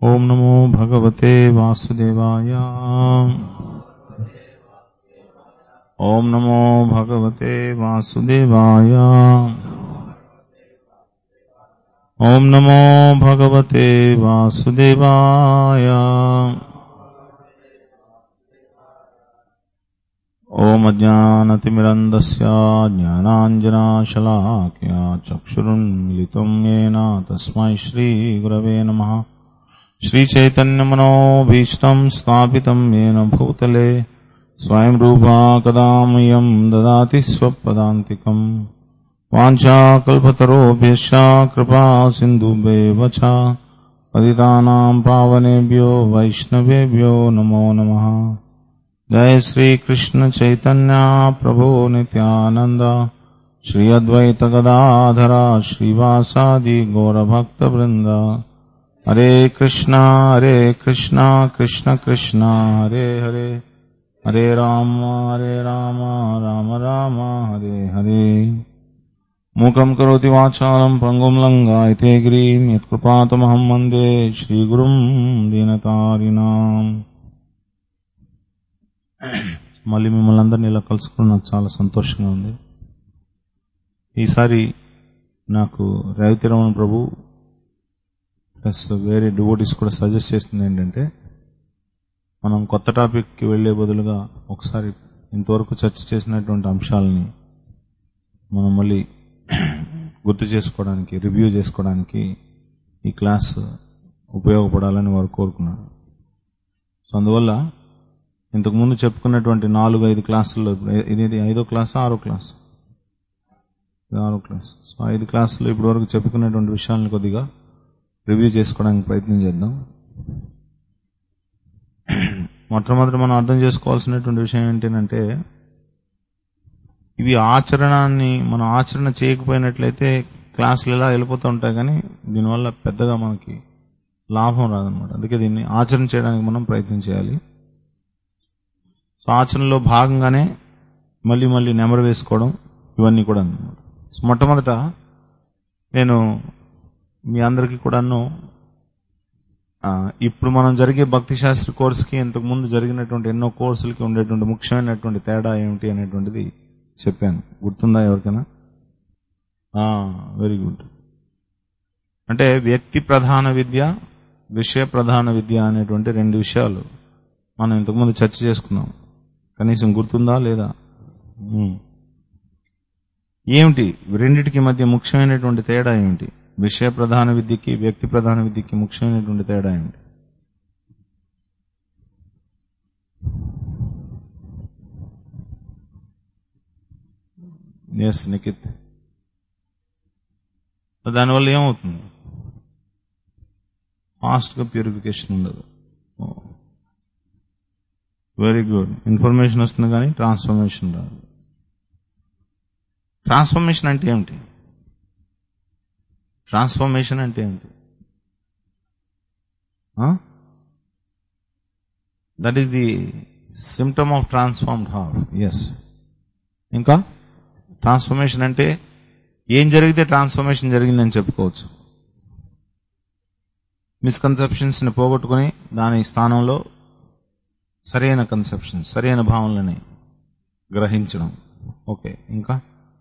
ॐ नमो भगवते वासुदेवाय ॐ नमो भगवते वासुदेवाय ॐ नमो भगवते वासुदेवाय ॐ अज्ञानतिमिरन्दस्य ज्ञानाञ्जनाशलाक्या चक्षुरुन्मिलितं येन तस्मै श्रीगुरवे नमः श्रीचैतन्यमनोभीष्टं स्थापितं येन भूतले स्वयं रूपा कदा मह्यं ददाति स्वपदान्तिकम् वाञ्छाकल्पतरोभ्यश्च कृपा सिन्धुभ्येव च पतितानां पावनेभ्यो वैष्णवेभ्यो नमो नमः जय श्री कृष्ण चैतन्य प्रभु नित्यानंद श्री अद्वैत गदाधरा श्रीवासादि गौर भक्त वृंद हरे कृष्णा हरे कृष्णा कृष्ण कृष्णा हरे हरे हरे राम हरे राम राम राम हरे हरे मूकं करोति वाचालं पङ्गुं लङ्गायते गिरिं यत्कृपातमहं वन्दे श्रीगुरुं दीनतारिणाम् మళ్ళీ మిమ్మల్ని అందరినీ ఇలా కలుసుకుని నాకు చాలా సంతోషంగా ఉంది ఈసారి నాకు రేవతి రమణ ప్రభు ప్లస్ వేరే డివోటీస్ కూడా సజెస్ట్ చేస్తుంది ఏంటంటే మనం కొత్త టాపిక్కి వెళ్లే బదులుగా ఒకసారి ఇంతవరకు చర్చ చేసినటువంటి అంశాలని మనం మళ్ళీ గుర్తు చేసుకోవడానికి రివ్యూ చేసుకోవడానికి ఈ క్లాస్ ఉపయోగపడాలని వారు కోరుకున్నారు సో అందువల్ల ఇంతకు ముందు చెప్పుకున్నటువంటి నాలుగు ఐదు క్లాసుల్లో ఇది ఇది ఐదో క్లాస్ ఆరో క్లాస్ ఇది ఆరో క్లాస్ సో ఐదు క్లాసుల్లో ఇప్పటి వరకు చెప్పుకున్నటువంటి విషయాలను కొద్దిగా రివ్యూ చేసుకోవడానికి ప్రయత్నం చేద్దాం మొట్టమొదటి మనం అర్థం చేసుకోవాల్సినటువంటి విషయం ఏంటంటే ఇవి ఆచరణాన్ని మనం ఆచరణ చేయకపోయినట్లయితే క్లాసులు ఎలా వెళ్ళిపోతూ ఉంటాయి కానీ దీనివల్ల పెద్దగా మనకి లాభం రాదనమాట అందుకే దీన్ని ఆచరణ చేయడానికి మనం ప్రయత్నం చేయాలి సో ఆచరణలో భాగంగానే మళ్ళీ మళ్ళీ నెమరు వేసుకోవడం ఇవన్నీ కూడా అన్నమాట సో మొట్టమొదట నేను మీ అందరికీ కూడాను ఆ, ఇప్పుడు మనం జరిగే భక్తి శాస్త్ర కోర్సుకి ఇంతకు ముందు జరిగినటువంటి ఎన్నో కోర్సులకి ఉండేటువంటి ముఖ్యమైనటువంటి తేడా ఏమిటి అనేటువంటిది చెప్పాను గుర్తుందా ఎవరికైనా వెరీ గుడ్ అంటే వ్యక్తి ప్రధాన విద్య విషయ ప్రధాన విద్య అనేటువంటి రెండు విషయాలు మనం ఇంతకుముందు చర్చ చేసుకున్నాం కనీసం గుర్తుందా లేదా ఉమ్. ఏమిటి రెండిటికి మధ్య ముఖ్యమైనటువంటి తేడా ఏమిటి విషయ ప్రధాన విద్యకి వ్యక్తి ప్రధాన విద్యకి ముఖ్యమైనటువంటి తేడా ఏమిటి ఎస్ నిఖిత్ దానివల్ల ఏమవుతుంది ఫాస్ట్గా ప్యూరిఫికేషన్ ఉండదు వెరీ గుడ్ ఇన్ఫర్మేషన్ వస్తుంది కానీ ట్రాన్స్ఫర్మేషన్ రాదు ట్రాన్స్ఫర్మేషన్ అంటే ఏమిటి ట్రాన్స్ఫర్మేషన్ అంటే ఏమిటి that is the symptom of transformed heart ఎస్ ఇంకా ట్రాన్స్ఫర్మేషన్ అంటే ఏం జరిగితే ట్రాన్స్ఫర్మేషన్ జరిగిందని చెప్పుకోవచ్చు మిస్కన్సెప్షన్స్ ని పోగొట్టుకుని దాని స్థానంలో సరైన కన్సెప్షన్ సరైన భావనలని గ్రహించడం ఓకే ఇంకా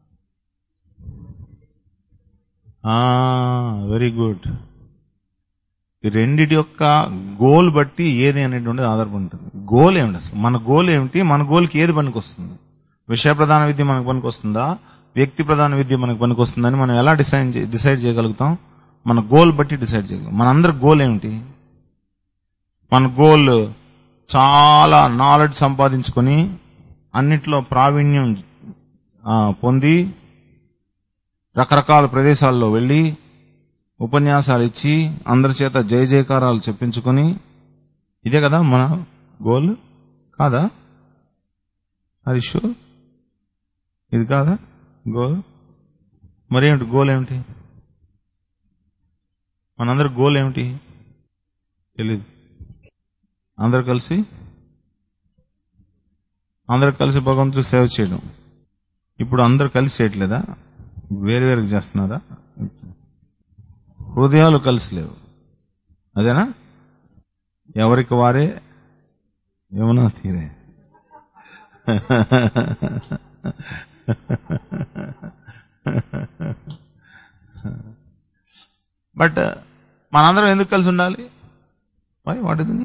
వెరీ గుడ్ ఈ రెండిటి యొక్క గోల్ బట్టి ఏది అనేటువంటిది ఆధారపడి ఉంటుంది గోల్ ఏమిటి అసలు మన గోల్ ఏమిటి మన గోల్కి ఏది పనికి వస్తుంది విషయ ప్రధాన విద్య మనకు పనికి వస్తుందా వ్యక్తి ప్రధాన విద్య మనకు పనికి వస్తుందని మనం ఎలా డిసైడ్ డిసైడ్ చేయగలుగుతాం మన గోల్ బట్టి డిసైడ్ చేయగలుగుతాం మనందరి గోల్ ఏమిటి మన గోల్ చాలా నాలెడ్జ్ సంపాదించుకొని అన్నిట్లో ప్రావీణ్యం ఆ, పొంది రకరకాల ప్రదేశాల్లో వెళ్ళి ఉపన్యాసాలు ఇచ్చి అందరి చేత జయ జయకారాలు చెప్పించుకొని ఇదే కదా మన గోల్ కాదా హరీష్ ఇది కాదా గోల్ మరేమిటి గోల్ ఏమిటి మనందరి గోల్ ఏమిటి తెలీదు అందరు కలిసి అందరు కలిసి భగవంతుడు సేవ చేయడం ఇప్పుడు అందరు కలిసి చేయట్లేదా వేరు వేరుగా చేస్తున్నారా హృదయాలు కలిసి లేవు అదేనా ఎవరికి వారే యమునా తీరే బట్ మనందరం ఎందుకు కలిసి ఉండాలి వై వాట్ ఇస్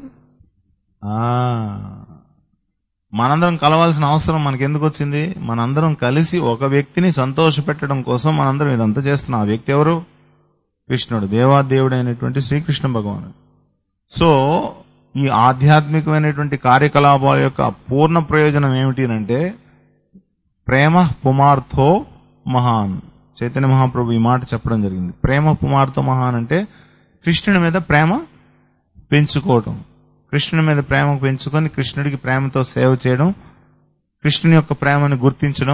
మనందరం కలవాల్సిన అవసరం మనకి ఎందుకు వచ్చింది మనందరం కలిసి ఒక వ్యక్తిని సంతోష పెట్టడం కోసం మనందరం ఇదంతా చేస్తున్నాం ఆ వ్యక్తి ఎవరు కృష్ణుడు దేవాదేవుడు అయినటువంటి శ్రీకృష్ణ భగవానుడు సో ఈ ఆధ్యాత్మికమైనటువంటి కార్యకలాపాల యొక్క పూర్ణ ప్రయోజనం ఏమిటి అంటే ప్రేమ పుమార్థో మహాన్ చైతన్య మహాప్రభు ఈ మాట చెప్పడం జరిగింది ప్రేమ పుమార్థో మహాన్ అంటే కృష్ణుడి మీద ప్రేమ పెంచుకోవటం కృష్ణుడి మీద ప్రేమ పెంచుకొని కృష్ణుడికి ప్రేమతో సేవ చేయడం కృష్ణుని యొక్క ప్రేమని గుర్తించడం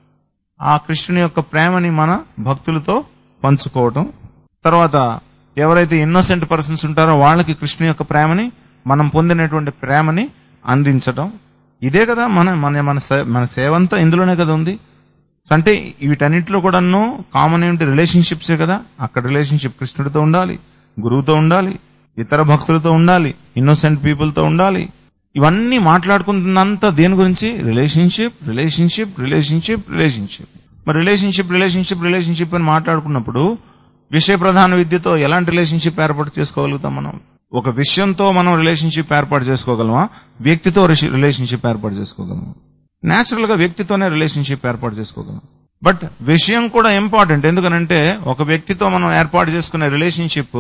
ఆ కృష్ణుని యొక్క ప్రేమని మన భక్తులతో పంచుకోవటం తర్వాత ఎవరైతే ఇన్నోసెంట్ పర్సన్స్ ఉంటారో వాళ్ళకి కృష్ణుని యొక్క ప్రేమని మనం పొందినటువంటి ప్రేమని అందించడం ఇదే కదా మన మన మన సే- మన సేవంతా ఇందులోనే కదా ఉంది అంటే వీటన్నిటిలో కూడాను కామన్ ఏంటి రిలేషన్షిప్సే కదా అక్కడ రిలేషన్షిప్ కృష్ణుడితో ఉండాలి గురువుతో ఉండాలి ఇతర భక్తులతో ఉండాలి ఇన్నోసెంట్ పీపుల్ తో ఉండాలి ఇవన్నీ మాట్లాడుకుంటున్నంత దేని గురించి రిలేషన్షిప్ రిలేషన్షిప్ రిలేషన్షిప్ రిలేషన్షిప్ మరి రిలేషన్షిప్ రిలేషన్షిప్ రిలేషన్షిప్ అని మాట్లాడుకున్నప్పుడు విషయ ప్రధాన విద్యతో ఎలాంటి రిలేషన్షిప్ ఏర్పాటు చేసుకోగలుగుతాం మనం ఒక విషయంతో మనం రిలేషన్షిప్ ఏర్పాటు చేసుకోగలమా వ్యక్తితో రిలేషన్షిప్ ఏర్పాటు చేసుకోగలమా నేచురల్ గా వ్యక్తితోనే రిలేషన్షిప్ ఏర్పాటు చేసుకోగలం బట్ విషయం కూడా ఇంపార్టెంట్ ఎందుకనంటే ఒక వ్యక్తితో మనం ఏర్పాటు చేసుకునే రిలేషన్షిప్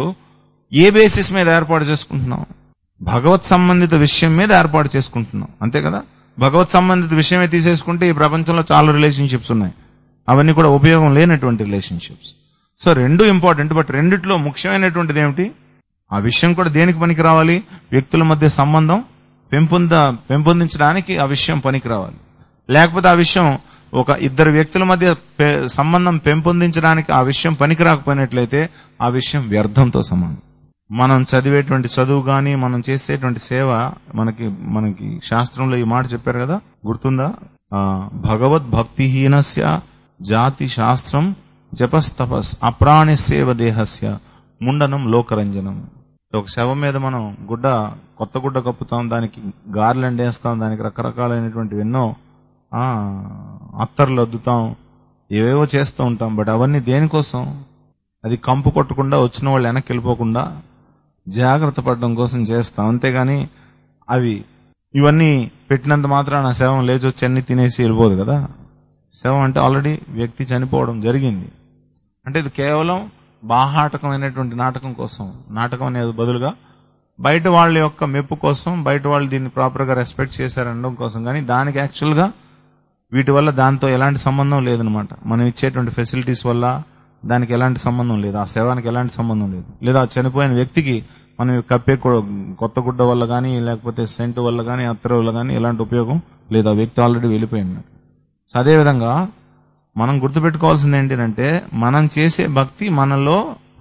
ఏ బేసిస్ మీద ఏర్పాటు చేసుకుంటున్నాం భగవత్ సంబంధిత విషయం మీద ఏర్పాటు చేసుకుంటున్నాం అంతే కదా భగవత్ సంబంధిత విషయమే తీసేసుకుంటే ఈ ప్రపంచంలో చాలా రిలేషన్షిప్స్ ఉన్నాయి అవన్నీ కూడా ఉపయోగం లేనటువంటి రిలేషన్షిప్స్ సో రెండు ఇంపార్టెంట్ బట్ రెండిట్లో ముఖ్యమైనటువంటిది ఏమిటి ఆ విషయం కూడా దేనికి పనికి రావాలి వ్యక్తుల మధ్య సంబంధం పెంపొంద పెంపొందించడానికి ఆ విషయం పనికి రావాలి లేకపోతే ఆ విషయం ఒక ఇద్దరు వ్యక్తుల మధ్య పె- సంబంధం పెంపొందించడానికి ఆ విషయం పనికి రాకపోయినట్లయితే ఆ విషయం వ్యర్థంతో సమానం మనం చదివేటువంటి చదువు గాని మనం చేసేటువంటి సేవ మనకి మనకి శాస్త్రంలో ఈ మాట చెప్పారు కదా గుర్తుందా ఆ, భగవద్ భక్తిహీనస్య జాతి శాస్త్రం జపస్తపస్ అప్రాణి సేవ దేహస్య ముండనం లోకరంజనం ఒక శవం మీద మనం గుడ్డ కొత్త గుడ్డ కప్పుతాం దానికి గార్లెండ్ వేస్తాం దానికి రకరకాలైనటువంటి ఎన్నో ఆ, అత్తర్లు అద్దుతాం ఏవేవో చేస్తూ ఉంటాం బట్ అవన్నీ దేనికోసం అది కంపు కొట్టకుండా వచ్చిన వాళ్ళు వెనక్కి వెళ్ళిపోకుండా జాగ్రత్త పడడం కోసం చేస్తాం అంతేగాని అవి ఇవన్నీ పెట్టినంత మాత్రాన శవం లేచి వచ్చి అన్ని తినేసి వెళ్ళిపోదు కదా శవం అంటే ఆల్రెడీ వ్యక్తి చనిపోవడం జరిగింది అంటే ఇది కేవలం బాహాటకమైనటువంటి నాటకం కోసం నాటకం అనేది బదులుగా బయట వాళ్ళ యొక్క మెప్పు కోసం బయట వాళ్ళు దీన్ని ప్రాపర్ గా రెస్పెక్ట్ చేశారనడం కోసం కానీ దానికి యాక్చువల్ గా వీటి వల్ల దాంతో ఎలాంటి సంబంధం లేదనమాట మనం ఇచ్చేటువంటి ఫెసిలిటీస్ వల్ల దానికి ఎలాంటి సంబంధం లేదు ఆ సేవానికి ఎలాంటి సంబంధం లేదు లేదా ఆ చనిపోయిన వ్యక్తికి మనం కప్పే కొ- కొత్త గుడ్డ వల్ల కానీ లేకపోతే సెంట్ వల్ల కానీ అత్తర వల్ల కానీ ఎలాంటి ఉపయోగం లేదు ఆ వ్యక్తి ఆల్రెడీ వెళ్ళిపోయింది సో అదేవిధంగా మనం గుర్తుపెట్టుకోవాల్సింది ఏంటంటే మనం చేసే భక్తి మనలో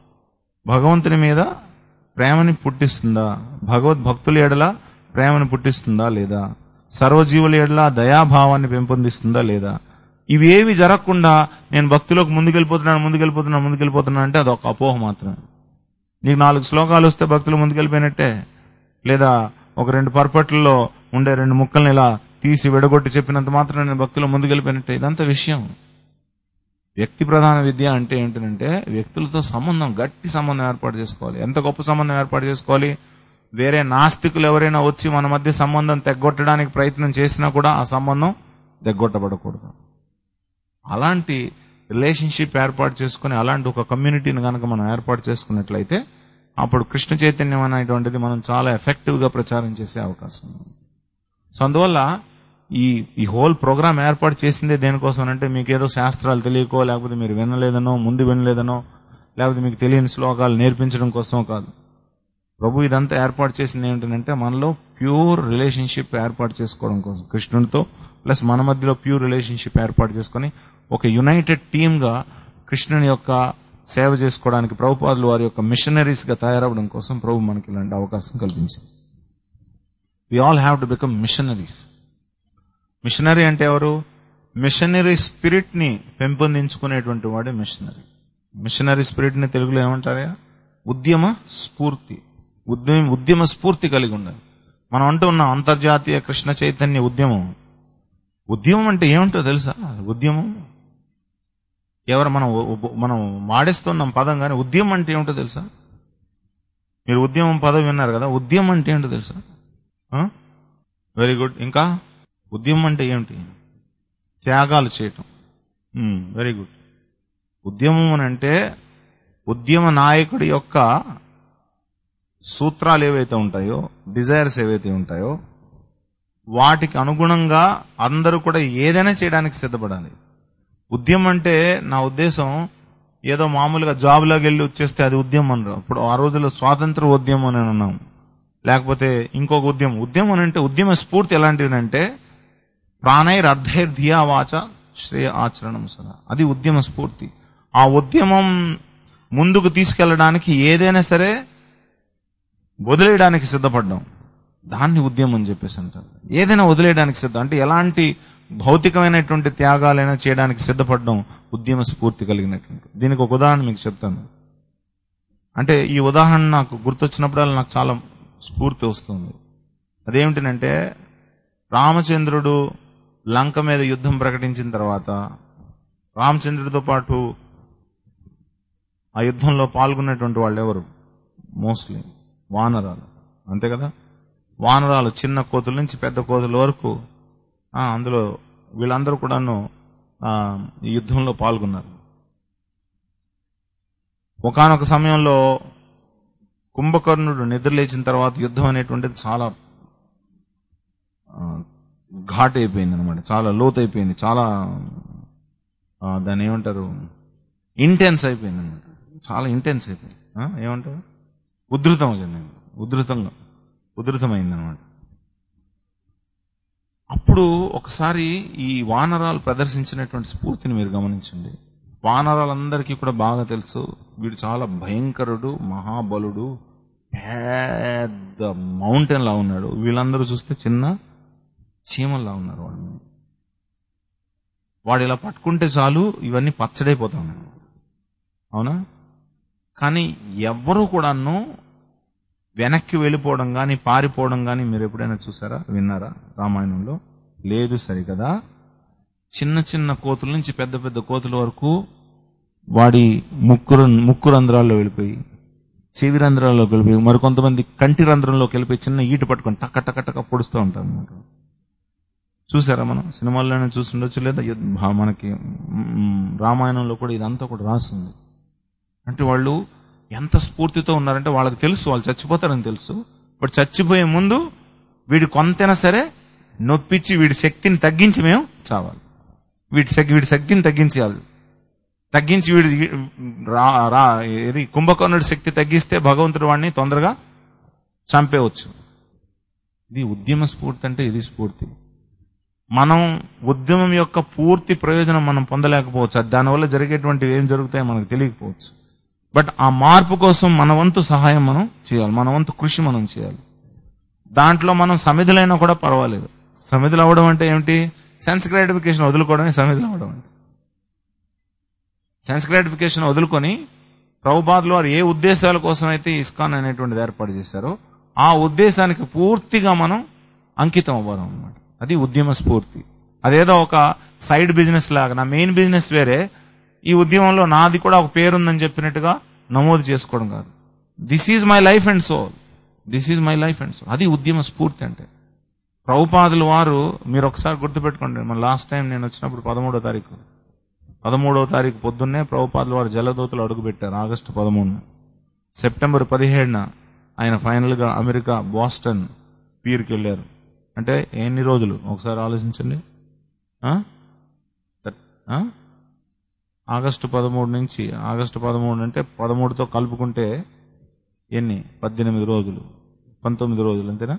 భగవంతుని మీద ప్రేమని పుట్టిస్తుందా భగవద్ భక్తుల ఎడల ప్రేమని పుట్టిస్తుందా లేదా సర్వజీవుల ఎడల దయాభావాన్ని పెంపొందిస్తుందా లేదా ఇవేవి జరగకుండా నేను భక్తిలోకి ముందుకెళ్ళిపోతున్నాను ముందుకెళ్ళిపోతున్నాను ముందుకెళ్ళిపోతున్నాను అంటే అదొక అపోహ మాత్రమే నీకు నాలుగు శ్లోకాలు వస్తే భక్తులు ముందుకెళ్ళిపోయినట్టే లేదా ఒక రెండు పర్పట్లలో ఉండే రెండు ముక్కల్ని ఇలా తీసి విడగొట్టి చెప్పినంత మాత్రం నేను భక్తులు ముందుకెళ్ళిపోయినట్టే ఇదంతా విషయం వ్యక్తి ప్రధాన విద్య అంటే ఏంటంటే వ్యక్తులతో సంబంధం గట్టి సంబంధం ఏర్పాటు చేసుకోవాలి ఎంత గొప్ప సంబంధం ఏర్పాటు చేసుకోవాలి వేరే నాస్తికులు ఎవరైనా వచ్చి మన మధ్య సంబంధం తెగ్గొట్టడానికి ప్రయత్నం చేసినా కూడా ఆ సంబంధం తెగ్గొట్టబడకూడదు అలాంటి రిలేషన్షిప్ ఏర్పాటు చేసుకుని అలాంటి ఒక కమ్యూనిటీని కనుక మనం ఏర్పాటు చేసుకున్నట్లయితే అప్పుడు కృష్ణ చైతన్యం అనేటువంటిది మనం చాలా ఎఫెక్టివ్ గా ప్రచారం చేసే అవకాశం ఉంది సో అందువల్ల ఈ ఈ హోల్ ప్రోగ్రామ్ ఏర్పాటు చేసిందే దేనికోసం అంటే మీకు ఏదో శాస్త్రాలు తెలియకో లేకపోతే మీరు వినలేదనో ముందు వినలేదనో లేకపోతే మీకు తెలియని శ్లోకాలు నేర్పించడం కోసం కాదు ప్రభు ఇదంతా ఏర్పాటు చేసింది ఏంటంటే మనలో ప్యూర్ రిలేషన్షిప్ ఏర్పాటు చేసుకోవడం కోసం కృష్ణునితో ప్లస్ మన మధ్యలో ప్యూర్ రిలేషన్షిప్ ఏర్పాటు చేసుకొని ఒక యునైటెడ్ టీమ్ గా కృష్ణుని యొక్క సేవ చేసుకోవడానికి ప్రభుపాదులు వారి యొక్క మిషనరీస్ గా తయారవడం కోసం ప్రభు మనకి ఇలాంటి అవకాశం కల్పించింది we all have to become missionaries missionary అంటే ఎవరు మిషనరీ స్పిరిట్ ని పెంపొందించుకునేటువంటి వాడే మిషనరీ మిషనరీ స్పిరిట్ ని తెలుగులో ఏమంటారా ఉద్యమ స్ఫూర్తి ఉద్యమ ఉద్యమ స్ఫూర్తి కలిగి ఉండాలి మనం అంటూ ఉన్న అంతర్జాతీయ కృష్ణ చైతన్య ఉద్యమం ఉద్యమం అంటే ఏమిటో తెలుసా ఉద్యమం ఎవరు మనం మనం వాడేస్తున్నాం పదం కానీ ఉద్యమం అంటే ఏమిటో తెలుసా మీరు ఉద్యమం పదం విన్నారు కదా ఉద్యమం అంటే ఏంటో తెలుసా వెరీ గుడ్ ఇంకా ఉద్యమం అంటే ఏమిటి త్యాగాలు చేయటం వెరీ గుడ్ ఉద్యమం అని అంటే ఉద్యమ నాయకుడి యొక్క సూత్రాలు ఏవైతే ఉంటాయో డిజైర్స్ ఏవైతే ఉంటాయో వాటికి అనుగుణంగా అందరూ కూడా ఏదైనా చేయడానికి సిద్ధపడాలి ఉద్యమం అంటే నా ఉద్దేశం ఏదో మామూలుగా జాబ్లోకి వెళ్ళి వచ్చేస్తే అది ఉద్యమం అనరు ఇప్పుడు ఆ రోజుల్లో స్వాతంత్ర ఉద్యమం అని అన్నాం లేకపోతే ఇంకొక ఉద్యమం ఉద్యమం అంటే ఉద్యమ స్ఫూర్తి ఎలాంటిదంటే ప్రాణైర్ అర్ధైర్ ధియా వాచ శ్రేయ ఆచరణం సదా అది ఉద్యమ స్ఫూర్తి ఆ ఉద్యమం ముందుకు తీసుకెళ్లడానికి ఏదైనా సరే వదిలేయడానికి సిద్ధపడ్డాం దాన్ని ఉద్యమం అని చెప్పేసి అంటారు ఏదైనా వదిలేయడానికి సిద్ధం అంటే ఎలాంటి భౌతికమైనటువంటి త్యాగాలైనా చేయడానికి సిద్ధపడడం ఉద్యమ స్ఫూర్తి కలిగినటువంటి దీనికి ఒక ఉదాహరణ మీకు చెప్తాను అంటే ఈ ఉదాహరణ నాకు గుర్తొచ్చినప్పుడల్లా నాకు చాలా స్ఫూర్తి వస్తుంది అదేమిటంటే రామచంద్రుడు లంక మీద యుద్ధం ప్రకటించిన తర్వాత రామచంద్రుడితో పాటు ఆ యుద్ధంలో పాల్గొన్నటువంటి వాళ్ళు ఎవరు మోస్ట్లీ వానరాలు అంతే కదా వానరాలు చిన్న కోతుల నుంచి పెద్ద కోతుల వరకు అందులో వీళ్ళందరూ కూడాను ఈ యుద్ధంలో పాల్గొన్నారు ఒకనొక సమయంలో కుంభకర్ణుడు నిద్రలేచిన తర్వాత యుద్ధం అనేటువంటిది చాలా ఘాట్ అయిపోయింది అనమాట చాలా లోతు అయిపోయింది చాలా దాన్ని ఏమంటారు ఇంటెన్స్ అయిపోయింది అనమాట చాలా ఇంటెన్స్ అయిపోయింది ఏమంటారు ఉధృతం ఉధృతంగా ఉధృతమైంది అనమాట అప్పుడు ఒకసారి ఈ వానరాలు ప్రదర్శించినటువంటి స్ఫూర్తిని మీరు గమనించండి వానరాలందరికీ కూడా బాగా తెలుసు వీడు చాలా భయంకరుడు మహాబలుడు పెద్ద మౌంటైన్ లా ఉన్నాడు వీళ్ళందరూ చూస్తే చిన్న చీమల్లా ఉన్నారు వాడు వాడు ఇలా పట్టుకుంటే చాలు ఇవన్నీ పచ్చడైపోతా ఉన్నాయి అవునా కానీ ఎవ్వరూ కూడాను వెనక్కి వెళ్ళిపోవడం కానీ పారిపోవడం కానీ మీరు ఎప్పుడైనా చూసారా విన్నారా రామాయణంలో లేదు సరికదా చిన్న చిన్న కోతుల నుంచి పెద్ద పెద్ద కోతుల వరకు వాడి ముక్కు ముక్కు రంధ్రాల్లో వెళ్ళిపోయి చెవి రంధ్రాల్లోకి వెళ్ళిపోయి మరికొంతమంది కంటి రంధ్రంలోకి వెళ్ళిపోయి చిన్న ఈటు పట్టుకొని టక్క టక్క టక్క పొడుస్తూ ఉంటారు అనమాట చూసారా మనం సినిమాల్లోనే చూస్తుండొచ్చు లేదా మనకి రామాయణంలో కూడా ఇదంతా కూడా రాస్తుంది అంటే వాళ్ళు ఎంత స్ఫూర్తితో ఉన్నారంటే వాళ్ళకి తెలుసు వాళ్ళు చచ్చిపోతారని తెలుసు బట్ చచ్చిపోయే ముందు వీడి కొంతైనా సరే నొప్పించి వీడి శక్తిని తగ్గించి మేము చావాలి వీడి శక్తి వీడి శక్తిని తగ్గించాలి తగ్గించి వీడి రా రా ఇది కుంభకర్ణుడి శక్తి తగ్గిస్తే భగవంతుడు వాడిని తొందరగా చంపేవచ్చు ఇది ఉద్యమ స్ఫూర్తి అంటే ఇది స్ఫూర్తి మనం ఉద్యమం యొక్క పూర్తి ప్రయోజనం మనం పొందలేకపోవచ్చు దానివల్ల జరిగేటువంటివి ఏం జరుగుతాయో మనకు తెలియకపోవచ్చు బట్ ఆ మార్పు కోసం మన వంతు సహాయం మనం చేయాలి మన వంతు కృషి మనం చేయాలి దాంట్లో మనం సమిధులైనా కూడా పర్వాలేదు సమిధులు అవ్వడం అంటే ఏమిటి సెన్స్ గ్రాటిఫికేషన్ వదులుకోవడమే సమిధులు అవ్వడం అంటే సెన్స్ గ్రాటిఫికేషన్ వదులుకొని ప్రభుపాదులు వారు ఏ ఉద్దేశాల కోసం అయితే ఇస్కాన్ అనేటువంటిది ఏర్పాటు చేశారో ఆ ఉద్దేశానికి పూర్తిగా మనం అంకితం అవ్వడం అనమాట అది ఉద్యమ స్ఫూర్తి అదేదో ఒక సైడ్ బిజినెస్ లాగా నా మెయిన్ బిజినెస్ వేరే ఈ ఉద్యమంలో నాది కూడా ఒక పేరుందని చెప్పినట్టుగా నమోదు చేసుకోవడం కాదు this is my life and soul this is my life and soul అది ఉద్యమ స్ఫూర్తి అంటే ప్రభుపాదులు వారు మీరు ఒకసారి గుర్తుపెట్టుకోండి మన లాస్ట్ టైం నేను వచ్చినప్పుడు పదమూడో తారీఖు పదమూడవ తారీఖు పొద్దున్నే ప్రభుపాదులు వారు జలదూతలు అడుగుపెట్టారు ఆగస్టు పదమూడున సెప్టెంబర్ పదిహేడున ఆయన ఫైనల్ గా అమెరికా బాస్టన్ పీర్కి వెళ్ళారు అంటే ఎన్ని రోజులు ఒకసారి ఆలోచించండి ఆగస్టు పదమూడు నుంచి ఆగస్టు పదమూడు అంటే పదమూడుతో కలుపుకుంటే ఎన్ని పద్దెనిమిది రోజులు పంతొమ్మిది రోజులు అంతేనా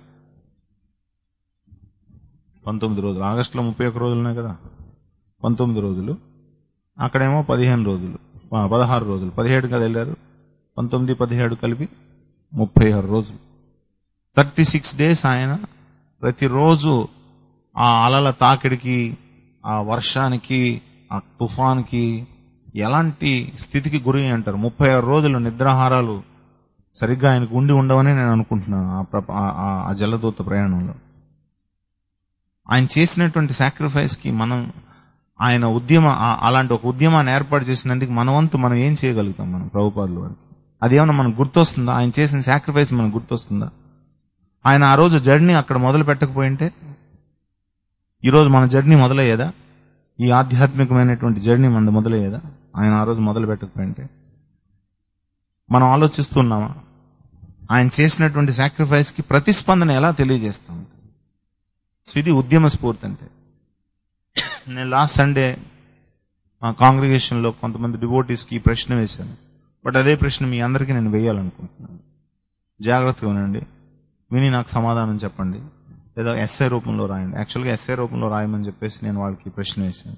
పంతొమ్మిది రోజులు ఆగస్టులో ముప్పై ఒక్క రోజులు ఉన్నాయి కదా పంతొమ్మిది రోజులు అక్కడేమో పదిహేను రోజులు పదహారు రోజులు పదిహేడు కదా వెళ్ళారు పంతొమ్మిది పదిహేడు కలిపి ముప్పై ఆరు రోజులు థర్టీ సిక్స్ డేస్ ఆయన ప్రతిరోజు ఆ అలల తాకిడికి ఆ వర్షానికి ఆ తుఫాన్కి ఎలాంటి స్థితికి గురి అంటారు ముప్పై ఆరు రోజులు నిద్రాహారాలు సరిగ్గా ఆయనకు ఉండి ఉండవని నేను అనుకుంటున్నాను ఆ ప్రప- ఆ- ఆ- ఆ జలదూత ప్రయాణంలో ఆయన చేసినటువంటి సాక్రిఫైస్ కి మనం ఆయన ఉద్యమ ఆ- అలాంటి ఒక ఉద్యమాన్ని ఏర్పాటు చేసినందుకు మన వంతు మనం ఏం చేయగలుగుతాం మనం ప్రభుపాదుల వారికి అదేమన్నా మనకు గుర్తొస్తుందా ఆయన చేసిన సాక్రిఫైస్ మనకు గుర్తొస్తుందా ఆయన ఆ రోజు జర్నీ అక్కడ మొదలు పెట్టకపోయింటే ఈరోజు మన జర్నీ మొదలయ్యేదా ఈ ఆధ్యాత్మికమైనటువంటి జర్నీ మన మొదలయ్యేదా ఆయన ఆ రోజు మొదలు పెట్టకపోయింటే మనం ఆలోచిస్తున్నామా ఆయన చేసినటువంటి సాక్రిఫైస్ కి ప్రతిస్పందన ఎలా తెలియజేస్తాం సో ఇది ఉద్యమ స్ఫూర్తి అంటే నేను లాస్ట్ సండే మా కాంగ్రిగేషన్ లో కొంతమంది డివోటీస్ కి ఈ ప్రశ్న వేశాను బట్ అదే ప్రశ్న మీ అందరికీ నేను వేయాలనుకుంటున్నాను జాగ్రత్తగా వినండి విని నాకు సమాధానం చెప్పండి లేదా ఎస్ఐ రూపంలో రాయండి యాక్చువల్గా ఎస్ఐ రూపంలో రాయమని చెప్పేసి నేను వాళ్ళకి ఈ ప్రశ్న వేశాను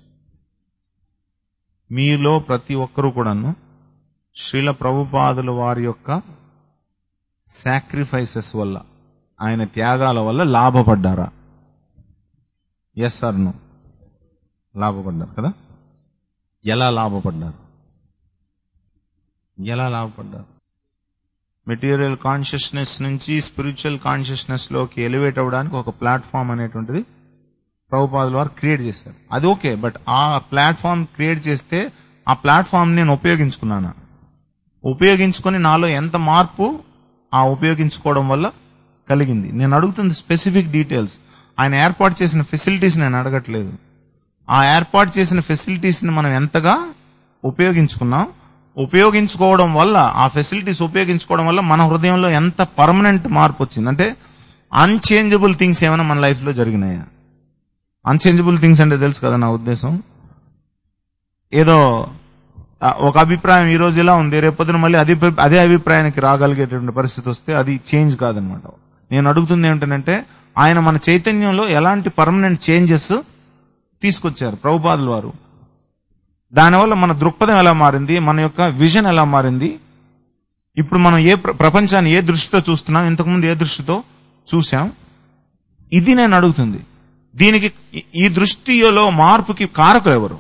మీలో ప్రతి ఒక్కరూ కూడాను శ్రీల ప్రభుపాదుల వారి యొక్క సాక్రిఫైసెస్ వల్ల ఆయన త్యాగాల వల్ల లాభపడ్డారా ఎస్ ఆర్ నో లాభపడ్డారు కదా ఎలా లాభపడ్డారు ఎలా లాభపడ్డారు మెటీరియల్ కాన్షియస్నెస్ నుంచి స్పిరిచువల్ కాన్షియస్నెస్ లోకి ఎలివేట్ అవ్వడానికి ఒక ప్లాట్ఫామ్ అనేటువంటిది ప్రభుపాదుల వారు క్రియేట్ చేశారు అది ఓకే బట్ ఆ ప్లాట్ఫామ్ క్రియేట్ చేస్తే ఆ ప్లాట్ఫామ్ నేను ఉపయోగించుకున్నాను ఉపయోగించుకొని నాలో ఎంత మార్పు ఆ ఉపయోగించుకోవడం వల్ల కలిగింది నేను అడుగుతుంది స్పెసిఫిక్ డీటెయిల్స్ ఆయన ఏర్పాటు చేసిన ఫెసిలిటీస్ నేను అడగట్లేదు ఆ ఏర్పాటు చేసిన ఫెసిలిటీస్ ని మనం ఎంతగా ఉపయోగించుకున్నాం ఉపయోగించుకోవడం వల్ల ఆ ఫెసిలిటీస్ ఉపయోగించుకోవడం వల్ల మన హృదయంలో ఎంత పర్మనెంట్ మార్పు వచ్చింది అంటే అన్చేంజబుల్ థింగ్స్ ఏమైనా మన లైఫ్ లో జరిగినాయా అన్చేంజబుల్ థింగ్స్ అంటే తెలుసు కదా నా ఉద్దేశం ఏదో ఆ, ఒక అభిప్రాయం ఈ రోజు ఇలా ఉంది రేపొద్దున మళ్ళీ అదే అదే అభిప్రాయానికి రాగలిగేటువంటి పరిస్థితి వస్తే అది చేంజ్ కాదనమాట నేను అడుగుతుంది ఏమిటంటే ఆయన మన చైతన్యంలో ఎలాంటి పర్మనెంట్ చేంజెస్ తీసుకొచ్చారు ప్రభుపాదుల వారు దానివల్ల మన దృక్పథం ఎలా మారింది మన యొక్క విజన్ ఎలా మారింది ఇప్పుడు మనం ఏ ప్ర- ప్రపంచాన్ని ఏ దృష్టితో చూస్తున్నాం ఇంతకుముందు ఏ దృష్టితో చూసాం ఇది నేను అడుగుతుంది దీనికి ఈ- ఈ దృష్టిలో మార్పుకి కారకులు ఎవరు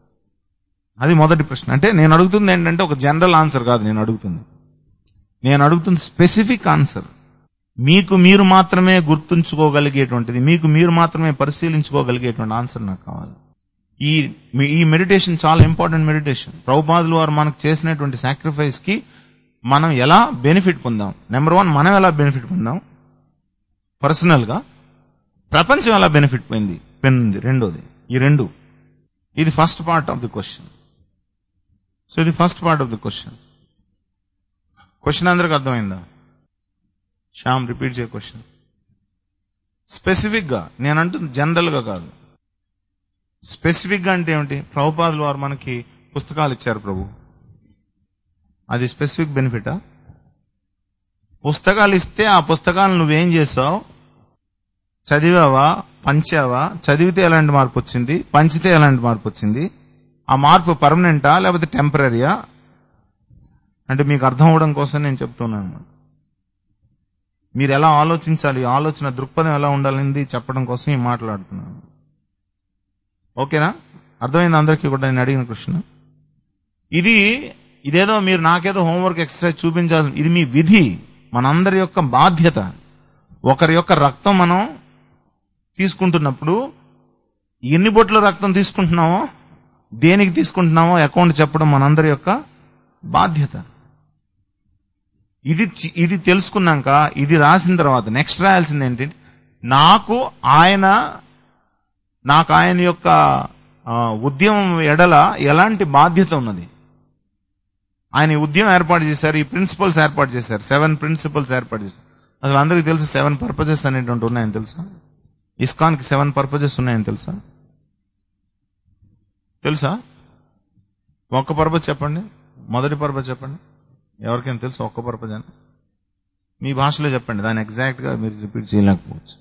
అది మొదటి ప్రశ్న అంటే నేను అడుగుతుంది ఏంటంటే ఒక జనరల్ ఆన్సర్ కాదు నేను అడుగుతుంది నేను అడుగుతుంది స్పెసిఫిక్ ఆన్సర్ మీకు మీరు మాత్రమే గుర్తుంచుకోగలిగేటువంటిది మీకు మీరు మాత్రమే పరిశీలించుకోగలిగేటువంటి ఆన్సర్ నాకు కావాలి ఈ మీ- ఈ మెడిటేషన్ చాలా ఇంపార్టెంట్ మెడిటేషన్ ప్రభుపాదులు వారు మనకు చేసినటువంటి సాక్రిఫైస్ కి మనం ఎలా బెనిఫిట్ పొందాం నెంబర్ వన్ మనం ఎలా బెనిఫిట్ పొందాం పర్సనల్ గా ప్రపంచం ఎలా బెనిఫిట్ పోయింది పొందింది రెండోది ఈ రెండు ఇది first part of the question so ఇది first part of the question question అందరికి అర్థమైందా శ్యామ్ రిపీట్ చేయ క్వశ్చన్ స్పెసిఫిక్ గా నేను అంటుంది జనరల్ గా కాదు స్పెసిఫిక్ గా అంటే ఏమిటి ప్రభుపాదులు వారు మనకి పుస్తకాలు ఇచ్చారు ప్రభు అది స్పెసిఫిక్ బెనిఫిటా పుస్తకాలు ఇస్తే ఆ పుస్తకాలు నువ్వేం చేసావు చదివావా పంచావా చదివితే ఎలాంటి మార్పు వచ్చింది పంచితే ఎలాంటి మార్పు వచ్చింది ఆ మార్పు పర్మనెంటా లేకపోతే టెంపరీయా అంటే మీకు అర్థం అవడం కోసం నేను చెప్తున్నాను మీరు ఎలా ఆలోచించాలి ఈ ఆలోచన దృక్పథం ఎలా ఉండాలని చెప్పడం కోసం ఈ మాట్లాడుతున్నాను ఓకేనా అర్థమైంది అందరికీ కూడా నేను అడిగిన క్వశ్చన్ ఇది ఇదేదో మీరు నాకేదో హోంవర్క్ ఎక్సర్సైజ్ చూపించాలి ఇది మీ విధి మనందరి యొక్క బాధ్యత ఒకరి యొక్క రక్తం మనం తీసుకుంటున్నప్పుడు ఎన్ని బొట్ల రక్తం తీసుకుంటున్నామో దేనికి తీసుకుంటున్నామో అకౌంట్ చెప్పడం మనందరి యొక్క బాధ్యత ఇది చి- ఇది తెలుసుకున్నాక ఇది రాసిన తర్వాత నెక్స్ట్ రాయాల్సింది ఏంటి నాకు ఆయన నాకు ఆయన యొక్క ఆ, ఉద్యమం ఎడల ఎలాంటి బాధ్యత ఉన్నది ఆయన ఈ ఉద్యమం ఏర్పాటు చేశారు ఈ ప్రిన్సిపల్స్ ఏర్పాటు చేశారు సెవెన్ ప్రిన్సిపల్స్ ఏర్పాటు చేశారు అసలు అందరికీ తెలుసు సెవెన్ పర్పజెస్ అనేటువంటి ఉన్నాయని తెలుసా ఇస్కాన్ కి సెవెన్ పర్పజెస్ ఉన్నాయని తెలుసా తెలుసా ఒక్క పర్పస్ చెప్పండి మొదటి పర్పస్ చెప్పండి ఎవరికైనా తెలుసు ఒక్క పర్పస్ అని మీ భాషలో చెప్పండి దాన్ని ఎగ్జాక్ట్ గా మీరు రిపీట్ చేయలేకపోవచ్చు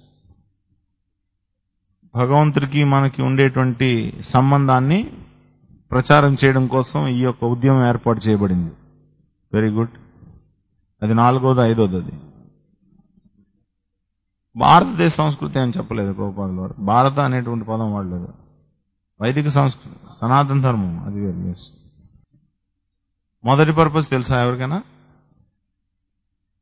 భగవంతుడికి మనకి ఉండేటువంటి సంబంధాన్ని ప్రచారం చేయడం కోసం ఈ యొక్క ఉద్యమం ఏర్పాటు చేయబడింది వెరీ గుడ్ అది నాలుగోది ఐదోది అది భారతదేశ సంస్కృతి అని చెప్పలేదు ప్రభుపాదుల వారు భారత అనేటువంటి పదం వాడలేదు వైదిక సంస్కృతి సనాతన ధర్మం అది వేరు yes. మొదటి పర్పస్ తెలుసా ఎవరికైనా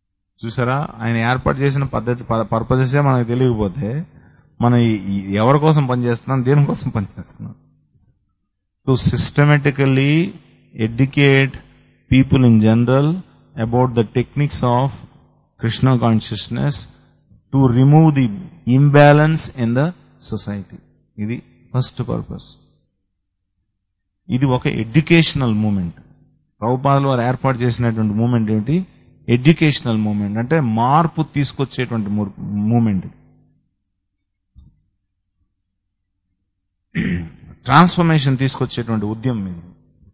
చూసారా ఆయన ఏర్పాటు చేసిన పద్ధతి పర్పసెసే మనకు తెలియకపోతే మనం ఈ- ఈ ఎవరి కోసం పనిచేస్తున్నాం దేనికోసం పనిచేస్తున్నాం to systematically educate people in general about the techniques of Krishna consciousness to remove the imbalance in the society ఇది ఫస్ట్ పర్పస్ ఇది ఒక ఎడ్యుకేషనల్ మూమెంట్ ప్రభుపాదులు వారు ఏర్పాటు చేసినటువంటి మూమెంట్ ఏంటి ఎడ్యుకేషనల్ మూమెంట్ అంటే మార్పు తీసుకొచ్చేటువంటి మూమెంట్ ట్రాన్స్ఫర్మేషన్ తీసుకొచ్చేటువంటి ఉద్యమం ఇది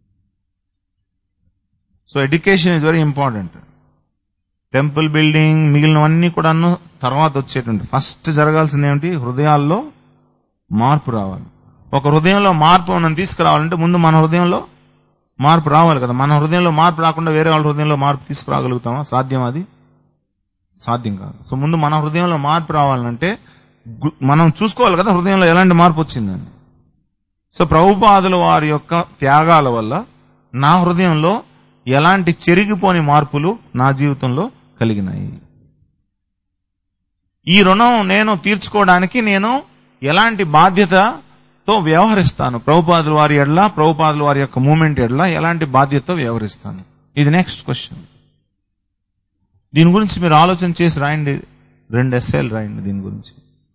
so education is very important temple building మిగిలినవన్నీ కూడాను తర్వాత వచ్చేటువంటి ఫస్ట్ జరగాల్సింది ఏమిటి హృదయాల్లో మార్పు రావాలి ఒక హృదయంలో మార్పు మనం తీసుకురావాలంటే ముందు మన హృదయంలో మార్పు రావాలి కదా మన హృదయంలో మార్పు రాకుండా వేరే వాళ్ళ హృదయంలో మార్పు తీసుకురాగలుగుతామా సాధ్యం అది సాధ్యం కాదు సో ముందు మన హృదయంలో మార్పు రావాలంటే గు- మనం చూసుకోవాలి కదా హృదయంలో ఎలాంటి మార్పు వచ్చిందని సో ప్రభుపాదుల వారి యొక్క త్యాగాల వల్ల నా హృదయంలో ఎలాంటి చెరిగిపోని మార్పులు నా జీవితంలో కలిగినాయి ఈ రుణం నేను తీర్చుకోవడానికి నేను ఎలాంటి బాధ్యతతో వ్యవహరిస్తాను ప్రభుపాదుల వారి ఎడ్ల ప్రభుపాదుల వారి యొక్క మూమెంట్ ఎడ్ల ఎలాంటి బాధ్యతతో వ్యవహరిస్తాను ఇది నెక్స్ట్ క్వశ్చన్ దీని గురించి మీరు ఆలోచన చేసి రాయండి రెండు ఎస్ఏలు రాయండి దీని గురించి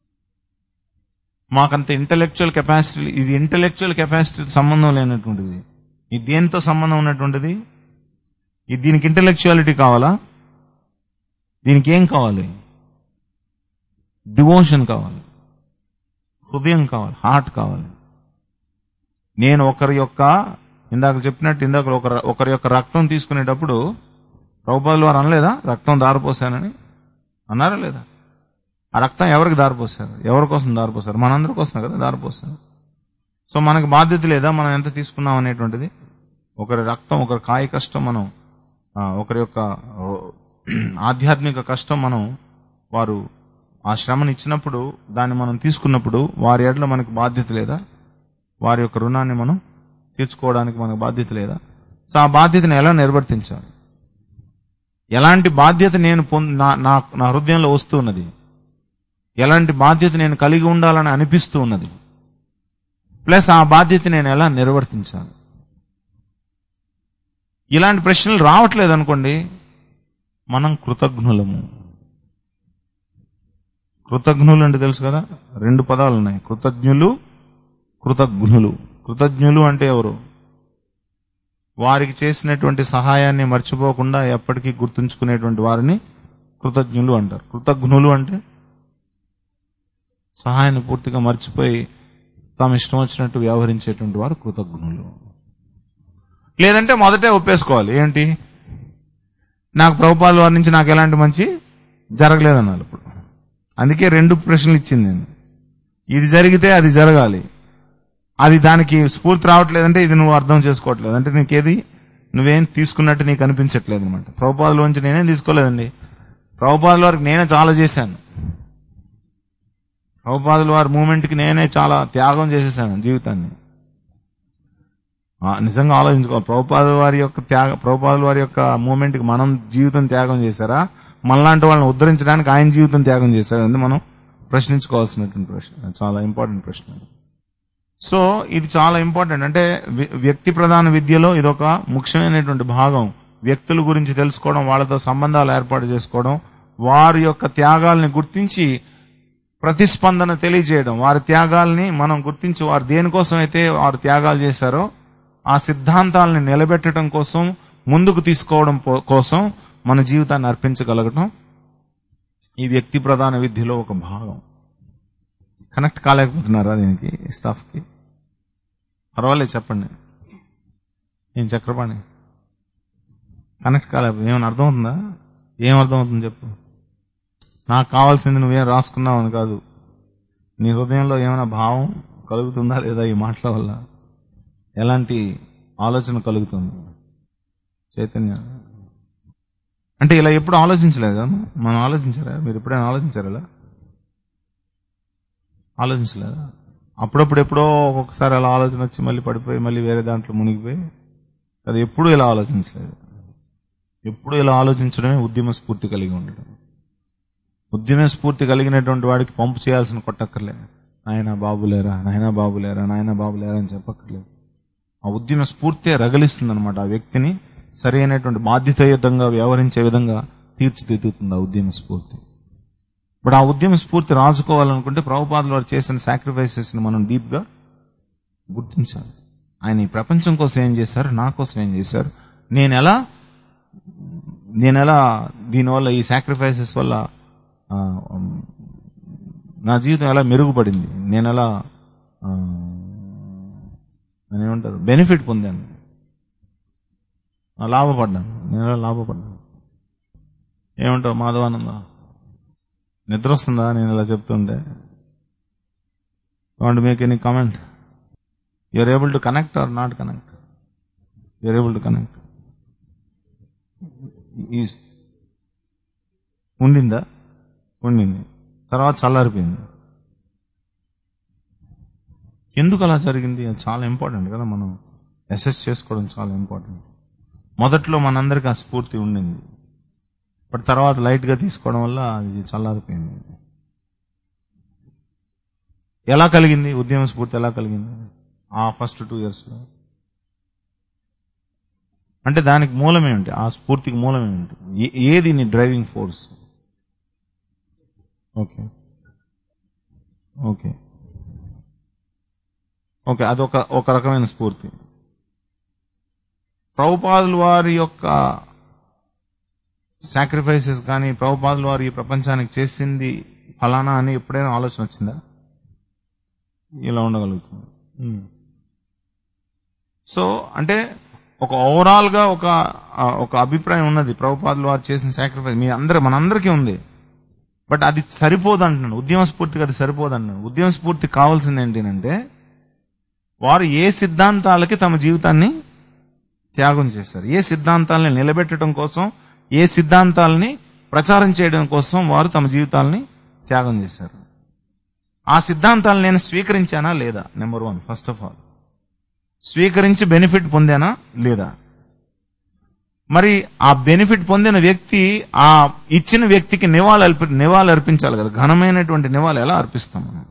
మాకంత ఇంటలెక్చువల్ కెపాసిటీ ఇది ఇంటలెక్చువల్ కెపాసిటీ సంబంధం లేనటువంటిది ఇది దేనితో సంబంధం ఉన్నటువంటిది ఇది దీనికి ఇంటలెక్చువాలిటీ కావాలా దీనికి ఏం కావాలి డివోషన్ కావాలి హృదయం కావాలి హార్ట్ కావాలి నేను ఒకరి యొక్క ఇందాక చెప్పినట్టు ఇందాక ఒకరి ఒకరి యొక్క రక్తం తీసుకునేటప్పుడు ప్రభుపాదులు వారు అనలేదా రక్తం దారిపోసానని అన్నారా లేదా ఆ రక్తం ఎవరికి దారిపోసారు ఎవరి కోసం దారిపోసారు మనందరి కోసం కదా దారిపోసారు సో మనకు బాధ్యత లేదా మనం ఎంత తీసుకున్నాం అనేటువంటిది ఒకరి రక్తం ఒకరి కాయ కష్టం మనం ఆ, ఒకరి యొక్క ఓ, ఆధ్యాత్మిక కష్టం మనం వారు ఆ శ్రమను ఇచ్చినప్పుడు దాన్ని మనం తీసుకున్నప్పుడు వారి ఎడల మనకు బాధ్యత లేదా వారి యొక్క రుణాన్ని మనం తీర్చుకోవడానికి మనకు బాధ్యత లేదా సో ఆ బాధ్యతను ఎలా నిర్వర్తించాలి ఎలాంటి బాధ్యత నేను పొంద నా నా- నా హృదయంలో వస్తూ ఉన్నది ఎలాంటి బాధ్యత నేను కలిగి ఉండాలని అనిపిస్తూ ఉన్నది ప్లస్ ఆ బాధ్యత నేను ఎలా నిర్వర్తించాలి ఇలాంటి ప్రశ్నలు రావట్లేదు అనుకోండి మనం కృతజ్ఞులము కృతజ్ఞులు అంటే తెలుసు కదా రెండు పదాలు ఉన్నాయి కృతజ్ఞులు కృతజ్ఞులు కృతజ్ఞులు అంటే ఎవరు వారికి చేసినటువంటి సహాయాన్ని మర్చిపోకుండా ఎప్పటికీ గుర్తుంచుకునేటువంటి వారిని కృతజ్ఞులు అంటారు కృతజ్ఞులు అంటే సహాయాన్ని పూర్తిగా మర్చిపోయి తాము ఇష్టం వచ్చినట్టు వ్యవహరించేటువంటి వారు కృతజ్ఞులు లేదంటే మొదటే ఒప్పేసుకోవాలి ఏంటి నాకు ప్రభుపాల వారి నుంచి నాకు ఎలాంటి మంచి జరగలేదన్నారు ఇప్పుడు అందుకే రెండు ప్రశ్నలు ఇచ్చింది నేను ఇది జరిగితే అది జరగాలి అది దానికి స్ఫూర్తి రావట్లేదంటే ఇది నువ్వు అర్థం చేసుకోవట్లేదు అంటే నీకేది నువ్వేం తీసుకున్నట్టు నీకు అనిపించట్లేదు అనమాట ప్రభుపాదుల నుంచి నేనేం తీసుకోలేదండి ప్రభుపాదుల వారికి నేనే చాలా చేశాను ప్రభుపాదుల వారి మూమెంట్ కి నేనే చాలా త్యాగం చేసేసాను జీవితాన్ని ఆ, నిజంగా ఆలోచించుకోవాలి ప్రభుపాదుల వారి యొక్క త్యాగ ప్రభుపాదుల వారి యొక్క మూమెంట్ కి మనం జీవితం త్యాగం చేశారా మనలాంటి వాళ్ళని ఉద్ధరించడానికి ఆయన జీవితం త్యాగం చేశారు అని మనం ప్రశ్నించుకోవాల్సినటువంటి ప్రశ్న చాలా ఇంపార్టెంట్ ప్రశ్న సో ఇది చాలా ఇంపార్టెంట్ అంటే వి- వ్యక్తి ప్రధాన విద్యలో ఇదొక ముఖ్యమైనటువంటి భాగం వ్యక్తుల గురించి తెలుసుకోవడం వాళ్ళతో సంబంధాలు ఏర్పాటు చేసుకోవడం వారి యొక్క త్యాగాల్ని గుర్తించి ప్రతిస్పందన తెలియజేయడం వారి త్యాగాల్ని మనం గుర్తించి వారు దేనికోసం అయితే వారు త్యాగాలు చేశారో ఆ సిద్ధాంతాలని నిలబెట్టడం కోసం ముందుకు తీసుకోవడం పో- కోసం మన జీవితాన్ని అర్పించగలగటం ఈ వ్యక్తి ప్రధాన విద్యలో ఒక భాగం కనెక్ట్ కాలేకపోతున్నారా దీనికి స్టాఫ్ కి పర్వాలేదు చెప్పండి ఏం చక్రపాణి కనెక్ట్ కాలేకపోతే ఏమైనా అర్థమవుతుందా ఏం అర్థమవుతుంది చెప్పు నాకు కావాల్సింది నువ్వేం రాసుకున్నావు అని కాదు నీ హృదయంలో ఏమైనా భావం కలుగుతుందా లేదా ఈ మాటల వల్ల ఎలాంటి ఆలోచన కలుగుతుంది చైతన్య అంటే ఇలా ఎప్పుడు ఆలోచించలేదు కదా మనం ఆలోచించారా మీరు ఎప్పుడైనా ఆలోచించారా ఇలా ఆలోచించలేదా అప్పుడప్పుడు ఎప్పుడో ఒక్కొక్కసారి అలా ఆలోచన వచ్చి మళ్ళీ పడిపోయి మళ్ళీ వేరే దాంట్లో మునిగిపోయి అది ఎప్పుడూ ఇలా ఆలోచించలేదు ఎప్పుడు ఇలా ఆలోచించడమే ఉద్యమ స్ఫూర్తి కలిగి ఉండడం ఉద్యమ స్ఫూర్తి కలిగినటువంటి వాడికి పంపు చేయాల్సిన కొట్టక్కర్లేదు నాయన బాబులేరా నాయన బాబులేరా నాయన బాబులేరా అని చెప్పక్కర్లేదు ఆ ఉద్యమ స్ఫూర్తే రగలిస్తుంది అనమాట ఆ వ్యక్తిని సరైనటువంటి బాధ్యతాయుతంగా వ్యవహరించే విధంగా తీర్చిదిద్దుతుంది ఆ ఉద్యమ స్ఫూర్తి ఇప్పుడు ఆ ఉద్యమ స్ఫూర్తి రాజుకోవాలనుకుంటే ప్రభుపాదులు వారు చేసిన సాక్రిఫైసెస్ ని మనం డీప్ గా గుర్తించాలి ఆయన ఈ ప్రపంచం కోసం ఏం చేశారు నా కోసం ఏం చేశారు నేను ఎలా నేను ఎలా దీనివల్ల ఈ సాక్రిఫైసెస్ వల్ల ఆ, ఉమ్, నా జీవితం ఎలా మెరుగుపడింది నేను ఎలా ఆ, అని ఏమంటారు బెనిఫిట్ పొందాను ఆ, లాభపడ్డాను నేను ఎలా లాభపడ్డాను ఏమంటావు మాధవానంద నిద్ర వస్తుందా నేను ఇలా చెప్తుంటే want make any comment you're able to connect or not connect you're able to connect ఉండిందా ఉండింది తర్వాత చల్లారిపోయింది ఎందుకు అలా జరిగింది అది చాలా ఇంపార్టెంట్ కదా మనం అసెస్ చేసుకోవడం చాలా ఇంపార్టెంట్ మొదట్లో మనందరికీ ఆ స్ఫూర్తి ఉండింది బట్ తర్వాత లైట్ గా తీసుకోవడం వల్ల అది చల్లారిపోయింది ఎలా కలిగింది ఉద్యమ స్ఫూర్తి ఎలా కలిగింది ఆ ఫస్ట్ టూ ఇయర్స్ లో అంటే దానికి మూలం ఏమిటి ఆ స్ఫూర్తికి మూలం ఏమిటి ఏ- ఏది నీ driving force okay okay okay అదొక ఒక రకమైన స్ఫూర్తి ప్రభుపాదుల వారి యొక్క సాక్రిఫైసెస్ కానీ ప్రభుపాదుల వారు ఈ ప్రపంచానికి చేసింది ఫలానా అని ఎప్పుడైనా ఆలోచన వచ్చిందా ఇలా ఉండగలుగుతుంది సో అంటే ఒక ఓవరాల్ గా ఒక ఆ, ఒక అభిప్రాయం ఉన్నది ప్రభుపాదులు వారు చేసిన సాక్రిఫైస్ మీ అందరి మనందరికీ ఉంది బట్ అది సరిపోదు అంటున్నాను ఉద్యమ స్ఫూర్తికి అది సరిపోదు అంటున్నాను ఉద్యమ స్ఫూర్తి కావాల్సింది ఏంటంటే వారు ఏ సిద్ధాంతాలకి తమ జీవితాన్ని త్యాగం చేశారు ఏ సిద్ధాంతాలని నిలబెట్టడం కోసం ఏ సిద్ధాంతాలని ప్రచారం చేయడం కోసం వారు తమ జీవితాలని త్యాగం చేశారు ఆ సిద్ధాంతాలను నేను స్వీకరించానా లేదా number one first of all స్వీకరించి బెనిఫిట్ పొందానా లేదా మరి ఆ బెనిఫిట్ పొందిన వ్యక్తి ఆ ఇచ్చిన వ్యక్తికి నివాళి అర్పి నివాళి అర్పించాలి కదా ఘనమైనటువంటి నివాళి ఎలా అర్పిస్తాం మనం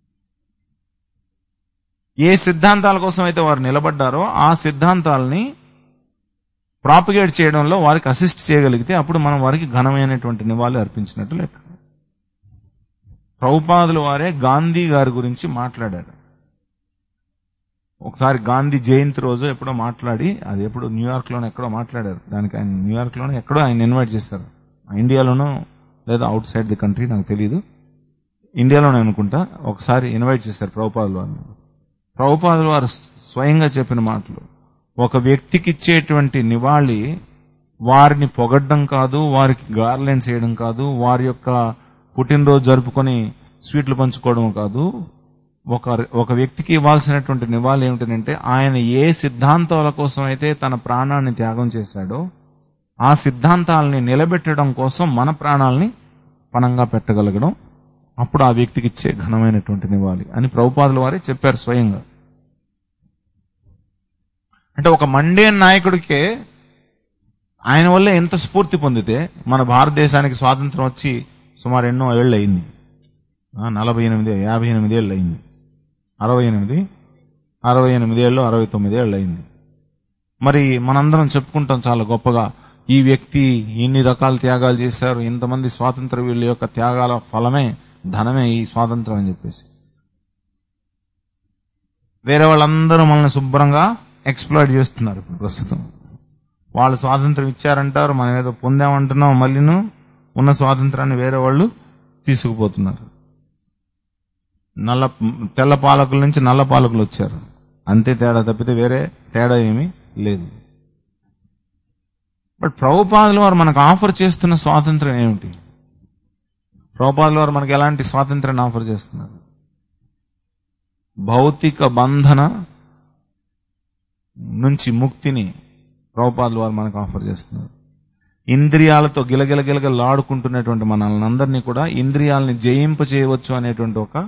ఏ సిద్ధాంతాల కోసం అయితే వారు నిలబడ్డారో ఆ సిద్ధాంతాలని ప్రాపగేట్ చేయడంలో వారికి అసిస్ట్ చేయగలిగితే అప్పుడు మనం వారికి ఘనమైనటువంటి నివాళి అర్పించినట్టు లెక్క ప్రభుపాదుల వారే గాంధీ గారి గురించి మాట్లాడారు ఒకసారి గాంధీ జయంతి రోజు ఎప్పుడో మాట్లాడి అది ఎప్పుడు న్యూయార్క్ లోనే ఎక్కడో మాట్లాడారు దానికి ఆయన న్యూయార్క్ లోనే ఎక్కడో ఆయన ఇన్వైట్ చేస్తారు ఇండియాలోనో లేదా అవుట్ సైడ్ ది కంట్రీ నాకు తెలియదు ఇండియాలోనే అనుకుంటా ఒకసారి ఇన్వైట్ చేశారు ప్రభుపాదుల వారిని ప్రభుపాదుల వారు స్వయంగా చెప్పిన మాటలు ఒక వ్యక్తికి ఇచ్చేటువంటి నివాళి వారిని పొగడ్డం కాదు వారికి గార్లెండ్స్ చేయడం కాదు వారి యొక్క పుట్టినరోజు జరుపుకొని స్వీట్లు పంచుకోవడం కాదు ఒక ఒక వ్యక్తికి ఇవ్వాల్సినటువంటి నివాళి ఏమిటంటే ఆయన ఏ సిద్ధాంతాల కోసం అయితే తన ప్రాణాన్ని త్యాగం చేశాడో ఆ సిద్ధాంతాలని నిలబెట్టడం కోసం మన ప్రాణాలని పణంగా పెట్టగలగడం అప్పుడు ఆ వ్యక్తికి ఇచ్చే ఘనమైనటువంటి నివాళి అని ప్రభుపాదుల వారే చెప్పారు స్వయంగా అంటే ఒక మండేన్ నాయకుడికే ఆయన వల్లే ఎంత స్ఫూర్తి పొందితే మన భారతదేశానికి స్వాతంత్రం వచ్చి సుమారు ఎన్నో ఏళ్ళు అయింది ఆ, నలభై ఎనిమిది యాభై ఎనిమిది ఏళ్ళు అయింది అరవై ఎనిమిది అరవై ఎనిమిది ఏళ్ళు అరవై తొమ్మిది ఏళ్ళు అయింది మరి మనందరం చెప్పుకుంటాం చాలా గొప్పగా ఈ వ్యక్తి ఇన్ని రకాల త్యాగాలు చేశారు ఇంతమంది స్వాతంత్ర వీళ్ళ యొక్క త్యాగాల ఫలమే ధనమే ఈ స్వాతంత్రం అని చెప్పేసి వేరే వాళ్ళందరూ మనల్ని శుభ్రంగా ఎక్స్ప్లాయిట్ చేస్తున్నారు ఇప్పుడు ప్రస్తుతం వాళ్ళు స్వాతంత్రం ఇచ్చారంటారు మనం ఏదో పొందామంటున్నాం మళ్ళీను ఉన్న స్వాతంత్రాన్ని వేరే వాళ్ళు తీసుకుపోతున్నారు నల్ల తెల్ల పాలకుల నుంచి నల్ల పాలకులు వచ్చారు అంతే తేడా తప్పితే వేరే తేడా ఏమీ లేదు బట్ ప్రభుపాదుల వారు మనకు ఆఫర్ చేస్తున్న స్వాతంత్రం ఏమిటి ప్రభుపాదుల వారు మనకి ఎలాంటి స్వాతంత్రాన్ని ఆఫర్ చేస్తున్నారు భౌతిక బంధన నుంచి ముక్తిని ప్రభుపాదుల వారు మనకు ఆఫర్ చేస్తున్నారు ఇంద్రియాలతో గిలగిల గిలగలాడుకుంటున్నటువంటి మనల్ని అందరినీ కూడా ఇంద్రియాలని జయింప చేయవచ్చు అనేటువంటి ఒక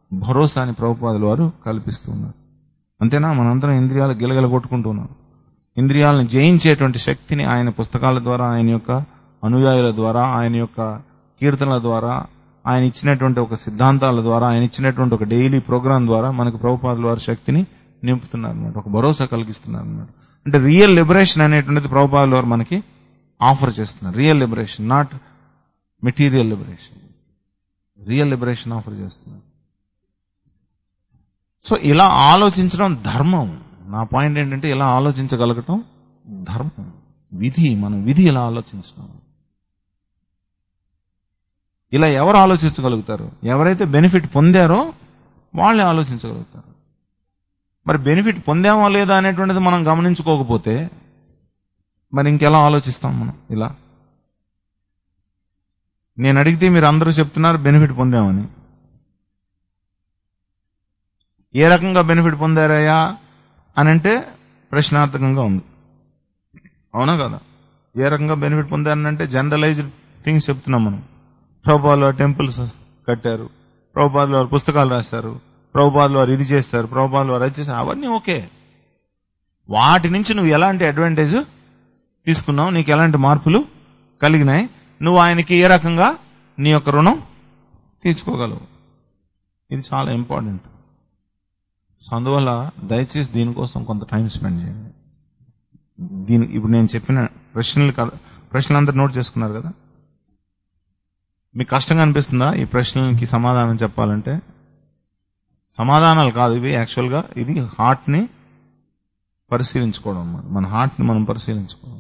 భరోసాని ప్రభుపాదుల వారు కల్పిస్తున్నారు అంతేనా మనందరం ఇంద్రియాలు గిలగిల కొట్టుకుంటున్నాం ఇంద్రియాలను జయించేటువంటి శక్తిని ఆయన పుస్తకాల ద్వారా ఆయన యొక్క అనుయాయుల ద్వారా ఆయన యొక్క కీర్తనల ద్వారా ఆయన ఇచ్చినటువంటి ఒక సిద్ధాంతాల ద్వారా ఆయన ఇచ్చినటువంటి ఒక డైలీ ప్రోగ్రామ్ ద్వారా మనకు ప్రభుపాదుల వారి శక్తిని నింపుతున్నారు అనమాట ఒక భరోసా కలిగిస్తున్నారు అనమాట అంటే రియల్ లిబరేషన్ అనేటువంటిది ప్రభుపాదుల వారు మనకి ఆఫర్ చేస్తున్నారు real liberation not material liberation real liberation offer చేస్తున్నారు సో ఇలా ఆలోచించడం ధర్మం నా పాయింట్ ఏంటంటే ఇలా ఆలోచించగలగటం ధర్మం విధి మనం విధి ఇలా ఆలోచించడం ఇలా ఎవరు ఆలోచించగలుగుతారు ఎవరైతే బెనిఫిట్ పొందారో వాళ్ళే ఆలోచించగలుగుతారు మరి బెనిఫిట్ పొందామా లేదా అనేటువంటిది మనం గమనించుకోకపోతే మరి ఇంకెలా ఆలోచిస్తాం మనం ఇలా నేను అడిగితే మీరు అందరూ చెప్తున్నారు బెనిఫిట్ పొందామని ఏ రకంగా బెనిఫిట్ పొందారయ్యా అని అంటే ప్రశ్నార్థకంగా ఉంది అవునా కదా ఏ రకంగా బెనిఫిట్ పొందారనంటే జనరలైజ్డ్ థింగ్స్ చెప్తున్నాం మనం ప్రభుపాదులు వారు టెంపుల్స్ కట్టారు ప్రభుపాదులు వారు పుస్తకాలు రాశారు ప్రభుపాదులు వారు ఇది చేస్తారు ప్రభుపాదులు వారు అది చేశారు అవన్నీ ఓకే వాటి నుంచి నువ్వు ఎలాంటి అడ్వాంటేజ్ తీసుకున్నావు నీకు ఎలాంటి మార్పులు కలిగినాయి నువ్వు ఆయనకి ఏ రకంగా నీ యొక్క రుణం తీర్చుకోగలవు ఇది చాలా ఇంపార్టెంట్ సో అందువల్ల దయచేసి దీనికోసం కొంత టైం స్పెండ్ చేయండి దీని ఇప్పుడు నేను చెప్పిన ప్రశ్నలు కదా ప్రశ్నలందరూ నోట్ చేసుకున్నారు కదా మీకు కష్టంగా అనిపిస్తుందా ఈ ప్రశ్నలకి సమాధానం చెప్పాలంటే సమాధానాలు కాదు ఇవి యాక్చువల్గా ఇది హార్ట్ ని పరిశీలించుకోవడం అన్నమాట. మన హార్ట్ ని మనం పరిశీలించుకోవడం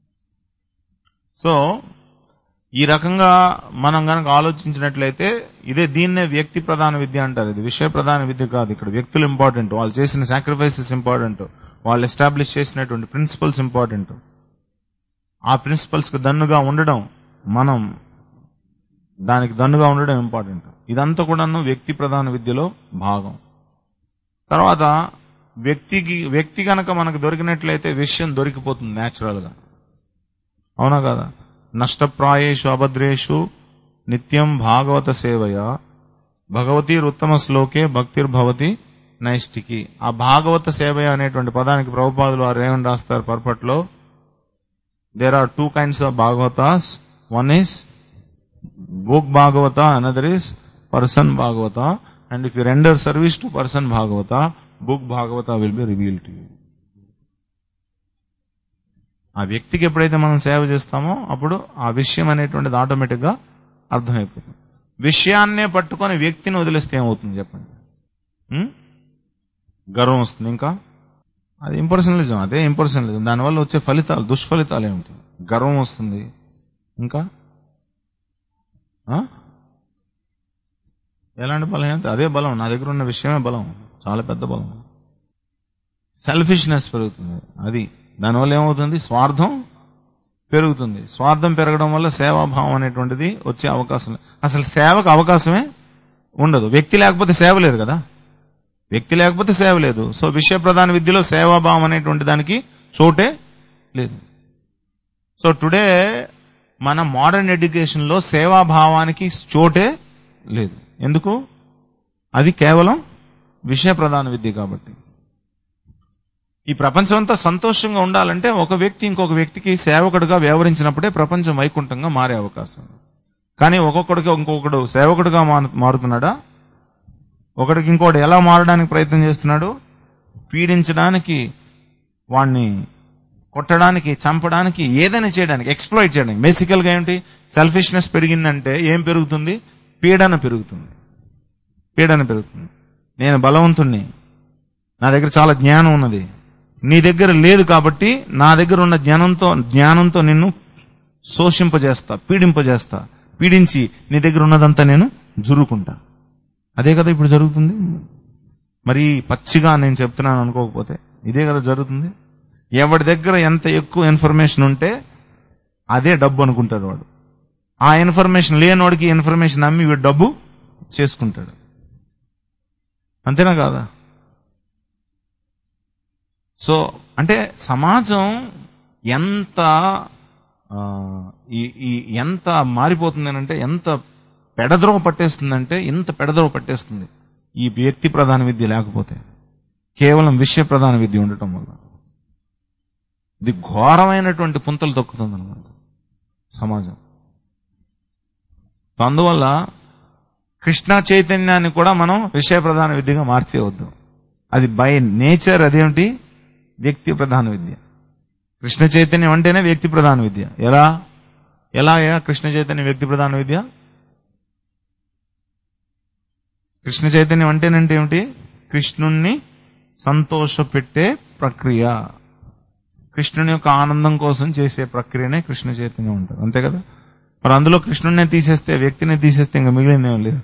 సో ఈ రకంగా మనం గనక ఆలోచించినట్లయితే ఇదే దీన్నే వ్యక్తి ప్రధాన విద్య అంటారు ఇది విషయ ప్రధాన విద్య కాదు ఇక్కడ వ్యక్తులు ఇంపార్టెంట్ వాళ్ళు చేసిన సాక్రిఫైసెస్ ఇంపార్టెంట్ వాళ్ళు ఎస్టాబ్లిష్ చేసినటువంటి ప్రిన్సిపల్స్ ఇంపార్టెంట్ ఆ ప్రిన్సిపల్స్ కు దన్నుగా ఉండడం మనం దానికి దన్నుగా ఉండడం ఇంపార్టెంట్ ఇదంతా కూడాను వ్యక్తి ప్రధాన విద్యలో భాగం తర్వాత వ్యక్తికి వ్యక్తి గనక మనకు దొరికినట్లయితే విషయం దొరికిపోతుంది న్యాచురల్ గా అవునా కదా నష్టప్రాయేషు అభద్రేషు నిత్యం భాగవత సేవయ భగవతీరుత్తమ శ్లోకే భక్తిర్భవతి నైష్టికి ఆ భాగవత సేవయ అనేటువంటి పదానికి ప్రభుపాదులు వారు ఏమని రాస్తారు పర్పట్లో there are two kinds of Bhagavatas one is book Bhagavata another is person Bhagavata and if you render service to person Bhagavata book Bhagavata will be reveal to you ఆ వ్యక్తికి ఎప్పుడైతే మనం సేవ చేస్తామో అప్పుడు ఆ విషయం అనేటువంటిది ఆటోమేటిక్ గా అర్థమైపోతుంది విషయాన్నే పట్టుకొని వ్యక్తిని వదిలేస్తే ఏమవుతుంది చెప్పండి ఉం? గర్వం వస్తుంది ఇంకా అది ఇంపర్సనలిజం అదే ఇంపర్సనలిజం దానివల్ల వచ్చే ఫలితాలు దుష్ఫలితాలు ఏమిటి గర్వం వస్తుంది ఇంకా ఆ? ఎలాంటి బలం ఏంటి అదే బలం నా దగ్గర ఉన్న విషయమే బలం చాలా పెద్ద బలం సెల్ఫిష్నెస్ పెరుగుతుంది అది దానివల్ల ఏమవుతుంది స్వార్థం పెరుగుతుంది స్వార్థం పెరగడం వల్ల సేవాభావం అనేటువంటిది వచ్చే అవకాశం లేదు. అసలు సేవకు అవకాశమే ఉండదు వ్యక్తి లేకపోతే సేవ లేదు కదా వ్యక్తి లేకపోతే సేవ లేదు సో విషయ ప్రధాన విద్యలో సేవాభావం అనేటువంటి దానికి చోటే లేదు సో టుడే మన మోడర్న్ ఎడ్యుకేషన్ లో సేవాభావానికి చోటే లేదు ఎందుకు అది కేవలం విషయ ప్రధాన విద్య కాబట్టి ఈ ప్రపంచం అంతా సంతోషంగా ఉండాలంటే ఒక వ్యక్తి ఇంకొక వ్యక్తికి సేవకుడిగా వ్యవహరించినప్పుడే ప్రపంచం వైకుంఠంగా మారే అవకాశం ఉంది. కానీ ఒక్కొక్కడికి ఇంకొకడు సేవకుడిగా మారు- మారుతున్నాడా ఒకడికి ఇంకోటి ఎలా మారడానికి ప్రయత్నం చేస్తున్నాడు పీడించడానికి వాణ్ణి కొట్టడానికి చంపడానికి ఏదైనా చేయడానికి ఎక్స్ప్లోయిట్ చేయడానికి బేసికల్ గా ఏంటి సెల్ఫిష్నెస్ పెరిగిందంటే ఏం పెరుగుతుంది పీడన పెరుగుతుంది పీడన పెరుగుతుంది నేను బలవంతుణ్ణి నా దగ్గర చాలా జ్ఞానం ఉన్నది నీ దగ్గర లేదు కాబట్టి నా దగ్గర ఉన్న జ్ఞానంతో జ్ఞానంతో నిన్ను శోషింపజేస్తా పీడింపజేస్తా పీడించి నీ దగ్గర ఉన్నదంతా నేను జురుకుంటా అదే కదా ఇప్పుడు జరుగుతుంది మరి పచ్చిగా నేను చెప్తున్నాను అనుకోకపోతే ఇదే కదా జరుగుతుంది ఎవడి దగ్గర ఎంత ఎక్కువ ఇన్ఫర్మేషన్ ఉంటే అదే డబ్బు అనుకుంటాడు వాడు ఆ ఇన్ఫర్మేషన్ లేనివాడికి ఇన్ఫర్మేషన్ అమ్మి వీడు డబ్బు చేసుకుంటాడు అంతేనా కాదా సో అంటే సమాజం ఎంత ఆ, ఈ ఈ ఎంత మారిపోతుంది అంటే ఎంత పెడద్రోవ పట్టేస్తుందంటే ఎంత పెడద్రోవ పట్టేస్తుంది ఈ వ్యక్తి ప్రధాన విద్య లేకపోతే కేవలం విషయ ప్రధాన విద్య ఉండటం వల్ల ఇది ఘోరమైనటువంటి పుంతలు తొక్కుతుంది అనమాట సమాజం సో అందువల్ల కృష్ణ చైతన్యాన్ని కూడా మనం విషయ ప్రధాన విద్యగా మార్చేయవద్దు అది బై నేచర్ అదేమిటి వ్యక్తి ప్రధాన విద్య కృష్ణ చైతన్యం అంటేనే వ్యక్తి ప్రధాన విద్య ఎలా ఎలా కృష్ణ చైతన్యం వ్యక్తి ప్రధాన విద్య కృష్ణ చైతన్యం అంటేనంటే ఏమిటి కృష్ణుణ్ణి సంతోషపెట్టే ప్రక్రియ కృష్ణుని యొక్క ఆనందం కోసం చేసే ప్రక్రియనే కృష్ణ చైతన్యం అంటారు అంతే కదా మరి అందులో కృష్ణుడినే తీసేస్తే వ్యక్తిని తీసేస్తే ఇంకా మిగిలిందేం లేదు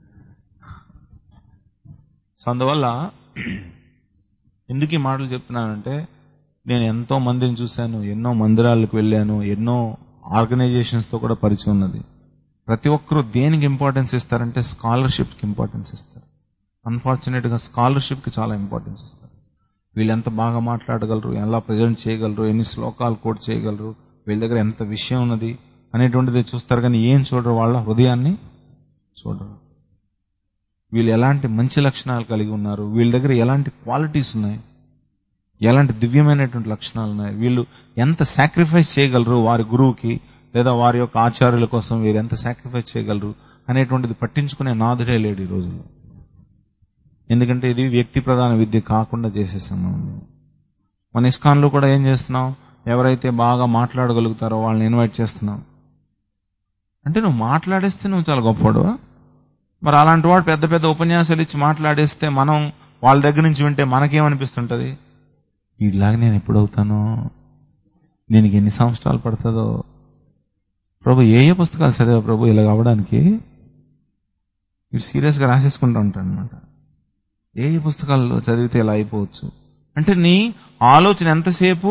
సో అందువల్ల ఎందుకు ఈ మాటలు చెప్తున్నానంటే నేను ఎంతో మందిని చూశాను ఎన్నో మందిరాలకు వెళ్ళాను ఎన్నో ఆర్గనైజేషన్స్ తో కూడా పరిచయం ఉన్నది ప్రతి ఒక్కరూ దేనికి ఇంపార్టెన్స్ ఇస్తారంటే స్కాలర్షిప్ కి ఇంపార్టెన్స్ ఇస్తారు అన్ఫార్చునేట్ గా స్కాలర్షిప్ కి చాలా ఇంపార్టెన్స్ ఇస్తారు వీళ్ళు ఎంత బాగా మాట్లాడగలరు ఎలా ప్రజెంట్ చేయగలరు ఎన్ని శ్లోకాలు కోట్ చేయగలరు వీళ్ళ దగ్గర ఎంత విషయం ఉన్నది అనేటువంటిది చూస్తారు కానీ ఏం చూడరు వాళ్ళ హృదయాన్ని చూడరు వీళ్ళు ఎలాంటి మంచి లక్షణాలు కలిగి ఉన్నారు వీళ్ళ దగ్గర ఎలాంటి క్వాలిటీస్ ఉన్నాయి ఎలాంటి దివ్యమైనటువంటి లక్షణాలు ఉన్నాయి వీళ్ళు ఎంత సాక్రిఫైస్ చేయగలరు వారి గురువుకి లేదా వారి యొక్క ఆచార్యుల కోసం వీరు ఎంత సాక్రిఫైస్ చేయగలరు అనేటువంటిది పట్టించుకునే నాదుడే లేడు ఈ రోజుల్లో ఎందుకంటే ఇది వ్యక్తి ప్రధాన విద్య కాకుండా చేసేసాం మనం మన ఇస్కాన్లో కూడా ఏం చేస్తున్నాం ఎవరైతే బాగా మాట్లాడగలుగుతారో వాళ్ళని ఇన్వైట్ చేస్తున్నాం అంటే నువ్వు మాట్లాడేస్తే నువ్వు చాలా గొప్పవాడు మరి అలాంటి వాడు పెద్ద పెద్ద ఉపన్యాసాలు ఇచ్చి మాట్లాడేస్తే మనం వాళ్ళ దగ్గర నుంచి వింటే మనకేమనిపిస్తుంటది వీడిలాగా నేను ఎప్పుడు అవుతానో దీనికి ఎన్ని సంవత్సరాలు పడుతుందో ప్రభు ఏ ఏ పుస్తకాలు చదివా ప్రభు ఇలా అవ్వడానికి ఇవి సీరియస్గా రాసేసుకుంటూ ఉంటాను అనమాట ఏ ఏ పుస్తకాలు చదివితే ఇలా అయిపోవచ్చు అంటే నీ ఆలోచన ఎంతసేపు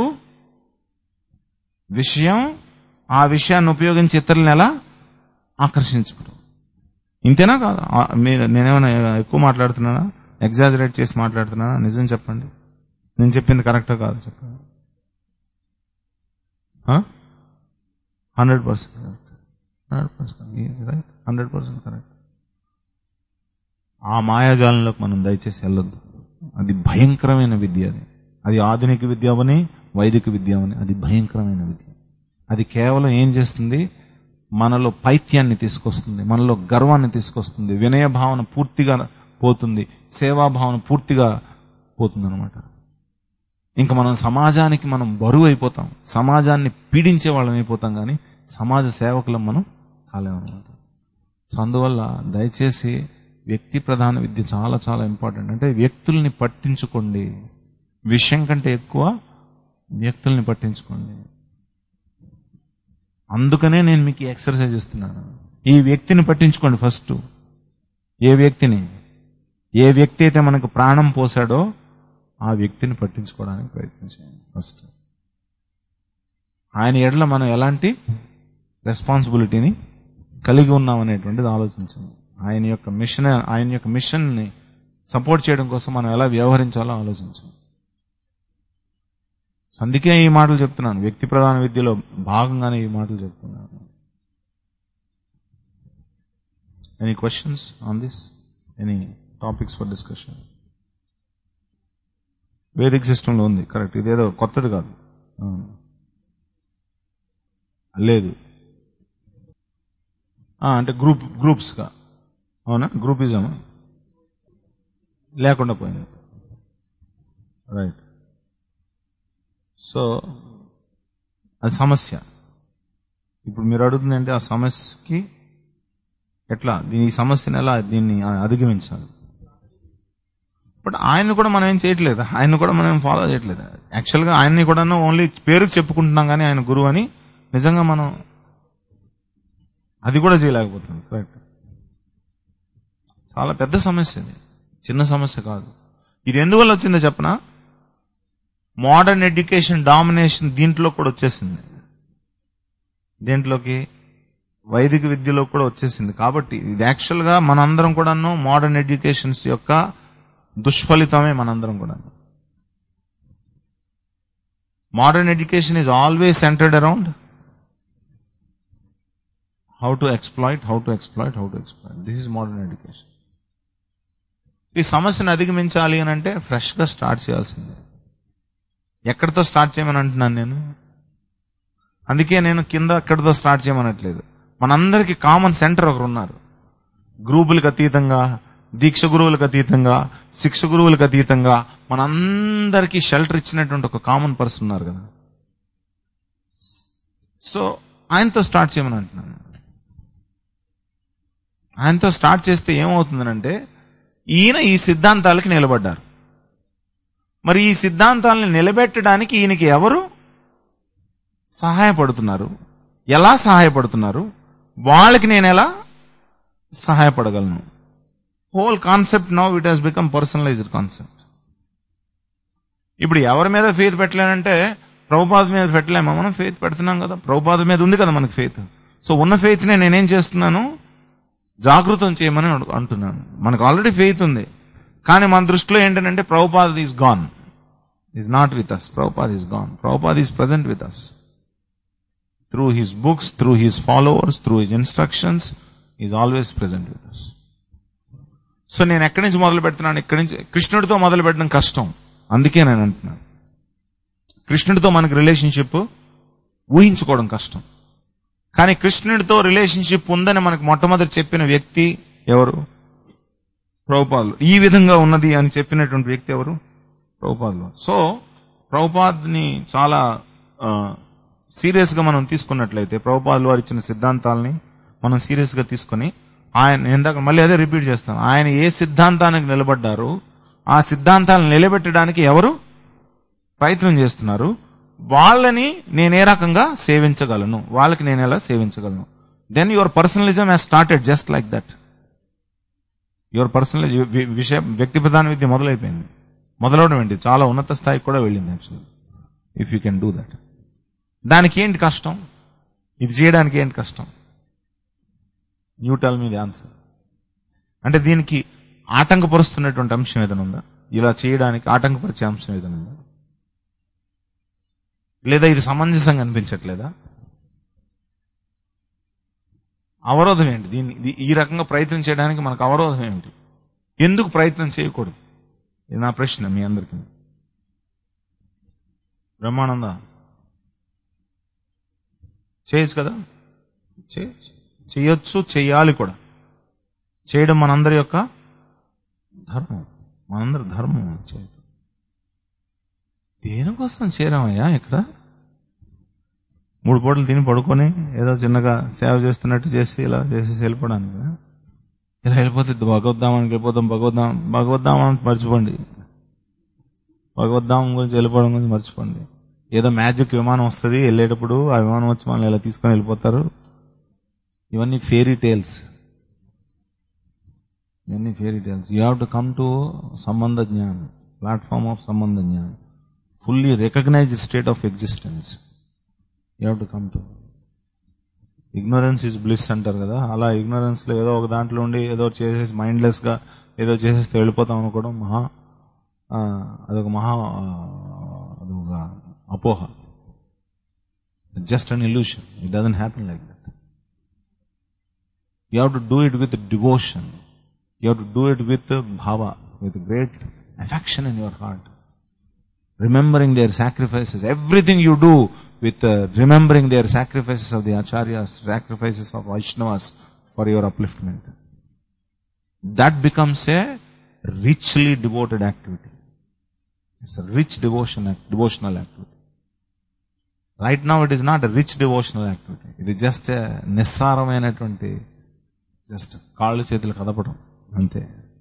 విషయం ఆ విషయాన్ని ఉపయోగించి ఇతరులను ఎలా ఆకర్షించుకోవడం ఇంతేనా కాదు ఆ, మీరు నేనేమైనా ఎక్కువ మాట్లాడుతున్నానా ఎగ్జాజరేట్ చేసి మాట్లాడుతున్నానా నిజం చెప్పండి నేను చెప్పింది కరెక్టా కాదు చెప్పండి hundred percent correct hundred percent right hundred percent correct ఆ మాయాజాలంలోకి మనం దయచేసి వెళ్ళొద్దు అది భయంకరమైన విద్య అది అది ఆధునిక విద్య అవని వైదిక విద్య అవని అది భయంకరమైన విద్య అది కేవలం ఏం చేస్తుంది మనలో పైత్యాన్ని తీసుకొస్తుంది మనలో గర్వాన్ని తీసుకొస్తుంది వినయ భావన పూర్తిగా పోతుంది సేవా భావన పూర్తిగా పోతుంది అనమాట ఇంకా మనం సమాజానికి మనం బరువు అయిపోతాం సమాజాన్ని పీడించే వాళ్ళం అయిపోతాం కానీ సమాజ సేవకులం మనం కాలేమన్నమాట సో అందువల్ల దయచేసి వ్యక్తి ప్రధాన విద్య చాలా చాలా ఇంపార్టెంట్ అంటే వ్యక్తుల్ని పట్టించుకోండి విషయం కంటే ఎక్కువ వ్యక్తుల్ని పట్టించుకోండి అందుకనే నేను మీకు ఈ ఎక్సర్సైజ్ ఇస్తున్నాను ఈ వ్యక్తిని పట్టించుకోండి ఫస్ట్ ఏ వ్యక్తిని ఏ వ్యక్తి అయితే మనకు ప్రాణం పోసాడో ఆ వ్యక్తిని పట్టించుకోవడానికి ప్రయత్నించండి ఫస్ట్ ఆయన ఎడల మనం ఎలాంటి రెస్పాన్సిబిలిటీని కలిగి ఉన్నాం అనేటువంటిది ఆలోచించండి ఆయన యొక్క మిషన్ ఆయన యొక్క మిషన్ ని సపోర్ట్ చేయడం కోసం మనం ఎలా వ్యవహరించాలో ఆలోచించండి అందుకే ఈ మాటలు చెప్తున్నాను వ్యక్తి ప్రధాన విద్యలో భాగంగానే ఈ మాటలు చెప్తున్నాను any questions on this any topics for discussion Vedic సిస్టంలో ఉంది కరెక్ట్ ఇదేదో కొత్తది కాదు ఆ. లేదు ఆ, అంటే గ్రూప్ గ్రూప్స్ గా అవునా గ్రూపిజం లేకుండా పోయింది రైట్ సో అది సమస్య ఇప్పుడు మీరు అడుగుతుందంటే ఆ సమస్యకి ఎట్లా దీని ఈ సమస్యను ఎలా దీన్ని అధిగమించాలి బట్ ఆయన కూడా మనం ఏం చేయట్లేదు ఆయన కూడా మనం ఫాలో చేయట్లేదు యాక్చువల్గా ఆయన్ని కూడా ఓన్లీ పేరుకి చెప్పుకుంటున్నాం కానీ ఆయన గురువు అని నిజంగా మనం అది కూడా చేయలేకపోతుంది కరెక్ట్ చాలా పెద్ద సమస్య ఇది చిన్న సమస్య కాదు ఇది ఎందువల్ల వచ్చిందో చెప్పనా మోడర్న్ ఎడ్యుకేషన్ డామినేషన్ దీంట్లో కూడా వచ్చేసింది దేంట్లోకి వైదిక విద్యలో కూడా వచ్చేసింది కాబట్టి ఇది యాక్చువల్ గా మనందరం కూడాను మోడర్న్ ఎడ్యుకేషన్స్ యొక్క దుష్ఫలితమే మనందరం కూడా modern education is always centered around how to exploit how to exploit how to exploit this is modern education ఈ సమస్యను అధిగమించాలి అని అంటే ఫ్రెష్ గా స్టార్ట్ చేయాల్సిందే ఎక్కడితో స్టార్ట్ చేయమని అంటున్నాను నేను అందుకే నేను కింద ఎక్కడితో స్టార్ట్ చేయమనట్లేదు మనందరికి కామన్ సెంటర్ ఒకరు ఉన్నారు గ్రూపులకు అతీతంగా దీక్ష గురువులకు అతీతంగా శిక్ష గురువులకు అతీతంగా మనందరికీ షెల్టర్ ఇచ్చినటువంటి ఒక కామన్ పర్సన్ ఉన్నారు కదా సో ఆయనతో స్టార్ట్ చేయమని అంటున్నాను ఆయనతో స్టార్ట్ చేస్తే ఏమవుతుందనంటే ఈయన ఈ సిద్ధాంతాలకి నిలబడ్డారు మరి ఈ సిద్ధాంతాలను నిలబెట్టడానికి ఈయనకి ఎవరు సహాయపడుతున్నారు ఎలా సహాయపడుతున్నారు వాళ్ళకి నేను ఎలా సహాయపడగలను whole concept now it has become personalized concept ఇప్పుడు ఎవరి మీద ఫెయిత్ పెట్టలేనంటే ప్రభుపాద మీద పెట్టలేమా మనం ఫెయిత్ పెడుతున్నాం కదా ప్రభుపాద మీద ఉంది కదా మనకి ఫెయిత్ సో ఉన్న ఫెయిత్ నే నేనేం చేస్తున్నాను జాగృతం చేయమని అడు- అంటున్నాను మనకు ఆల్రెడీ ఫెయిత్ ఉంది కానీ మన దృష్టిలో ఏంటంటే Prabhupada is gone is not with us Prabhupada is gone Prabhupada is present with us through his books, through his followers, through his instructions, he is always present with us. So నేను ఎక్కడి నుంచి మొదలు పెడుతున్నాను ఇక్కడి నుంచి కృష్ణుడితో మొదలు పెట్టడం కష్టం అందుకే నేను అంటున్నాను కృష్ణుడితో మనకు రిలేషన్షిప్ ఊహించుకోవడం కష్టం కానీ కృష్ణుడితో రిలేషన్షిప్ ఉందని మనకు మొట్టమొదటి చెప్పిన వ్యక్తి ఎవరు ప్రభుపాదులు ఈ విధంగా ఉన్నది అని చెప్పినటువంటి వ్యక్తి ఎవరు ప్రభుపాదులు సో ప్రభుపాద్ని చాలా సీరియస్ గా మనం తీసుకున్నట్లయితే ప్రభుపాదులు వారు ఇచ్చిన సిద్ధాంతాలని మనం సీరియస్ గా తీసుకుని ఆయన ఇందాక మళ్ళీ అదే రిపీట్ చేస్తాను ఆయన ఏ సిద్ధాంతానికి నిలబడ్డారు ఆ సిద్ధాంతాలను నిలబెట్టడానికి ఎవరు ప్రయత్నం చేస్తున్నారు వాళ్ళని నేను ఏ రకంగా సేవించగలను వాళ్ళకి నేను ఎలా సేవించగలను then your personalism has started just like that your personal విషయ వ్యక్తి ప్రధాన విద్య మొదలైపోయింది మొదలవడం ఏంటి చాలా ఉన్నత స్థాయికి కూడా వెళ్ళింది actually if you can do that దానికి ఏంటి కష్టం ఇది చేయడానికి ఏంటి కష్టం new tell me the answer అంటే దీనికి ఆటంకపరుస్తున్నటువంటి అంశం ఏదైనా ఉందా ఇలా చేయడానికి ఆటంకపరిచే అంశం ఏదైనా ఉందా లేదా ఇది సమంజసంగా అనిపించట్లేదా అవరోధం ఏంటి దీన్ని ఇది- ఈ రకంగా ప్రయత్నం చేయడానికి మనకు అవరోధం ఏంటి ఎందుకు ప్రయత్నం చేయకూడదు ఇది నా ప్రశ్న మీ అందరికీ బ్రహ్మానంద చేయొచ్చు కదా చేయొచ్చు చేయొచ్చు చెయ్యాలి కూడా చేయడం మనందరి యొక్క ధర్మం మనందరి ధర్మం చేయడం దేనికోసం చేరామయ్యా ఇక్కడ మూడు పూటలు తిని పడుకొని ఏదో చిన్నగా సేవ చేస్తున్నట్టు చేసి ఇలా చేసేసి వెళ్ళిపోవడానికి ఇలా వెళ్ళిపోతే భగవద్ధామానికి వెళ్ళిపోతాం భగవద్ధాం భగవద్ధామాన్ని మర్చిపోండి భగవద్ధామం గురించి వెళ్ళిపోవడం గురించి మర్చిపోండి ఏదో మ్యాజిక్ విమానం వస్తుంది వెళ్ళేటప్పుడు ఆ విమానం వచ్చి మనల్ని ఇలా తీసుకొని వెళ్ళిపోతారు ఇవన్నీ ఫేరీ టేల్స్ ఇవన్నీ fairy tales you have to come to సంబంధ జ్ఞానం ప్లాట్ఫామ్ ఆఫ్ సంబంధ జ్ఞానం fully recognized state of existence you have to come to ignorance is bliss అంటారు కదా అలా ఇగ్నోరెన్స్ లో ఏదో ఒక దాంట్లో ఉండి ఏదో చేసేసి మైండ్లెస్ గా ఏదో చేసేస్తే వెళ్ళిపోతాం అనుకోవడం మహా ఆ, అదొక మహా ఆ, అదొక అపోహ just an illusion it doesn't happen like that you have to do it with devotion you have to do it with bhava with great affection in your heart remembering their sacrifices, everything you do with uh, remembering their sacrifices of the acharyas, sacrifices of Vaishnavas for your upliftment. That becomes a richly devoted activity. It's a rich devotion, devotional activity. Right now it is not a rich devotional activity. It is just a నిస్సారమైనటువంటి just కాళ్ళు చేతులు కదపడం అంతే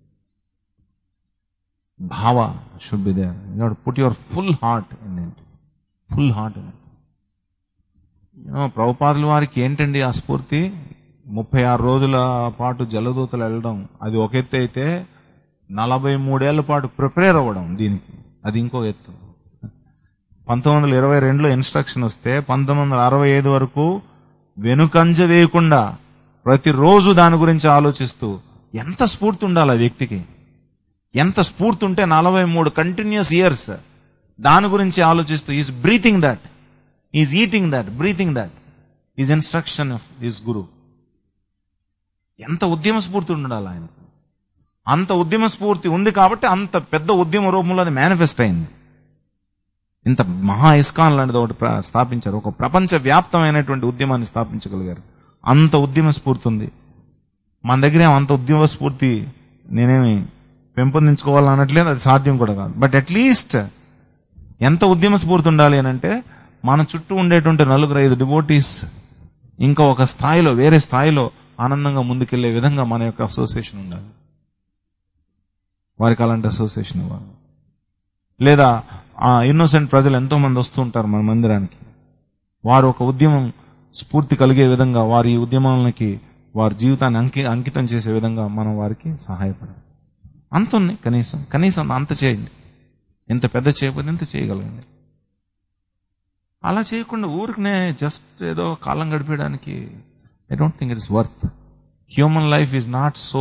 bhava should be there you have put your full heart in it full heart in it ప్రభుపాదుల వారికి ఏంటండి ఆ స్ఫూర్తి ముప్పై ఆరు రోజుల పాటు జలదూతలు వెళ్ళడం అది ఒక ఎత్తు అయితే నలభై మూడేళ్ల పాటు ప్రిపేర్ అవ్వడం దీనికి అది ఇంకో ఎత్తు పంతొమ్మిది వందల ఇరవై రెండులో ఇన్స్ట్రక్షన్ వస్తే పంతొమ్మిది వందల అరవై ఐదు వరకు వెనుకంజ వేయకుండా ప్రతిరోజు దాని గురించి ఆలోచిస్తూ ఎంత స్ఫూర్తి ఉండాలి ఆ వ్యక్తికి ఎంత స్ఫూర్తి ఉంటే నలభై మూడు కంటిన్యూస్ ఇయర్స్ దాని గురించి ఆలోచిస్తూ is breathing that is eating that breathing that is instruction of his guru ఎంత ఉద్యమ స్ఫూర్తి ఉండాలి ఆయన అంత ఉద్యమ స్ఫూర్తి ఉంది కాబట్టి అంత పెద్ద ఉద్యమ రూపంలో అది మేనిఫెస్ట్ అయింది ఇంత మహా ఇస్కాన్ లాంటిది ఒకటి ప్ర- స్థాపించారు ఒక ప్రపంచ వ్యాప్తమైనటువంటి ఉద్యమాన్ని స్థాపించగలిగారు అంత ఉద్యమ స్ఫూర్తి ఉంది మన దగ్గర ఏం అంత ఉద్యమ స్ఫూర్తి నేనేమి పెంపొందించుకోవాలని అనట్లేదు అది సాధ్యం కూడా కాదు బట్ అట్లీస్ట్ ఎంత ఉద్యమ స్ఫూర్తి ఉండాలి అని అంటే మన చుట్టూ ఉండేటువంటి నలుగురు ఐదు డివోటీస్ ఇంకా ఒక స్థాయిలో వేరే స్థాయిలో ఆనందంగా ముందుకెళ్లే విధంగా మన యొక్క అసోసియేషన్ ఉండాలి వారికి అలాంటి అసోసియేషన్ ఇవ్వాలి లేదా ఆ ఇన్నోసెంట్ ప్రజలు ఎంతో మంది వస్తూ ఉంటారు మన మందిరానికి వారు ఒక ఉద్యమం స్ఫూర్తి కలిగే విధంగా వారి ఈ ఉద్యమాలకి వారి జీవితాన్ని అంకి అంకితం చేసే విధంగా మనం వారికి సహాయపడాలి అంత ఉన్నాయి కనీసం కనీసం అంత చేయండి ఎంత పెద్ద చేయకపోతే ఎంత చేయగలండి అలా చేయకుండా ఊరికనే జస్ట్ ఏదో కాలం గడిపేయడానికి I don't think it's worth human life is not so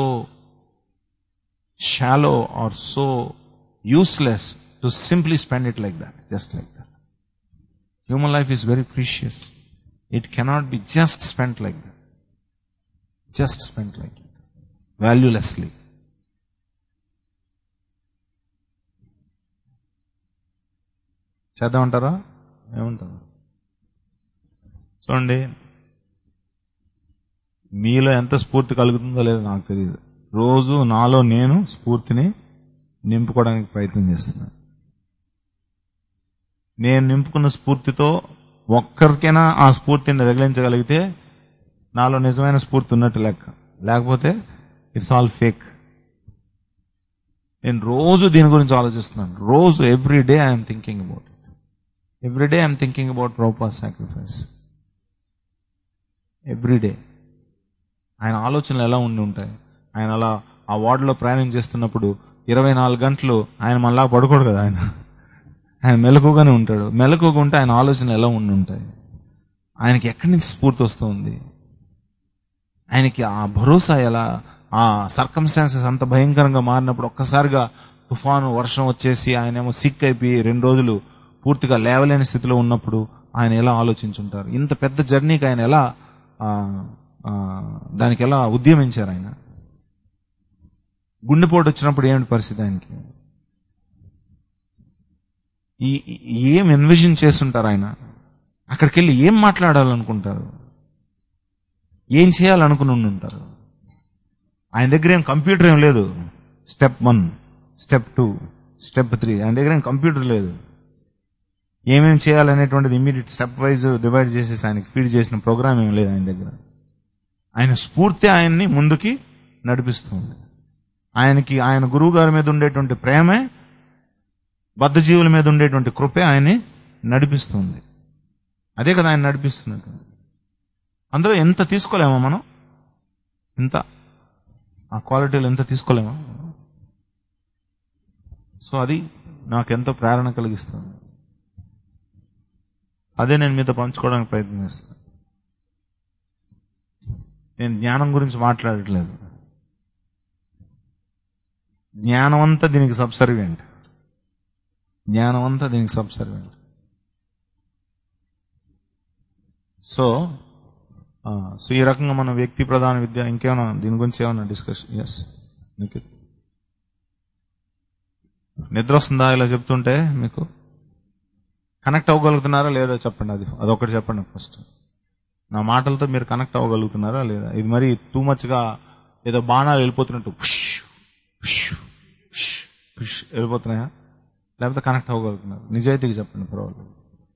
shallow or so useless to simply spend it like that just like that human life is very precious it cannot be just spend like that just spend like that valuelessly చేద్దామంటారా ఏమంటారు చూడండి మీలో ఎంత స్ఫూర్తి కలుగుతుందో లేదో నాకు తెలియదు రోజు నాలో నేను స్ఫూర్తిని నింపుకోవడానికి ప్రయత్నం చేస్తున్నాను నేను నింపుకున్న స్ఫూర్తితో ఒక్కరికైనా ఆ స్ఫూర్తిని రగిలించగలిగితే నాలో నిజమైన స్ఫూర్తి ఉన్నట్టు లెక్క లేకపోతే ఇట్స్ ఆల్ ఫేక్ నేను రోజు దీని గురించి ఆలోచిస్తున్నాను రోజు every day I'm thinking about it every day I'm thinking about Prabhupada's sacrifice every day ఆయన ఆలోచనలు ఎలా ఉండి ఉంటాయి ఆయన అలా ఆ వార్డులో ప్రయాణం చేస్తున్నప్పుడు ఇరవై నాలుగు గంటలు ఆయన మళ్ళా పడుకోడు కదా ఆయన ఆయన మెలకుగానే ఉంటాడు మెలకుగా ఉంటే ఆయన ఆలోచనలు ఎలా ఉండి ఉంటాయి ఆయనకి ఎక్కడి నుంచి స్ఫూర్తి వస్తుంది ఆయనకి ఆ భరోసా ఎలా ఆ సర్కమ్స్టాన్సెస్ అంత భయంకరంగా మారినప్పుడు ఒక్కసారిగా తుఫాను వర్షం వచ్చేసి ఆయన ఏమో సిక్ అయిపోయి రెండు రోజులు పూర్తిగా లేవలేని స్థితిలో ఉన్నప్పుడు ఆయన ఎలా ఆలోచించుంటారు ఇంత పెద్ద జర్నీకి ఆయన ఎలా ఆ, ఆ, దానికి ఎలా ఉద్యమించారు ఆయన గుండెపోటు వచ్చినప్పుడు ఏమిటి పరిస్థితి ఆయనకి ఈ ఈ- ఏం ఎన్విజన్ చేస్తుంటారు ఆయన అక్కడికి వెళ్ళి ఏం మాట్లాడాలనుకుంటారు ఏం చేయాలనుకుని ఉండి ఉంటారు ఆయన దగ్గర ఏం కంప్యూటర్ ఏం లేదు step one step two step three ఆయన దగ్గర ఏం కంప్యూటర్ లేదు ఏమేం చేయాలనేటువంటిది ఇమీడియట్ స్టెప్ వైజ్ డివైడ్ చేసేసి ఆయనకి ఫీడ్ చేసిన ప్రోగ్రామ్ ఏం లేదు ఆయన దగ్గర ఆయన స్ఫూర్తి ఆయన్ని ముందుకి నడిపిస్తుంది ఆయనకి ఆయన గురువు గారి మీద ఉండేటువంటి ప్రేమే బద్ధజీవుల మీద ఉండేటువంటి కృపే ఆయన్ని నడిపిస్తుంది అదే కదా ఆయన నడిపిస్తున్నట్టు అందులో ఎంత తీసుకోలేమా మనం ఇంత ఆ క్వాలిటీలు ఎంత తీసుకోలేమా సో అది నాకెంతో ప్రేరణ కలిగిస్తుంది అదే నేను మీతో పంచుకోవడానికి ప్రయత్నం చేస్తాను నేను జ్ఞానం గురించి మాట్లాడట్లేదు జ్ఞానం అంతా దీనికి సబ్సర్వెంట్ జ్ఞానం అంతా దీనికి సబ్సర్వెంట్ సో ఆ, సో ఈ రకంగా మన వ్యక్తి ప్రధాన విద్య ఇంకేమైనా దీని గురించి ఏమైనా డిస్కషన్ ఎస్ నిఖిత్ నిద్ర వస్తుందా ఇలా చెప్తుంటే మీకు కనెక్ట్ అవ్వగలుగుతున్నారా లేదా చెప్పండి అది అదొకటి చెప్పండి ఫస్ట్ నా మాటలతో మీరు కనెక్ట్ అవ్వగలుగుతున్నారా లేదా ఇది మరి టూ మచ్ గా ఏదో బాణాలు వెళ్ళిపోతున్నట్టు పుష్, పుష్, పుష్, పుష్ వెళ్ళిపోతున్నాయా లేకపోతే కనెక్ట్ అవ్వగలుగుతున్నారు నిజాయితీగా చెప్పండి పర్వాలేదు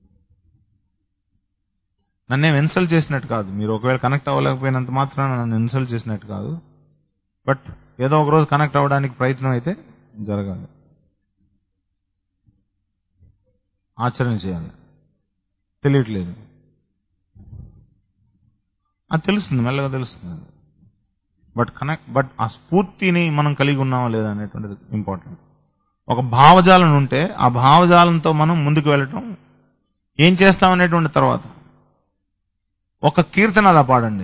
నన్నేం ఇన్సల్ట్ చేసినట్టు కాదు మీరు ఒకవేళ కనెక్ట్ అవ్వలేకపోయినంత మాత్రాన నన్ను ఇన్సల్ట్ చేసినట్టు కాదు బట్ ఏదో ఒక రోజు కనెక్ట్ అవ్వడానికి ప్రయత్నం అయితే జరగాలి ఆచరణ చేయాలి తెలియట్లేదు అది తెలుస్తుంది మెల్లగా తెలుస్తుంది బట్ కనెక్ట్ బట్ ఆ స్ఫూర్తిని మనం కలిగి ఉన్నామా లేదా అనేటువంటిది ఇంపార్టెంట్ ఒక భావజాలం ఉంటే ఆ భావజాలంతో మనం ముందుకు వెళ్ళటం ఏం చేస్తాం అనేటువంటి తర్వాత ఒక కీర్తన అలా పాడండి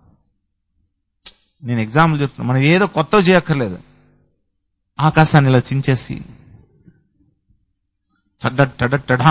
నేను ఎగ్జాంపుల్ చెప్తున్నా మనం ఏదో కొత్తవి చేయక్కర్లేదు ఆకాశాన్ని ఇలా చించేసి టడ టడ టడా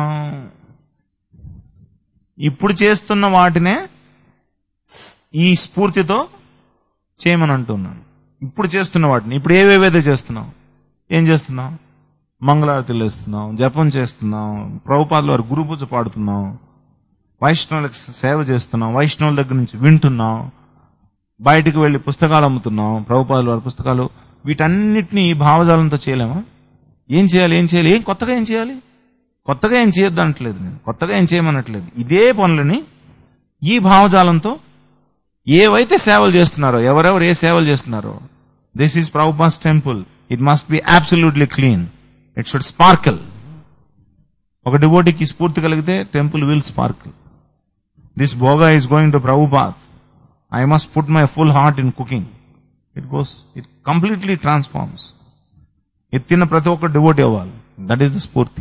ఇప్పుడు చేస్తున్న వాటినే ఈ స్ఫూర్తితో చేయమని అంటున్నాను ఇప్పుడు చేస్తున్న వాటిని ఇప్పుడు ఏవేవేదో చేస్తున్నాం ఏం చేస్తున్నాం మంగళారతిలు వేస్తున్నాం జపం చేస్తున్నాం ప్రభుపాదుల వారి గురు పూజ పాడుతున్నాం వైష్ణవులకు సేవ చేస్తున్నాం వైష్ణవుల దగ్గర నుంచి వింటున్నాం బయటికి వెళ్లి పుస్తకాలు అమ్ముతున్నాం ప్రభుపాదుల వారి పుస్తకాలు వీటన్నిటిని ఈ భావజాలంతో చేయలేమా ఏం చేయాలి ఏం చేయాలి ఏం కొత్తగా ఏం చేయాలి కొత్తగా ఏం చేయొద్దు అనట్లేదు నేను కొత్తగా ఏం చేయమనట్లేదు ఇదే పనులని ఈ భావజాలంతో ఏవైతే సేవలు చేస్తున్నారో ఎవరెవరు ఏ సేవలు చేస్తున్నారో this is Prabhupada's temple it must be absolutely clean it should sparkle ఒక డివోటీకి స్ఫూర్తి కలిగితే temple will sparkle this bhoga is going to Prabhupad I must put my full heart in cooking it goes it completely transforms ఇది తిన్న ప్రతి ఒక్క devotee అవ్వాలి that is the స్ఫూర్తి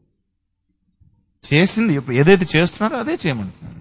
చేసింది ఇప్పుడు ఏదైతే చేస్తున్నారో అదే చేయమంటున్నాను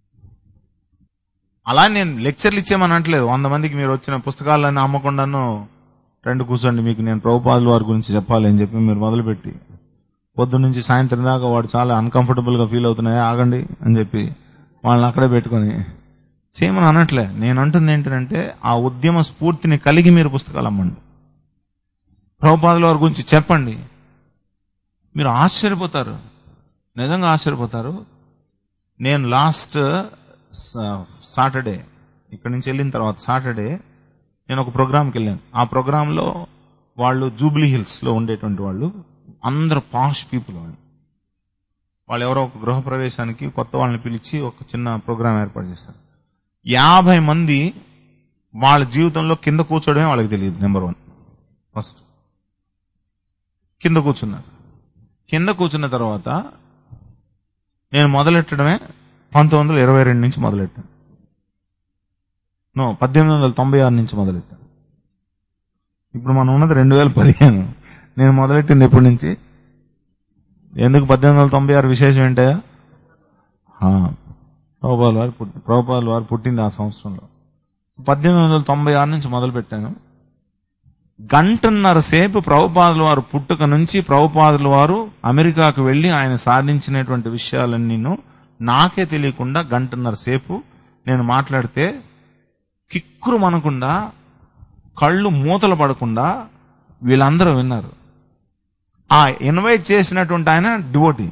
అలా నేను లెక్చర్లు ఇచ్చేమని అనట్లేదు వంద మందికి మీరు వచ్చిన పుస్తకాలన్నీ అమ్మకుండాను రెండు కూర్చోండి మీకు నేను ప్రభుపాదుల వారి గురించి చెప్పాలి అని చెప్పి మీరు మొదలుపెట్టి పొద్దు నుంచి సాయంత్రం దాకా వాడు చాలా అన్కంఫర్టబుల్ గా ఫీల్ అవుతున్నాయి ఆగండి అని చెప్పి వాళ్ళని అక్కడే పెట్టుకొని చేయమని అనట్లే నేను అంటుంది ఏంటంటే ఆ ఉద్యమ స్ఫూర్తిని కలిగి మీరు పుస్తకాలు అమ్మండి ప్రభుపాదుల వారి గురించి చెప్పండి మీరు ఆశ్చర్యపోతారు నిజంగా ఆశ్చర్యపోతారు నేను లాస్ట్ సాటర్డే ఇక్కడి నుంచి వెళ్ళిన తర్వాత సాటర్డే నేను ఒక ప్రోగ్రామ్కి వెళ్ళాను ఆ ప్రోగ్రాంలో వాళ్ళు జూబ్లీ హిల్స్ లో ఉండేటువంటి వాళ్ళు అందరు పాష్ పీపుల్ వాళ్ళు వాళ్ళు ఎవరో ఒక గృహ ప్రవేశానికి కొత్త వాళ్ళని పిలిచి ఒక చిన్న ప్రోగ్రాం ఏర్పాటు చేశారు యాభై మంది వాళ్ళ జీవితంలో కింద కూర్చోవడమే వాళ్ళకి తెలియదు నెంబర్ వన్ ఫస్ట్ కింద కూర్చున్నారు కింద కూర్చున్న తర్వాత నేను మొదలెట్టడమే పంతొమ్మిది వందల ఇరవై రెండు నుంచి మొదలెట్టాను నో పద్దెనిమిది వందల తొంభై ఆరు నుంచి మొదలెట్టాను ఇప్పుడు మనం ఉన్నది రెండు వేల పదిహేను నేను మొదలెట్టింది ఎప్పటి నుంచి ఎందుకు పద్దెనిమిది వందల తొంభై ఆరు విశేషం ఏంటయా ప్రభుపాల్ వారు పుట్టి ప్రభుపాల్ వారు పుట్టింది ఆ సంవత్సరంలో పద్దెనిమిది వందల తొంభై ఆరు నుంచి మొదలు పెట్టాను గంటన్నర సేపు ప్రభుపాదుల వారు పుట్టుక నుంచి ప్రభుపాదుల వారు అమెరికాకు వెళ్లి ఆయన సాధించినటువంటి విషయాలన్నీను నాకే తెలియకుండా గంటన్నర సేపు నేను మాట్లాడితే కిక్కురు మనకుండా కళ్ళు మూతలు పడకుండా వీళ్ళందరూ విన్నారు ఆ ఇన్వైట్ చేసినటువంటి ఆయన డివోటీ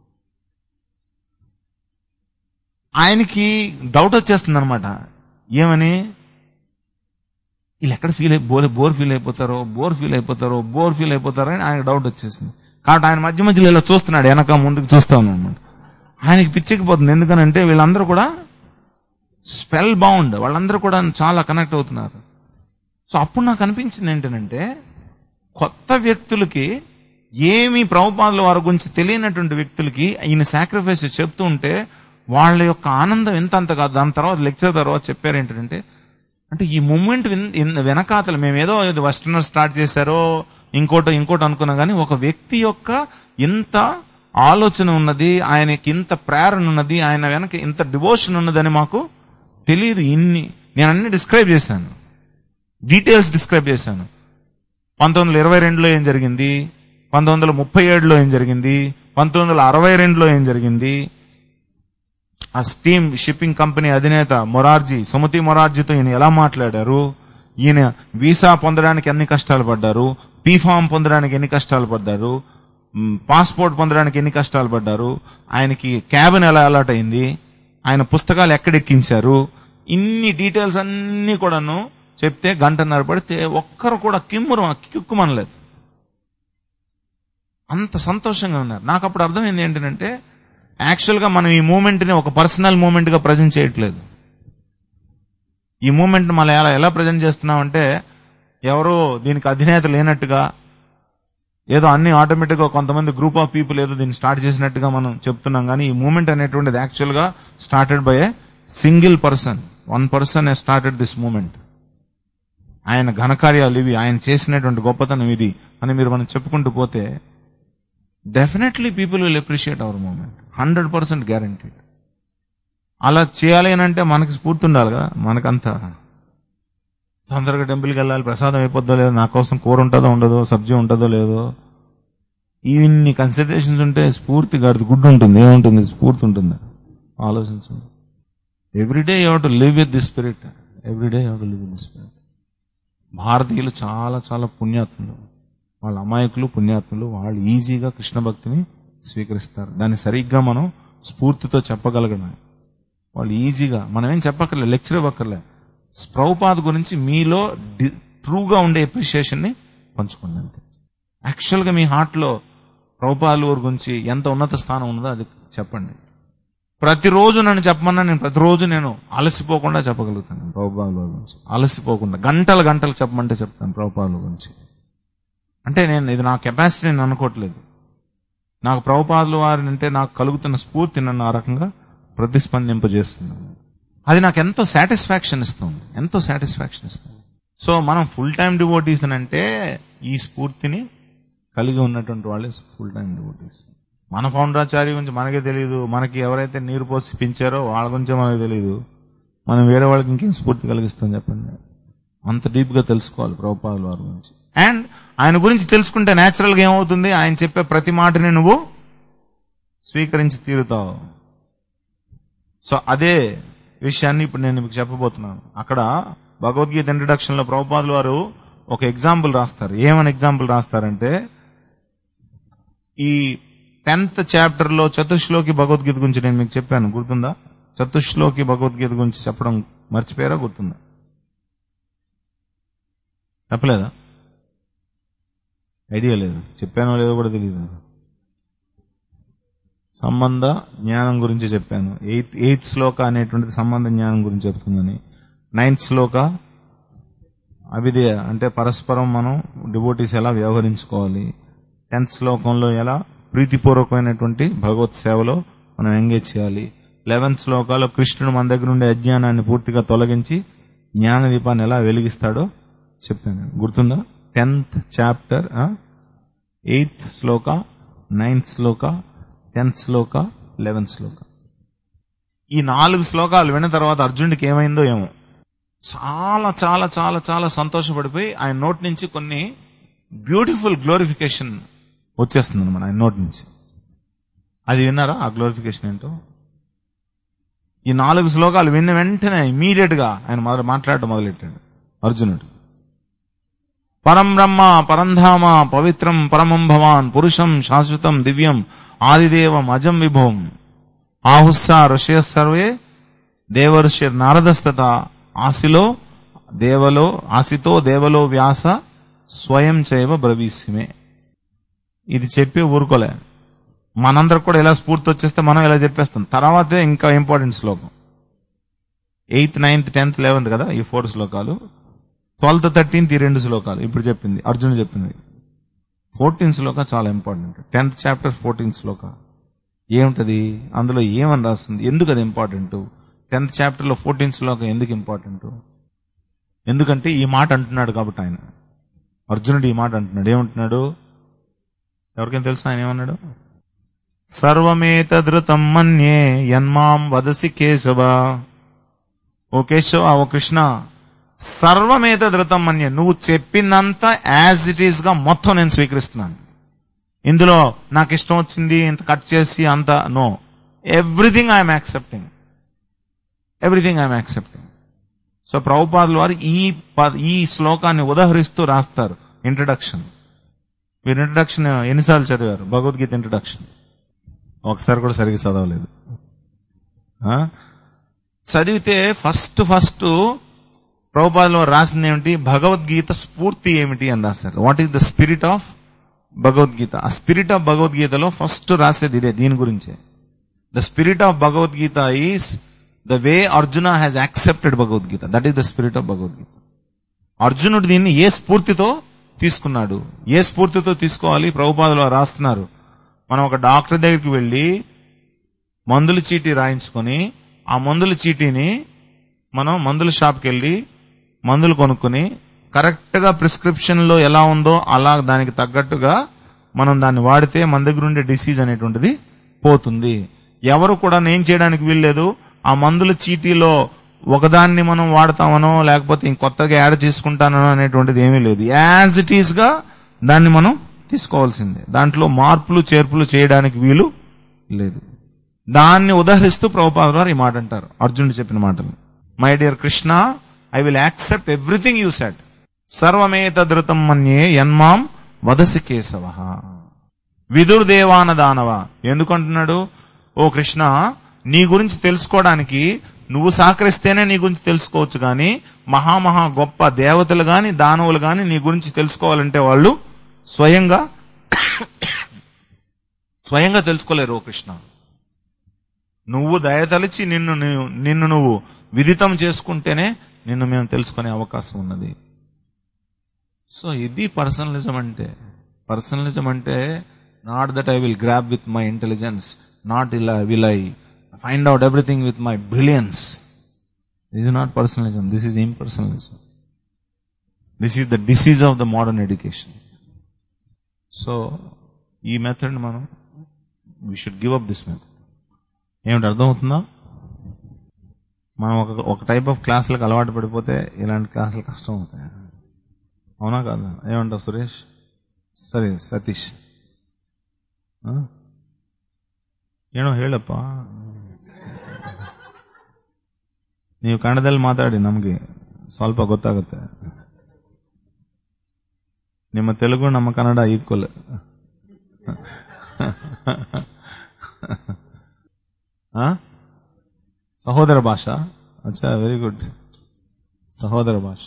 ఆయనకి డౌట్ వచ్చేస్తుంది అనమాట ఏమని వీళ్ళు ఎక్కడ ఫీల్ అయి బోర్ బోర్ ఫీల్ అయిపోతారో బోర్ ఫీల్ అయిపోతారో బోర్ ఫీల్ అయిపోతారో అని ఆయనకు డౌట్ వచ్చేసింది కాబట్టి ఆయన మధ్య మధ్యలో ఇలా చూస్తున్నాడు వెనక ముందుకు చూస్తా ఉన్నాడు అనమాట ఆయనకి పిచ్చెక్కిపోతుంది ఎందుకనంటే వీళ్ళందరూ కూడా స్పెల్ బౌండ్ వాళ్ళందరూ కూడా చాలా కనెక్ట్ అవుతున్నారు సో అప్పుడు నాకు అనిపించింది ఏంటంటే కొత్త వ్యక్తులకి ఏమి ప్రభుపాదుల వారి గురించి తెలియనటువంటి వ్యక్తులకి ఈయన సాక్రిఫైస్ చెప్తూ ఉంటే వాళ్ళ యొక్క ఆనందం ఎంత అంత కాదు దాని తర్వాత లెక్చర్ తర్వాత చెప్పారు ఏంటంటే అంటే ఈ మూమెంట్ వెనకాతలు మేము ఏదో వెస్టర్నర్ స్టార్ట్ చేశారో ఇంకోటో ఇంకోటి అనుకున్నాం కానీ ఒక వ్యక్తి యొక్క ఇంత ఆలోచన ఉన్నది ఆయనకి ఇంత ప్రేరణ ఉన్నది ఆయన వెనక ఇంత డివోషన్ ఉన్నదని మాకు తెలియదు ఇన్ని నేను అన్ని డిస్క్రైబ్ చేశాను డీటెయిల్స్ డిస్క్రైబ్ చేశాను పంతొమ్మిది వందల ఇరవై రెండులో ఏం జరిగింది పంతొమ్మిది వందల ముప్పై ఏడులో ఏం జరిగింది పంతొమ్మిది వందల అరవై రెండులో ఏం జరిగింది ఆ స్టీమ్ షిప్పింగ్ కంపెనీ అధినేత మొరార్జీ సుమతి మొరార్జీతో ఈయన ఎలా మాట్లాడారు ఈయన వీసా పొందడానికి ఎన్ని కష్టాలు పడ్డారు పీఫామ్ పొందడానికి ఎన్ని కష్టాలు పడ్డారు మ్, పాస్పోర్ట్ పొందడానికి ఎన్ని కష్టాలు పడ్డారు ఆయనకి క్యాబిన్ ఎలా అలాట్ అయింది ఆయన పుస్తకాలు ఎక్కడెక్కించారు ఇన్ని డీటెయిల్స్ అన్ని కూడాను చెప్తే గంటన్నర పడితే ఒక్కరు కూడా కిమ్మురు కిక్కుమనలేదు అంత సంతోషంగా ఉన్నారు నాకు అప్పుడు అర్థమైంది ఏంటంటే యాక్చువల్ గా మనం ఈ మూమెంట్ ని ఒక పర్సనల్ మూమెంట్ గా ప్రజెంట్ చేయట్లేదు ఈ మూమెంట్ మనం ఎలా ఎలా ప్రజెంట్ చేస్తున్నాం అంటే ఎవరో దీనికి అధినేత లేనట్టుగా ఏదో అన్ని ఆటోమేటిక్ గా కొంతమంది గ్రూప్ ఆఫ్ పీపుల్ ఏదో దీన్ని స్టార్ట్ చేసినట్టుగా మనం చెప్తున్నాం కానీ ఈ మూమెంట్ అనేటువంటిది యాక్చువల్ గా started by a single person one person a started this movement ఆయన ఘనకార్యాలు ఇవి ఆయన చేసినటువంటి గొప్పతనం ఇది అని మీరు మనం చెప్పుకుంటూ పోతే definitely people will appreciate our movement hundred percent guaranteed అలా చేయాలి అని అంటే మనకి స్ఫూర్తి ఉండాలి కదా మనకంతా తొందరగా టెంపుల్కి వెళ్ళాలి ప్రసాదం అయిపోద్దో లేదో నా కోసం కూర ఉంటుందో ఉండదో సబ్జీ ఉంటుందో లేదో ఇన్ని కన్సిడరేషన్స్ ఉంటే స్ఫూర్తి గారి గుడ్డు ఉంటుంది ఏముంటుంది స్ఫూర్తి ఉంటుంది ఆలోచించండి everyday you to live with the spirit everyday you to live with the spirit భారతీయులు చాలా చాలా పుణ్యాత్ములు వాళ్ళ అమాయకులు పుణ్యాత్ములు వాళ్ళు ఈజీగా కృష్ణ భక్తిని స్వీకరిస్తారు దాన్ని సరిగ్గా మనం స్ఫూర్తితో చెప్పగలగడం వాళ్ళు ఈజీగా మనం ఏం చెప్పక్కర్లే లెక్చర్ ఇవ్వక్కర్లే ప్రభుపాద్ గురించి మీలో ట్రూగా ఉండే ఎప్రిషియేషన్ ని పంచుకోండి అంతే యాక్చువల్ గా మీ హార్ట్ లో ప్రభుపాదుల వారి గురించి ఎంత ఉన్నత స్థానం ఉన్నదో అది చెప్పండి ప్రతిరోజు నన్ను చెప్పమన్నా నేను ప్రతిరోజు నేను అలసిపోకుండా చెప్పగలుగుతాను ప్రభుపాదుల వారి గురించి అలసిపోకుండా గంటలు గంటలు చెప్పమంటే చెప్తాను ప్రభుపాదుల గురించి అంటే నేను ఇది నా కెపాసిటీ నేను అనుకోవట్లేదు నాకు ప్రభుపాదుల వారిని అంటే నాకు కలుగుతున్న స్ఫూర్తి నన్ను ఆ రకంగా ప్రతిస్పందింపజేస్తుంది అది నాకు ఎంతో సాటిస్ఫాక్షన్ ఇస్తుంది ఎంతో సాటిస్ఫాక్షన్ ఇస్తుంది సో మనం ఫుల్ టైం డివోటీస్ అని అంటే ఈ స్ఫూర్తిని కలిగి ఉన్నటువంటి వాళ్ళే ఫుల్ టైం డివోటీస్ మన ఫౌండరాచార్య గురించి మనకే తెలియదు మనకి ఎవరైతే నీరు పోసి పెంచారో వాళ్ళ గురించే మనకు తెలియదు మనం వేరే వాళ్ళకి ఇంకేం స్ఫూర్తి కలిగిస్తాం చెప్పండి అంత డీప్ గా తెలుసుకోవాలి ప్రభుపాదుల వారి గురించి అండ్ ఆయన గురించి తెలుసుకుంటే నేచురల్ గా ఏమవుతుంది ఆయన చెప్పే ప్రతి మాటని నువ్వు స్వీకరించి తీరుతావు సో అదే విషయాన్ని ఇప్పుడు నేను మీకు చెప్పబోతున్నాను అక్కడ భగవద్గీత ఇంట్రడక్షన్ లో ప్రభుపాదుల వారు ఒక ఎగ్జాంపుల్ రాస్తారు ఏమని ఎగ్జాంపుల్ రాస్తారంటే ఈ టెన్త్ చాప్టర్ లో చతుశ్లోకి భగవద్గీత గురించి నేను మీకు చెప్పాను గుర్తుందా చతుశ్లోకి భగవద్గీత గురించి చెప్పడం మర్చిపోయారా గుర్తుందా చెప్పలేదా ఐడియా లేదు చెప్పానో లేదో కూడా తెలియదు సంబంధ జ్ఞానం గురించి చెప్పాను ఎయిత్ ఎయిత్ శ్లోక అనేటువంటిది సంబంధ జ్ఞానం గురించి చెప్తుందని నైన్త్ శ్లోక అవిధేయ అంటే పరస్పరం మనం డివోటీస్ ఎలా వ్యవహరించుకోవాలి టెన్త్ శ్లోకంలో ఎలా ప్రీతిపూర్వకమైనటువంటి భగవత్ సేవలో మనం ఎంగేజ్ చేయాలి లెవెన్త్ శ్లోకాలో కృష్ణుడు మన దగ్గర ఉండే అజ్ఞానాన్ని పూర్తిగా తొలగించి జ్ఞాన దీపాన్ని ఎలా వెలిగిస్తాడో చెప్పాను గుర్తుందా tenth chapter eighth shloka ninth shloka tenth shloka eleventh shloka ఈ నాలుగు శ్లోకాలు విన్న తర్వాత అర్జునుడికి ఏమైందో ఏమో చాలా చాలా చాలా చాలా సంతోషపడిపోయి ఆయన నోటి నుంచి కొన్ని బ్యూటిఫుల్ గ్లోరిఫికేషన్ వచ్చేస్తుంది అనమాట ఆయన నోటి నుంచి అది విన్నారా ఆ గ్లోరిఫికేషన్ ఏంటో ఈ నాలుగు శ్లోకాలు విన్న వెంటనే ఇమీడియట్ గా ఆయన మొదలు మాట్లాడటం మొదలెట్టాడు అర్జునుడు పరం బ్రహ్మ పరంధామ పవిత్రం పరమం భవాన్ పురుషం శాశ్వతం దివ్యం ఆదిదేవం అజం విభవం ఆహుస్స ఋషయ సర్వే దేవర్షి నారదస్తత ఆశిలో దేవలో ఆశితో దేవలో వ్యాస స్వయం చైవ బ్రవీస్యమే ఇది చెప్పి ఊరుకోలే మనందరికి కూడా ఇలా స్ఫూర్తి వచ్చేస్తే మనం ఇలా చెప్పేస్తాం తర్వాతే ఇంకా ఇంపార్టెంట్ శ్లోకం ఎయిత్ నైన్త్ టెన్త్ లెవెన్త్ కదా ఈ ఫోర్ శ్లోకాలు ట్వెల్త్ థర్టీన్త్ ఈ రెండు శ్లోకాలు ఇప్పుడు చెప్పింది అర్జున్ చెప్పింది ఫోర్టీన్ శ్లోక చాలా important tenth chapter fourteen shloka ఏముంటది అందులో ఏమని రాస్తుంది ఎందుకు అది ఇంపార్టెంట్ టెన్త్ చాప్టర్ లో ఫోర్టీన్ శ్లోక ఎందుకు ఇంపార్టెంట్ ఎందుకంటే ఈ మాట అంటున్నాడు కాబట్టి ఆయన అర్జునుడు ఈ మాట అంటున్నాడు ఏమంటున్నాడు ఎవరికైనా తెలుసు ఆయన ఏమన్నాడు సర్వమేతదృతం మన్యే యన్మాం వదసి కేశవ ఓ కేశవ ఓ కృష్ణ సర్వమేతదృతం మన్యే నువ్వు చెప్పిందంతా యాజ్ ఇట్ ఈస్ గా మొత్తం నేను స్వీకరిస్తున్నాను ఇందులో నాకు ఇష్టం వచ్చింది ఇంత కట్ చేసి అంత no everything I'm accepting everything I'm accepting so ప్రభుపాదుల వారు ఈ ప- ఈ శ్లోకాన్ని ఉదహరిస్తూ రాస్తారు ఇంట్రడక్షన్ మీరు ఇంట్రడక్షన్ ఎన్నిసార్లు చదివారు భగవద్గీత ఇంట్రడక్షన్ ఒకసారి కూడా సరిగ్గా చదవలేదు ఆ? చదివితే ఫస్ట్ ఫస్ట్ ప్రభుపాదలో రాసింది ఏమిటి భగవద్గీత స్ఫూర్తి ఏమిటి అని రాశారు what is the spirit of Bhagavad Gita ఆ స్పిరిట్ ఆఫ్ భగవద్గీతలో ఫస్ట్ రాసేది ఇదే దీని గురించే the spirit of Bhagavad Gita is the way Arjuna has accepted Bhagavad Gita that is the spirit of Bhagavad Gita అర్జునుడు దీన్ని ఏ స్ఫూర్తితో తీసుకున్నాడు ఏ స్ఫూర్తితో తీసుకోవాలి ప్రభుపాదులు రాస్తున్నారు మనం ఒక డాక్టర్ దగ్గరికి వెళ్లి మందుల చీటీ రాయించుకొని ఆ మందుల చీటీని మనం మందుల షాప్కి వెళ్ళి మందులు కొనుక్కొని కరెక్ట్ గా ప్రిస్క్రిప్షన్ లో ఎలా ఉందో అలా దానికి తగ్గట్టుగా మనం దాన్ని వాడితే మన దగ్గర ఉండే డిసీజ్ అనేటువంటిది పోతుంది ఎవరు కూడా నేను చేయడానికి వీల్లేదు ఆ మందుల చీటీలో ఒకదాన్ని మనం వాడతామనో లేకపోతే ఇంకొత్తగా యాడ్ చేసుకుంటానో అనేటువంటిది ఏమీ లేదు యాజ్ ఇట్ ఈస్ గా దాన్ని మనం తీసుకోవాల్సిందే దాంట్లో మార్పులు చేర్పులు చేయడానికి వీలు లేదు దాన్ని ఉదహరిస్తూ ప్రభుపాద గారు ఈ మాట అంటారు అర్జునుడు చెప్పిన మాటలు my dear Krishna I will accept everything you set సర్వమేతదృతం మన్యే యన్మాం వదసి కేశవ విదుర్దేవాన దానవ ఎందుకంటున్నాడు ఓ కృష్ణ నీ గురించి తెలుసుకోవడానికి నువ్వు సహకరిస్తేనే నీ గురించి తెలుసుకోవచ్చు గాని మహామహా గొప్ప దేవతలు గాని దానవులు గాని నీ గురించి తెలుసుకోవాలంటే వాళ్ళు స్వయంగా స్వయంగా తెలుసుకోలేరు ఓ కృష్ణ నువ్వు దయతలిచి నిన్ను నీ- నిన్ను నువ్వు విదితం చేసుకుంటేనే నిన్ను మేము తెలుసుకునే అవకాశం ఉన్నది సో ఇది పర్సనలిజం అంటే పర్సనలిజం అంటే not that I will grab with my intelligence not ఇలా will I find out everything with my brilliance this is not personalism this is impersonalism this is the disease of the modern education so ఈ method మనం we should give up this method ఏమిటి అర్థమవుతుందా మనం ఒక ఒక type of క్లాసులకు అలవాటు పడిపోతే ఇలాంటి క్లాసులు కష్టం అవుతాయి అవునా కాదా ఏమంటావు సురేష్ సరే సతీష్ ಆ? ಏನೋ ಹೇಳಪ್ಪ ನೀವು ಕನ್ನಡದಲ್ಲಿ ಮಾತಾಡಿ ನಮಗೆ ಸ್ವಲ್ಪ ಗೊತ್ತಾಗುತ್ತೆ ನಿಮ್ಮ ತೆಲುಗು ನಮ್ಮ ಕನ್ನಡ ಈಕ್ವಲ್ సహోదర భాష అచ్చా వెరీ గుడ్ సహోదర భాష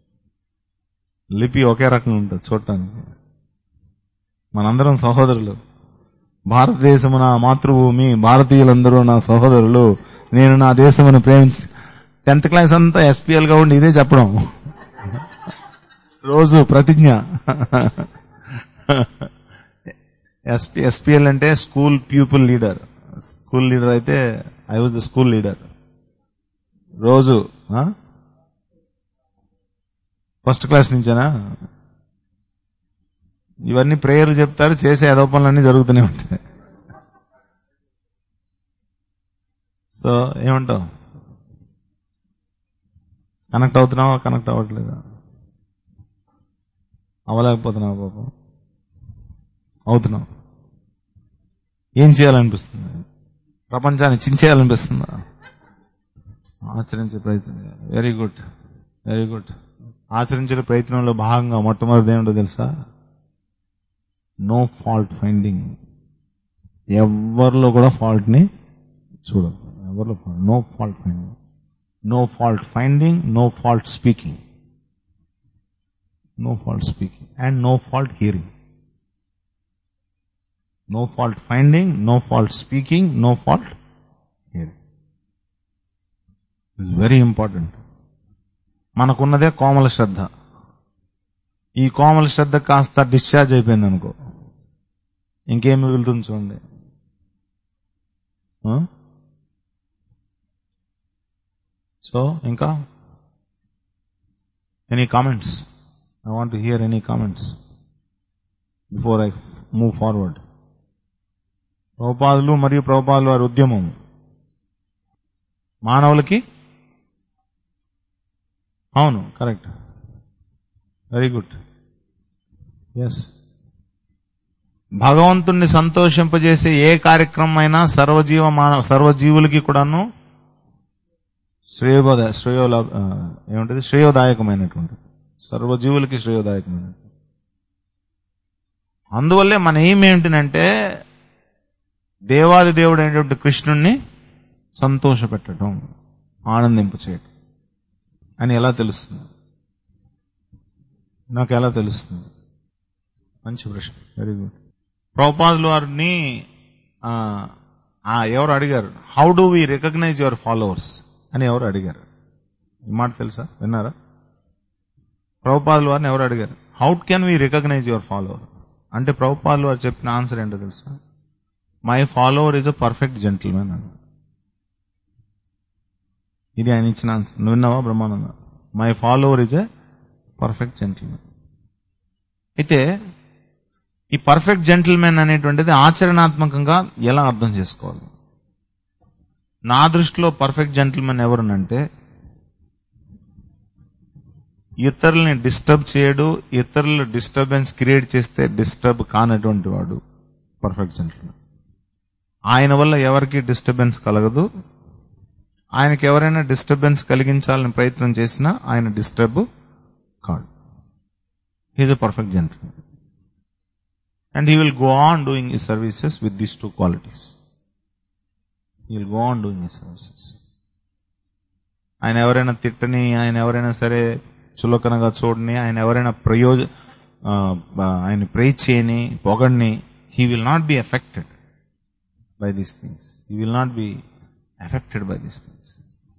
లిపి ఒకే రకంగా ఉంటుంది చూడటానికి మనందరం సహోదరులు భారతదేశము నా మాతృభూమి భారతీయులందరూ నా సహోదరులు నేను నా దేశమును ప్రేమించి టెన్త్ క్లాస్ అంతా ఎస్పీఎల్ గా ఉండి ఇదే చెప్పడం రోజు ప్రతిజ్ఞ ఎస్పీ ఎస్పీఎల్ అంటే school pupil leader school leader అయితే I was the school leader రోజు ఫస్ట్ క్లాస్ నుంచేనా ఇవన్నీ ప్రేయర్ చెప్తారు చేసే ఏదో పనులన్నీ జరుగుతూనే ఉంటాయి సో ఏమంటావు కనెక్ట్ అవుతున్నావా కనెక్ట్ అవ్వట్లేదా అవ్వలేకపోతున్నావా పాపం అవుతున్నావు ఏం చేయాలనిపిస్తుంది ప్రపంచాన్ని చించేయాలనిపిస్తుందా ఆచరించే ప్రయత్నం వెరీ గుడ్ వెరీ గుడ్ ఆచరించే ప్రయత్నంలో భాగంగా మొట్టమొదటి ఏమిటో తెలుసా నో ఫాల్ట్ ఫైండింగ్ ఎవరిలో కూడా ఫాల్ట్ ని చూడదు ఎవరిలో no fault finding no fault finding no fault speaking no fault speaking and no fault hearing no fault finding no fault speaking no fault hearing is very important మనకున్నదే కోమల శ్రద్ధ ఈ కోమల శ్రద్ధ కాస్త డిశ్చార్జ్ అయిపోయింది అనుకో ఇంకేం మిగులుతుంది చూడండి సో ఇంకా any comments I want hear any comments before I move forward ప్రభుపాదులు మరియు ప్రభుపాదులు వారి ఉద్యమం మానవులకి అవును కరెక్ట్ వెరీ గుడ్ ఎస్ భగవంతుణ్ణి సంతోషింపజేసే ఏ కార్యక్రమం అయినా సర్వజీవ మానవ సర్వజీవులకి కూడాను శ్రేయోద శ్రేయోల ఆ, ఏముంటది శ్రేయోదాయకమైనటువంటి సర్వజీవులకి శ్రేయోదాయకమైనటువంటి అందువల్లే మన ఏం ఏంటంటే దేవాది దేవుడు అయినటువంటి కృష్ణుణ్ణి సంతోష పెట్టడం ఆనందింప చేయటం అని ఎలా తెలుస్తుంది నాకు ఎలా తెలుస్తుంది మంచి ప్రశ్న వెరీ గుడ్ ప్రభుపాదులు వారిని ఆ, ఆ, ఎవరు అడిగారు how do we recognize your followers అని ఎవరు అడిగారు ఈ మాట తెలుసా విన్నారా ప్రభుపాదులు వారిని ఎవరు అడిగారు how can we recognize your follower అంటే ప్రభుపాదులు వారు చెప్పిన ఆన్సర్ ఏంటో తెలుసా my follower is a perfect gentlemen అని ఇది ఆయన ఇచ్చిన ఆన్సర్ నువ్వు విన్నావా Brahmananda my follower is a perfect gentlemen అయితే ఈ పర్ఫెక్ట్ జెంటిల్మెన్ అనేటువంటిది ఆచరణాత్మకంగా ఎలా అర్థం చేసుకోవాలి నా దృష్టిలో పర్ఫెక్ట్ జెంటిల్మెన్ ఎవరునంటే ఇతరుల్ని డిస్టర్బ్ చేయడు ఇతరులు డిస్టర్బెన్స్ క్రియేట్ చేస్తే డిస్టర్బ్ కానటువంటి వాడు పర్ఫెక్ట్ జెంటిల్మెన్ ఆయన వల్ల ఎవరికి డిస్టర్బెన్స్ కలగదు ఆయనకి ఎవరైనా డిస్టర్బెన్స్ కలిగించాలని ప్రయత్నం చేసినా ఆయన డిస్టర్బ్ కాడు is perfect gentlemen and he will go on doing ఈ services with these two qualities he will go on doing ఈ సర్వీసెస్ ఆయన ఎవరైనా తిట్టని ఆయన ఎవరైనా సరే చులకనగా చూడని ఆయన ఎవరైనా ప్రయోజ ఆ, ఆయన ప్రే చేయని పొగడ్ని he will not be affected by these things he will not be affected by these things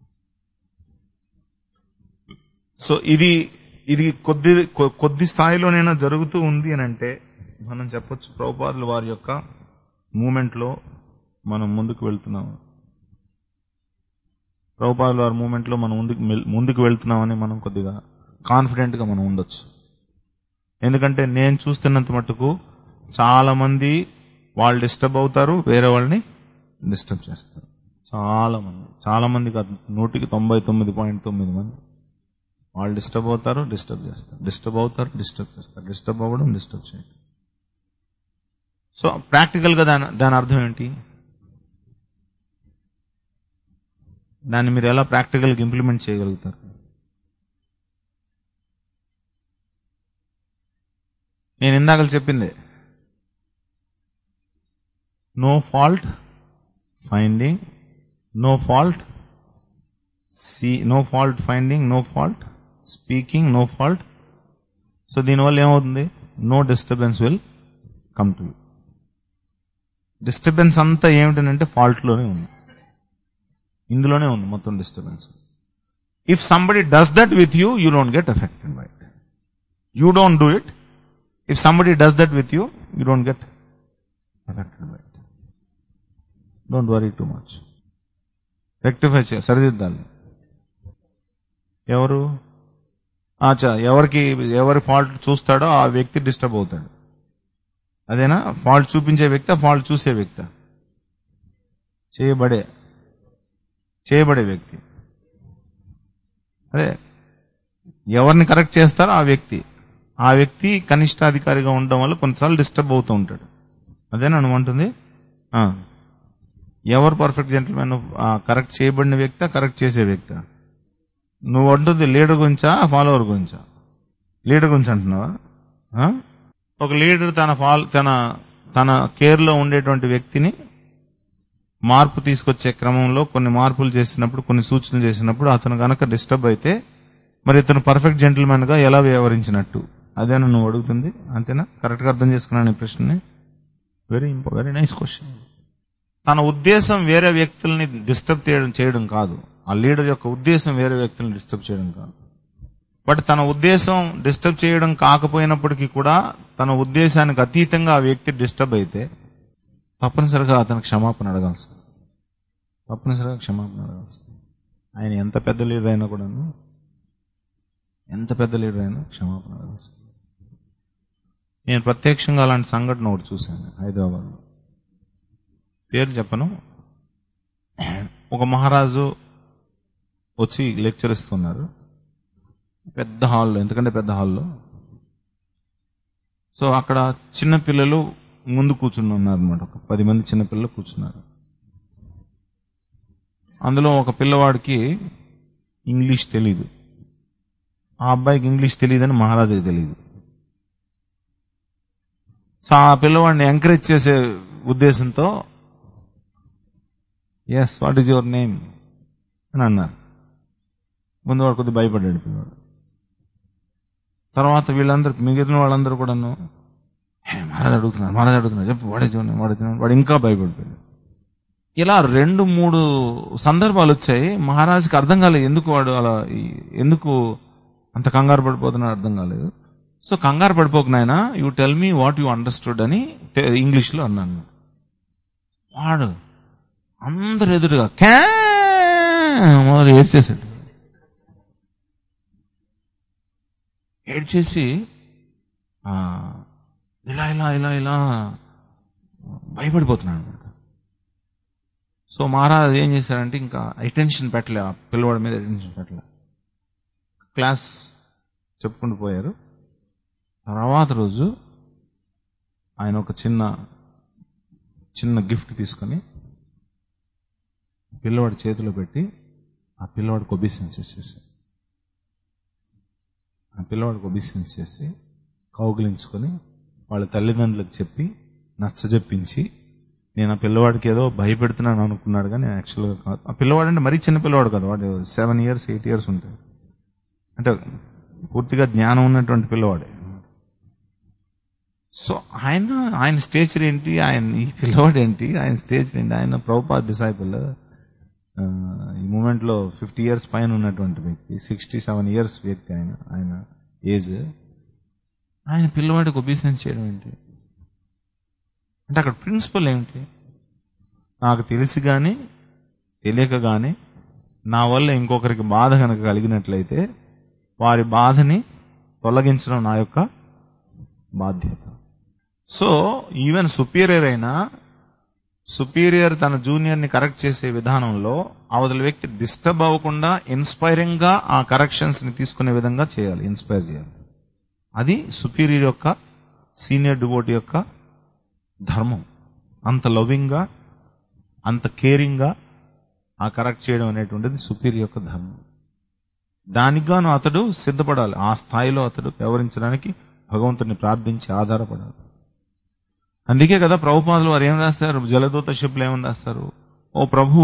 so ఇది ఇది కొద్ది కొ- కొద్ది స్థాయిలోనైనా జరుగుతూ ఉంది అని అంటే మనం చెప్పొచ్చు ప్రభుపాదులు వారి యొక్క మూమెంట్ లో మనం ముందుకు వెళ్తున్నాము ప్రభుపాదుల వారి మూమెంట్ లో మనం ముందుకు మెల్- ముందుకు వెళ్తున్నామని మనం కొద్దిగా కాన్ఫిడెంట్ గా మనం ఉండొచ్చు ఎందుకంటే నేను చూస్తున్నంత మట్టుకు చాలా మంది వాళ్ళు డిస్టర్బ్ అవుతారు వేరే వాళ్ళని డిస్టర్బ్ చేస్తారు చాలా మంది చాలా మంది కాదు నూటికి తొంభై తొమ్మిది పాయింట్ తొమ్మిది మంది వాళ్ళు డిస్టర్బ్ అవుతారు డిస్టర్బ్ చేస్తారు డిస్టర్బ్ అవుతారు డిస్టర్బ్ చేస్తారు డిస్టర్బ్ అవ్వడం డిస్టర్బ్ చేయడం సో ప్రాక్టికల్ గా దాని దాని అర్థం ఏంటి దాన్ని మీరు ఎలా ప్రాక్టికల్ గా ఇంప్లిమెంట్ చేయగలుగుతారు నేను ఇందాక చెప్పిందే no fault finding no fault see no fault finding no fault speaking no fault so దీనివల్ల ఏమవుతుంది no disturbance will come to disturbance అంతా ఏమిటనంటే ఫాల్ట్ లోనే ఉంది ఇందులోనే ఉంది మొత్తం disturbance if somebody does that with you you don't get affected by it you don't do it if somebody does that with you you don't get affected by it don't worry too much rectify చేయాలి సరిదిద్దాలి ఎవరు ఆచా ఎవరికి ఎవరి fault చూస్తాడో ఆ వ్యక్తి disturb అవుతాడు అదేనా fault చూపించే వ్యక్తి ఫాల్ట్ చూసే వ్యక్తి చేయబడే చేయబడే వ్యక్తి అదే ఎవరిని కరెక్ట్ చేస్తారో ఆ వ్యక్తి ఆ వ్యక్తి కనిష్టాధికారిగా ఉండడం వల్ల కొన్నిసార్లు డిస్టర్బ్ అవుతూ ఉంటాడు అదేనా అనుకుంటుంది ఆ. ఎవరు పర్ఫెక్ట్ జెంటల్మెన్ కరెక్ట్ చేయబడిన వ్యక్తి కరెక్ట్ చేసే వ్యక్తి నువ్వు అంటుంది లీడర్ గురించా ఫాలోవర్ గురించా లీడర్ గురించి అంటున్నావా ఆ? ఒక లీడర్ తన ఫాల్ తన తన కేర్ లో ఉండేటువంటి వ్యక్తిని మార్పు తీసుకొచ్చే క్రమంలో కొన్ని మార్పులు చేసినప్పుడు కొన్ని సూచనలు చేసినప్పుడు అతను గనక డిస్టర్బ్ అయితే మరి ఇతను పర్ఫెక్ట్ జెంటిల్మెన్ గా ఎలా వ్యవహరించినట్టు అదేనా నువ్వు అడుగుతుంది అంతేనా కరెక్ట్ గా అర్థం చేసుకున్నాను ఈ ప్రశ్నని వెరీ ఇంపో వెరీ నైస్ క్వశ్చన్ తన ఉద్దేశం వేరే వ్యక్తుల్ని డిస్టర్బ్ చేయడం చేయడం కాదు ఆ లీడర్ యొక్క ఉద్దేశం వేరే వ్యక్తుల్ని డిస్టర్బ్ చేయడం కాదు బట్ తన ఉద్దేశం డిస్టర్బ్ చేయడం కాకపోయినప్పటికీ కూడా తన ఉద్దేశానికి అతీతంగా ఆ వ్యక్తి డిస్టర్బ్ అయితే తప్పనిసరిగా అతను క్షమాపణ అడగాల్సి తప్పనిసరిగా క్షమాపణ అడగాల్సి ఆయన ఎంత పెద్ద లీడర్ అయినా కూడాను ఎంత పెద్ద లీడర్ అయినా క్షమాపణ అడగాల్సి నేను ప్రత్యక్షంగా అలాంటి సంఘటన ఒకటి చూశాను హైదరాబాద్లో పేరు చెప్పను ఒక మహారాజు వచ్చి లెక్చర్ ఇస్తున్నారు పెద్ద హాల్లో ఎందుకంటే పెద్ద హాల్లో సో అక్కడ చిన్న పిల్లలు ముందు కూర్చుని ఉన్నారు అనమాట ఒక పది మంది చిన్న పిల్లలు కూర్చున్నారు అందులో ఒక పిల్లవాడికి ఇంగ్లీష్ తెలీదు ఆ అబ్బాయికి ఇంగ్లీష్ తెలియదని మహారాజుకి తెలియదు సో ఆ పిల్లవాడిని ఎంకరేజ్ చేసే ఉద్దేశంతో yes what is your name అని అన్నారు ముందు వాడు కొద్దిగా భయపడ్డాడు పిల్లవాడు తర్వాత వీళ్ళందరూ మిగిలిన వాళ్ళందరూ కూడాను "హే, మహారాజు అడుగుతున్నారు మహారాజు అడుగుతున్నారు చెప్పు వాడే చూడండి వాడే చూడండి వాడు ఇంకా భయపడిపోయాడు ఇలా రెండు మూడు సందర్భాలు వచ్చాయి మహారాజుకి అర్థం కాలేదు ఎందుకు వాడు అలా ఈ- ఎందుకు అంత కంగారు పడిపోతున్నాడు అర్థం కాలేదు సో కంగారు పడిపోకు నాయన you tell me what you understood అని ఇంగ్లీష్ లో అన్నాను వాడు అందరు ఎదురుగా క్యా మొదలు ఏడ్చేసాడు ఏడ్చేసి ఆ, ఇలా ఇలా ఇలా ఇలా భయపడిపోతున్నాడు అనమాట సో మహారాజ్ ఏం చేశారంటే ఇంకా అటెన్షన్ పెట్టలే ఆ పిల్లవాడి మీద అటెన్షన్ పెట్టలే క్లాస్ చెప్పుకుంటూ పోయారు తర్వాత రోజు ఆయన ఒక చిన్న చిన్న గిఫ్ట్ తీసుకొని పిల్లవాడి చేతిలో పెట్టి ఆ పిల్లవాడికి ఒబిసెన్స్ చేశారు ఆ పిల్లవాడికి ఒబిసెన్స్ చేసి కౌగిలించుకొని వాళ్ళ తల్లిదండ్రులకు చెప్పి నచ్చజెప్పించి నేను ఆ పిల్లవాడికి ఏదో భయపెడుతున్నాను అనుకున్నాడు కానీ యాక్చువల్గా కాదు ఆ పిల్లవాడు అంటే మరీ చిన్న పిల్లవాడు కదా వాడు సెవెన్ ఇయర్స్ ఎయిట్ ఇయర్స్ ఉంటాయి అంటే పూర్తిగా జ్ఞానం ఉన్నటువంటి పిల్లవాడే సో ఆయన ఆయన స్టేచర్ ఏంటి ఆయన ఈ పిల్లవాడు ఏంటి ఆయన స్టేచర్ ఏంటి ఆయన ప్రభుపాద డిసైపుల్ ఈ మూమెంట్ లో ఫిఫ్టీ ఇయర్స్ పైన ఉన్నటువంటి వ్యక్తి సిక్స్టీ సెవెన్ ఇయర్స్ వ్యక్తి ఆయన ఆయన ఏజ్ ఆయన పిల్లవాడికి ఒబీసెన్స్ చేయడం ఏంటి అంటే అక్కడ ప్రిన్సిపల్ ఏమిటి నాకు తెలిసి కానీ తెలియక కానీ నా వల్ల ఇంకొకరికి బాధ కనుక కలిగినట్లయితే వారి బాధని తొలగించడం నా యొక్క బాధ్యత సో ఈవెన్ సుపీరియర్ అయినా సుపీరియర్ తన జూనియర్ ని కరెక్ట్ చేసే విధానంలో అవతల వ్యక్తి డిస్టర్బ్ అవ్వకుండా ఇన్స్పైరింగ్ గా ఆ కరెక్షన్స్ ని తీసుకునే విధంగా చేయాలి ఇన్స్పైర్ చేయాలి అది సుపీరియర్ యొక్క సీనియర్ డివోటీ యొక్క ధర్మం అంత లవింగ్ గా అంత కేరింగ్ గా ఆ కరెక్ట్ చేయడం అనేటువంటిది సుపీరియర్ యొక్క ధర్మం దానికి గాను అతడు సిద్ధపడాలి ఆ స్థాయిలో అతడు వ్యవహరించడానికి భగవంతుని ప్రార్థించి ఆధారపడాలి అందుకే కదా ప్రభుపాదులు వారు ఏం రాస్తారు జలదూత షిప్లు ఏమని రాస్తారు ఓ ప్రభు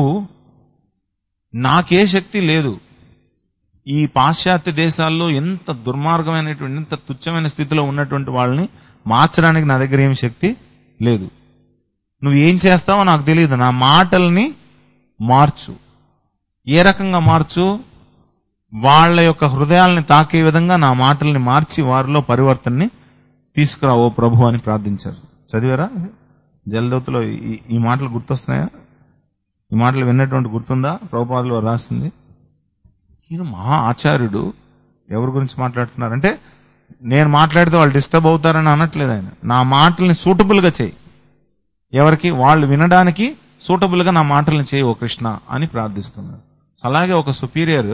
నాకే శక్తి లేదు ఈ పాశ్చాత్య దేశాల్లో ఎంత దుర్మార్గమైనటువంటి ఎంత తుచ్చమైన స్థితిలో ఉన్నటువంటి వాళ్ళని మార్చడానికి నా దగ్గర ఏం శక్తి లేదు నువ్వు ఏం చేస్తావో నాకు తెలియదు నా మాటల్ని మార్చు ఏ రకంగా మార్చు వాళ్ళ యొక్క హృదయాల్ని తాకే విధంగా నా మాటల్ని మార్చి వారిలో పరివర్తనని తీసుకురా ఓ ప్రభు అని ప్రార్థించారు చదివారా జలదూతలో ఈ- ఈ మాటలు గుర్తొస్తున్నాయా ఈ మాటలు విన్నటువంటి గుర్తుందా ప్రభుపాదులు రాసింది ఈయన మహా ఆచార్యుడు ఎవరి గురించి మాట్లాడుతున్నారు అంటే నేను మాట్లాడితే వాళ్ళు డిస్టర్బ్ అవుతారని అనట్లేదు ఆయన నా మాటల్ని సూటబుల్ గా చేయి ఎవరికి వాళ్ళు వినడానికి సూటబుల్ గా నా మాటల్ని చేయి ఓ కృష్ణ అని ప్రార్థిస్తున్నారు అలాగే ఒక సుపీరియర్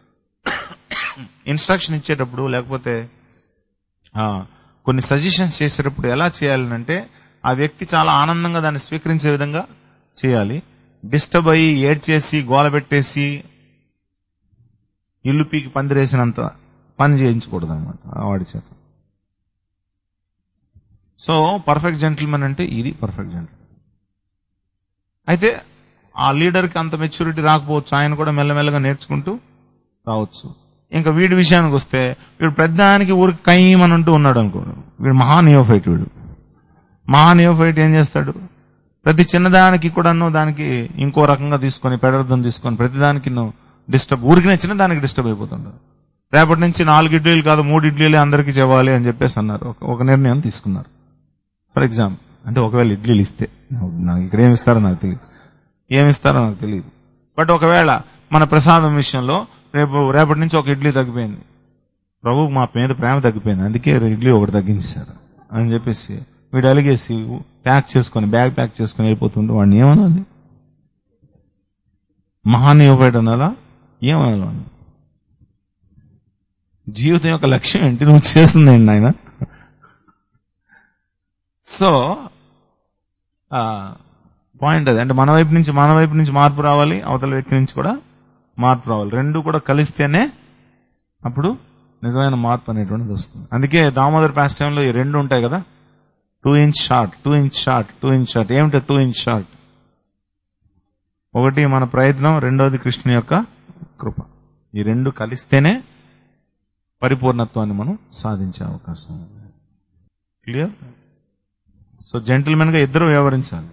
ఇన్స్ట్రక్షన్ ఇచ్చేటప్పుడు లేకపోతే ఆ, కొన్ని సజెషన్స్ చేసేటప్పుడు ఎలా చేయాలంటే ఆ వ్యక్తి చాలా ఆనందంగా దాన్ని స్వీకరించే విధంగా చేయాలి డిస్టర్బ్ అయ్యి ఏడ్చేసి గోల పెట్టేసి ఇల్లు పీకి పందిరేసినంత పని చేయించకూడదు అనమాట వాడి చేత సో పర్ఫెక్ట్ జెంటిల్మెన్ అంటే ఇది పర్ఫెక్ట్ జెంటిల్మెన్ అయితే ఆ లీడర్కి అంత మెచ్యూరిటీ రాకపోవచ్చు ఆయన కూడా మెల్లమెల్లగా నేర్చుకుంటూ రావచ్చు ఇంకా వీడి విషయానికి వస్తే వీడు పెద్దానికి ఊరికి కయ్యమని అంటూ ఉన్నాడు అనుకో వీడు మహా నియోఫైట్ వీడు మహా నియోఫైట్ ఏం చేస్తాడు ప్రతి చిన్నదానికి కూడాను దానికి ఇంకో రకంగా తీసుకొని పెడర్థం తీసుకొని ప్రతిదానికి డిస్టర్బ్ ఊరికినే చిన్నదానికి డిస్టర్బ్ అయిపోతుంటారు రేపటి నుంచి నాలుగు ఇడ్లీలు కాదు మూడు ఇడ్లీలే అందరికీ చెవ్వాలి అని చెప్పేసి అన్నారు ఒక- ఒక నిర్ణయం తీసుకున్నారు ఫర్ ఎగ్జాంపుల్ అంటే ఒకవేళ ఇడ్లీలు ఇస్తే నాకు ఇక్కడ ఏమి ఇస్తారో నాకు తెలియదు ఏమి ఇస్తారో నాకు తెలియదు బట్ ఒకవేళ మన ప్రసాదం విషయంలో రేపు రేపటి నుంచి ఒక ఇడ్లీ తగ్గిపోయింది ప్రభువు మా మీద ప్రేమ తగ్గిపోయింది అందుకే ఇడ్లీ ఒకటి తగ్గించారు అని చెప్పేసి వీడు అలిగేసి ప్యాక్ చేసుకొని బ్యాగ్ ప్యాక్ చేసుకొని వెళ్ళిపోతుంటే వాడిని ఏమనాలి మహానీయపేట అనాలా ఏమనాలి వాడిని జీవితం యొక్క లక్ష్యం ఏంటి నువ్వు చేస్తుంది ఏంటి ఆయన సో పాయింట్ అది అంటే మన వైపు నుంచి మన వైపు నుంచి మార్పు రావాలి అవతల వ్యక్తి నుంచి కూడా మార్పు రావాలి రెండు కూడా కలిస్తేనే అప్పుడు నిజమైన మార్పు అనేటువంటిది వస్తుంది అందుకే దామోదర్ పాస్ టైంలో ఈ రెండు ఉంటాయి కదా two inch short two inch short two inch short ఏమిటి టూ ఇంచ్ షార్ట్ ఒకటి మన ప్రయత్నం రెండోది కృష్ణుని యొక్క కృప ఈ రెండు కలిస్తేనే పరిపూర్ణత్వాన్ని మనం సాధించే అవకాశం ఉంది క్లియర్ సో జెంటిల్మెన్ గా ఇద్దరు వ్యవహరించాలి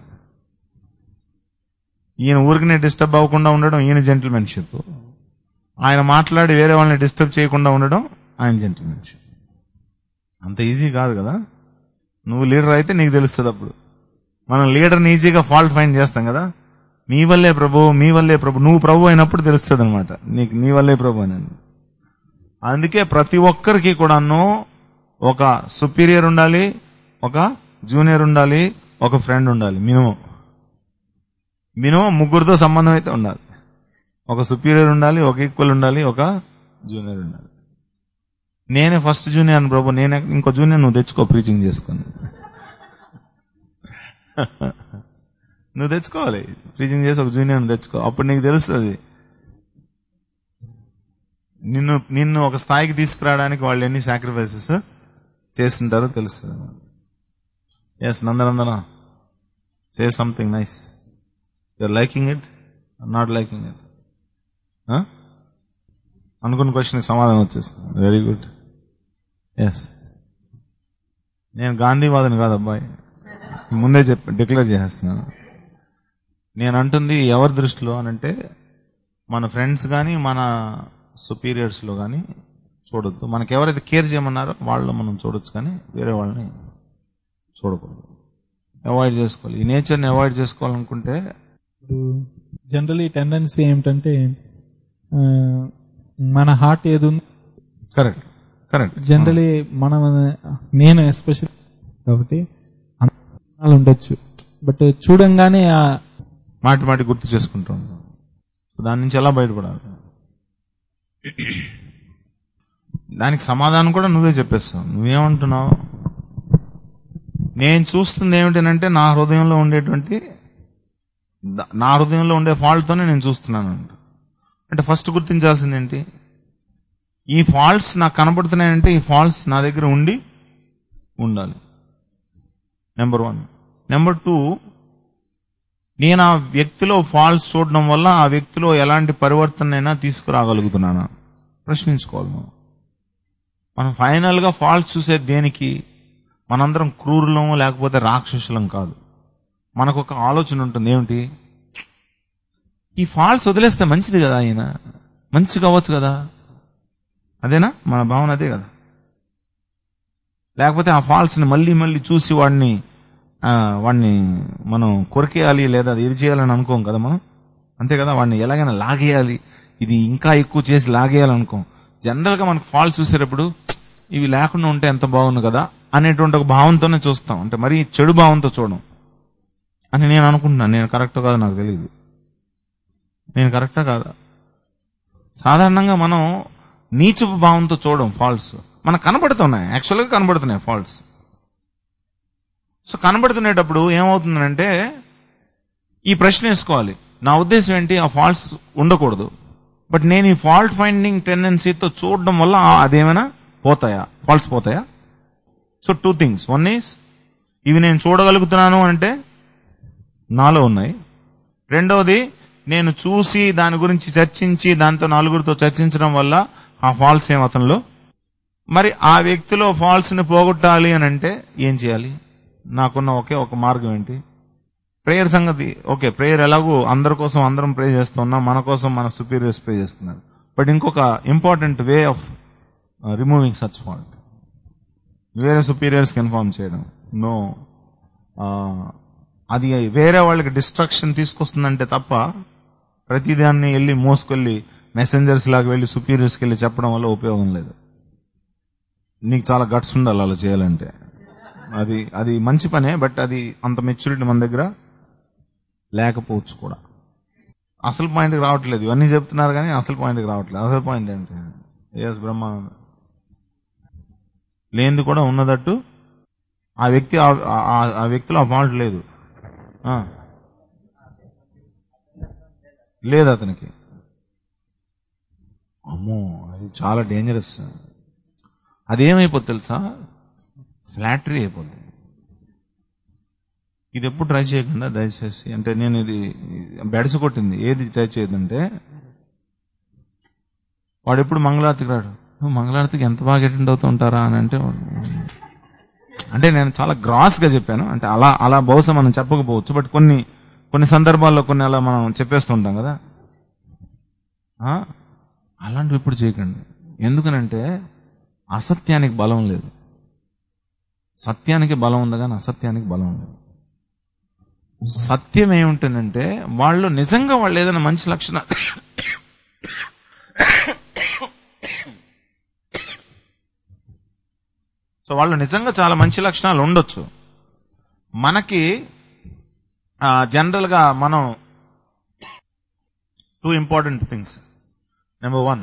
ఈయన ఊరికినే డిస్టర్బ్ అవ్వకుండా ఉండడం ఈయన జెంటిల్మెన్షిప్ ఆయన మాట్లాడి వేరే వాళ్ళని డిస్టర్బ్ చేయకుండా ఉండడం ఆయన జెంటిల్మెన్షిప్ అంత ఈజీ కాదు కదా నువ్వు లీడర్ అయితే నీకు తెలుస్తుంది అప్పుడు మనం లీడర్ని ఈజీగా ఫాల్ట్ ఫైండ్ చేస్తాం కదా మీ వల్లే ప్రభు మీ వల్లే ప్రభు నువ్వు ప్రభు అయినప్పుడు తెలుస్తుంది అనమాట నీకు నీ వల్లే ప్రభు అని అందుకే ప్రతి ఒక్కరికి కూడాను ఒక సుపీరియర్ ఉండాలి ఒక జూనియర్ ఉండాలి ఒక ఫ్రెండ్ ఉండాలి మినిమం మినిమం ముగ్గురితో సంబంధం అయితే ఉండాలి ఒక సుపీరియర్ ఉండాలి ఒక ఈక్వల్ ఉండాలి ఒక జూనియర్ ఉండాలి నేనే ఫస్ట్ జూనియర్ అని ప్రభు నేనే ఇంకో జూనియర్ నువ్వు తెచ్చుకో ప్రీచింగ్ చేసుకొని నువ్వు తెచ్చుకోవాలి ప్రీచింగ్ చేసి ఒక జూనియర్ తెచ్చుకో అప్పుడు నీకు తెలుస్తుంది నిన్ను నిన్ను ఒక స్థాయికి తీసుకురావడానికి వాళ్ళు ఎన్ని సాక్రిఫైసెస్ చేస్తుంటారో తెలుస్తుంది yes Nandanandana say something nice you're liking it not liking it అనుకున్న క్వశ్చన్కి సమాధానం వచ్చేస్తుంది వెరీ గుడ్ ఎస్ నేను గాంధీవాదని కాదు అబ్బాయి ముందే చెప్పి డిక్లేర్ చేసేస్తున్నాను నేను అంటుంది ఎవరి దృష్టిలో అని అంటే మన ఫ్రెండ్స్ కానీ మన సుపీరియర్స్లో కానీ చూడొద్దు మనకి ఎవరైతే కేర్ చేయమన్నారో వాళ్ళు మనం చూడొచ్చు కానీ వేరే వాళ్ళని చూడకూడదు అవాయిడ్ చేసుకోవాలి ఈ నేచర్ని అవాయిడ్ చేసుకోవాలనుకుంటే ఇప్పుడు జనరలీ టెండెన్సీ ఏమిటంటే ఆ, మన హార్ట్ ఏది ఉంది కరెక్ట్ కరెక్ట్ జనరలీ మనం నేను ఎస్పెషల్ కాబట్టి అంత ఉండొచ్చు బట్ చూడంగానే ఆ మాటి మాటి గుర్తు చేసుకుంటూ ఉంటాం సో దాని నుంచి ఎలా బయటపడాలి దానికి సమాధానం కూడా నువ్వే చెప్పేస్తావు నువ్వేమంటున్నావు నేను చూస్తుంది ఏమిటంటే నా హృదయంలో ఉండేటువంటి ద- నా హృదయంలో ఉండే ఫాల్ట్తోనే నేను చూస్తున్నాను అంట అంటే ఫస్ట్ గుర్తించాల్సింది ఏంటి ఈ ఫాల్ట్స్ నాకు కనబడుతున్నాయంటే ఈ ఫాల్ట్స్ నా దగ్గర ఉండి ఉండాలి నెంబర్ వన్ నెంబర్ టూ నేను ఆ వ్యక్తిలో ఫాల్స్ చూడడం వల్ల ఆ వ్యక్తిలో ఎలాంటి పరివర్తనైనా తీసుకురాగలుగుతున్నానా ప్రశ్నించుకోవాలి మనం మనం ఫైనల్ గా ఫాల్స్ చూసేది దేనికి మనందరం క్రూరులం లేకపోతే రాక్షసులం కాదు మనకు ఒక ఆలోచన ఉంటుంది ఏమిటి ఈ ఫాల్స్ వదిలేస్తే మంచిది కదా ఆయన మంచిగా అవ్వచ్చు కదా అదేనా మన భావన అదే కదా లేకపోతే ఆ ఫాల్స్ ని మళ్ళీ మళ్ళీ చూసి వాడిని ఆ, వాడిని మనం కొరికేయాలి లేదా అది ఇది చేయాలని అనుకోం కదా మనం అంతే కదా వాడిని ఎలాగైనా లాగేయాలి ఇది ఇంకా ఎక్కువ చేసి లాగేయాలి అనుకోం జనరల్ గా మనకు ఫాల్స్ చూసేటప్పుడు ఇవి లేకుండా ఉంటే ఎంత బాగుంది కదా అనేటువంటి ఒక భావంతోనే చూస్తాం అంటే మరీ చెడు భావంతో చూడం అని నేను అనుకుంటున్నాను నేను కరెక్ట్ కాదు నాకు తెలియదు నేను కరెక్టా కాదా సాధారణంగా మనం నీచపు భావంతో చూడం ఫాల్స్ మనకు కనబడుతున్నాయి యాక్చువల్గా కనబడుతున్నాయి ఫాల్స్ సో కనబడుతునేటప్పుడు ఏమవుతుందంటే ఈ ప్రశ్న వేసుకోవాలి నా ఉద్దేశం ఏంటి ఆ ఫాల్ట్స్ ఉండకూడదు బట్ నేను ఈ ఫాల్ట్ ఫైండింగ్ టెండెన్సీతో చూడడం వల్ల ఆ- అదేమైనా పోతాయా ఫాల్ట్స్ పోతాయా so two things one is ఇవి నేను చూడగలుగుతున్నాను అంటే నాలో ఉన్నాయి రెండవది నేను చూసి దాని గురించి చర్చించి దాంతో నలుగురితో చర్చించడం వల్ల ఆ ఫాల్స్ ఏం అతనిలో మరి ఆ వ్యక్తిలో ఫాల్స్ ని పోగొట్టాలి అని అంటే ఏం చేయాలి నాకున్న ఒకే ఒక మార్గం ఏంటి ప్రేయర్ సంగతి ఓకే ప్రేయర్ ఎలాగో అందరి కోసం అందరం ప్రే చేస్తున్నాం మన కోసం మన సుపీరియర్స్ ప్రే చేస్తున్నారు బట్ ఇంకొక important way of removing such fault వేరే సుపీరియర్స్ కి ఇన్ఫార్మ్ చేయడం నో అది వేరే వాళ్ళకి డిస్ట్రక్షన్ తీసుకొస్తుందంటే తప్ప ప్రతిదాన్ని వెళ్ళి మోసుకెళ్ళి మెసెంజర్స్ లాగా వెళ్ళి సుపీరియర్స్కి వెళ్ళి చెప్పడం వల్ల ఉపయోగం లేదు నీకు చాలా గట్స్ ఉండాలి అలా చేయాలంటే అది అది మంచి పనే బట్ అది అంత మెచ్యూరిటీ మన దగ్గర లేకపోవచ్చు కూడా అసలు పాయింట్కి రావట్లేదు ఇవన్నీ చెప్తున్నారు కానీ అసలు పాయింట్కి రావట్లేదు అసలు పాయింట్ ఏంటి ఎస్ బ్రహ్మానంద లేనిది కూడా ఉన్నదట్టు ఆ వ్యక్తి ఆ- ఆ- ఆ వ్యక్తిలో ఆ ఫాల్ట్ లేదు ఆ. లేదు అతనికి అమ్మో అది చాలా డేంజరస్ అదేమైపోద్ది తెలుసా ఫ్లాటరీ అయిపోద్ది ఇది ఎప్పుడు ట్రై చేయకుండా దయచేసి అంటే నేను ఇది బెడస కొట్టింది ఏది ట్రై చేయదంటే వాడు ఎప్పుడు మంగళారతికి రాడు "నువ్వు మంగళారతికి ఎంత బాగా అటెండ్ అవుతూ ఉంటారా అని అంటే వాడు, అంటే నేను చాలా గ్రాస్ గా చెప్పాను అంటే అలా అలా బహుశా మనం చెప్పకపోవచ్చు బట్ కొన్ని కొన్ని సందర్భాల్లో కొన్ని అలా మనం చెప్పేస్తుంటాం కదా ఆ? అలాంటివి ఇప్పుడు చేయకండి ఎందుకనంటే అసత్యానికి బలం లేదు సత్యానికి బలం ఉంది కానీ అసత్యానికి బలం లేదు సత్యం ఏముంటుందంటే వాళ్ళు నిజంగా వాళ్ళు ఏదైనా మంచి లక్షణ సో వాళ్ళు నిజంగా చాలా మంచి లక్షణాలు ఉండొచ్చు మనకి జనరల్ గా మనం two important things number one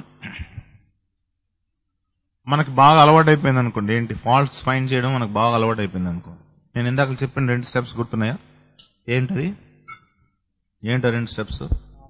మనకి బాగా అలవాటు అయిపోయింది అనుకోండి ఏంటి ఫాల్ట్స్ ఫైండ్ చేయడం మనకు బాగా అలవాటు అయిపోయింది అనుకో నేను ఇందాక చెప్పిన రెండు స్టెప్స్ గుర్తున్నాయా ఏంటది ఏంటో రెండు స్టెప్స్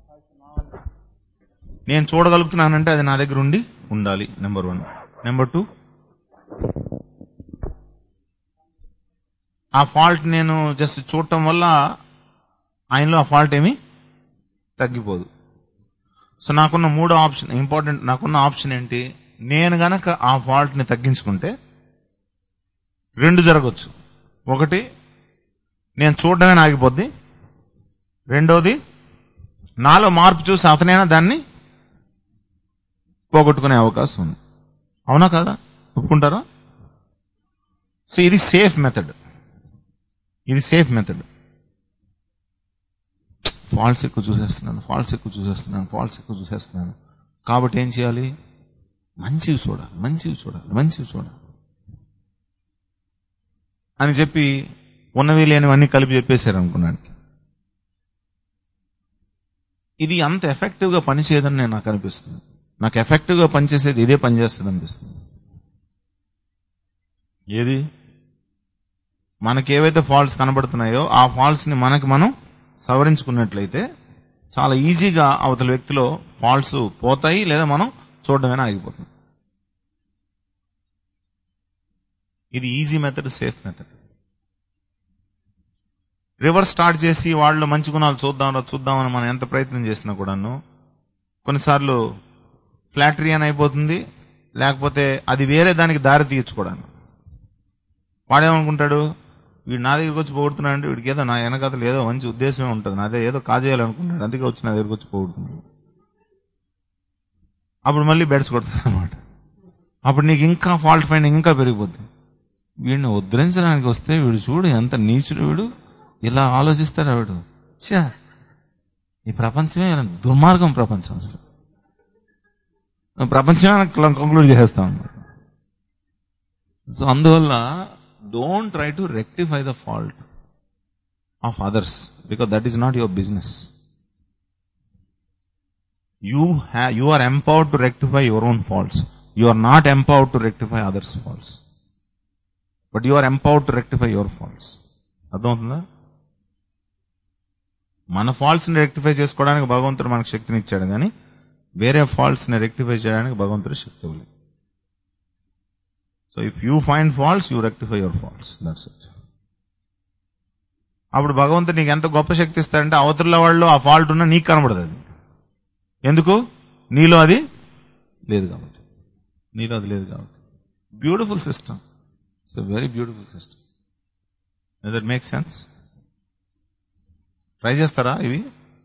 నేను చూడగలుగుతున్నానంటే అది నా దగ్గర ఉండి ఉండాలి నెంబర్ వన్ నెంబర్ టూ ఆ ఫాల్ట్ నేను జస్ట్ చూడటం వల్ల ఆయనలో ఆ ఫాల్ట్ ఏమి తగ్గిపోదు సో నాకున్న మూడో ఆప్షన్ ఇంపార్టెంట్ నాకున్న ఆప్షన్ ఏంటి నేను గనక ఆ ఫాల్ట్ ని తగ్గించుకుంటే రెండు జరగచ్చు ఒకటి నేను చూడడమే ఆగిపోద్ది రెండోది నాలో మార్పు చూసి అతనైనా దాన్ని పోగొట్టుకునే అవకాశం ఉంది అవునా కాదా ఒప్పుకుంటారా సో ఇది సేఫ్ మెథడ్ ఇది సేఫ్ మెథడ్ ఫాల్స్ ఎక్కువ చూసేస్తున్నాను ఫాల్స్ ఎక్కువ చూసేస్తున్నాను ఫాల్స్ ఎక్కువ చూసేస్తున్నాను కాబట్టి ఏం చేయాలి మంచివి చూడాలి మంచివి చూడాలి మంచివి చూడాలి అని చెప్పి ఉన్నవి లేనివన్నీ కలిపి చెప్పేశారు అనుకున్నాను ఇది అంత ఎఫెక్టివ్ గా పనిచేయదని నేను నాకు అనిపిస్తుంది నాకు ఎఫెక్టివ్ గా పనిచేసేది ఇదే పనిచేస్తుంది అనిపిస్తుంది ఏది మనకి ఏవైతే ఫాల్ట్స్ కనబడుతున్నాయో ఆ ఫాల్ట్స్ ని మనకి మనం సవరించుకున్నట్లయితే చాలా ఈజీగా అవతల వ్యక్తిలో ఫాల్ట్స్ పోతాయి లేదా మనం చూడడమే ఆగిపోతుంది ఇది easy method safe method reverse start చేసి వాళ్ళు మంచి గుణాలు చూద్దాం చూద్దామని మనం ఎంత ప్రయత్నం చేసినా కూడాను కొన్నిసార్లు ఫ్లాటరీ అని అయిపోతుంది లేకపోతే అది వేరే దానికి దారి తీయచ్చుకోవడానికి వాడేమనుకుంటాడు వీడు నా దగ్గరికి వచ్చి పోగొడుతున్నాడు వీడికి ఏదో నా వెనకతలు ఏదో మంచి ఉద్దేశమే ఉంటుంది అదే ఏదో కాజేయాలనుకుంటున్నాడు అందుకే వచ్చి నా దగ్గరికి వచ్చి పోగొడుతున్నాడు అప్పుడు మళ్ళీ బెడ్స్ కొడతాడు అనమాట అప్పుడు నీకు ఇంకా ఫాల్ట్ ఫైండింగ్ ఇంకా పెరిగిపోద్ది వీడిని ఉద్ధరించడానికి వస్తే వీడు చూడు ఎంత నీచుడు వీడు ఇలా ఆలోచిస్తాడు వీడు ఛా ఈ ప్రపంచమే ఇలా దుర్మార్గం ప్రపంచం అసలు ప్రపంచమే కంక్లూడ్ చేస్తాం అన్నమాట సో అందువల్ల don't try to rectify the fault of others because that is not your business you హ్యా you are empowered to rectify your own faults you are not empowered to rectify others faults but you are empowered to rectify your faults అర్థమవుతుందా మన faults ని rectify చేసుకోవడానికి భగవంతుడు మనకు శక్తిని ఇచ్చాడు కానీ వేరే ఫాల్ట్స్ ని రెక్టిఫై చేయడానికి భగవంతుడు శక్తి ఇవ్వలేదు so if you find faults you rectify your faults that's it అప్పుడు భగవంతుడు నీకు ఎంత గొప్ప శక్తి ఇస్తాడంటే అవతల వాళ్ళు ఆ ఫాల్ట్ ఉన్నా నీకు కనబడదు అది ఎందుకు నీలో అది లేదు కాబట్టి నీలో అది లేదు కాబట్టి beautiful system it's very beautiful system that make sense try చేస్తారా ఇవి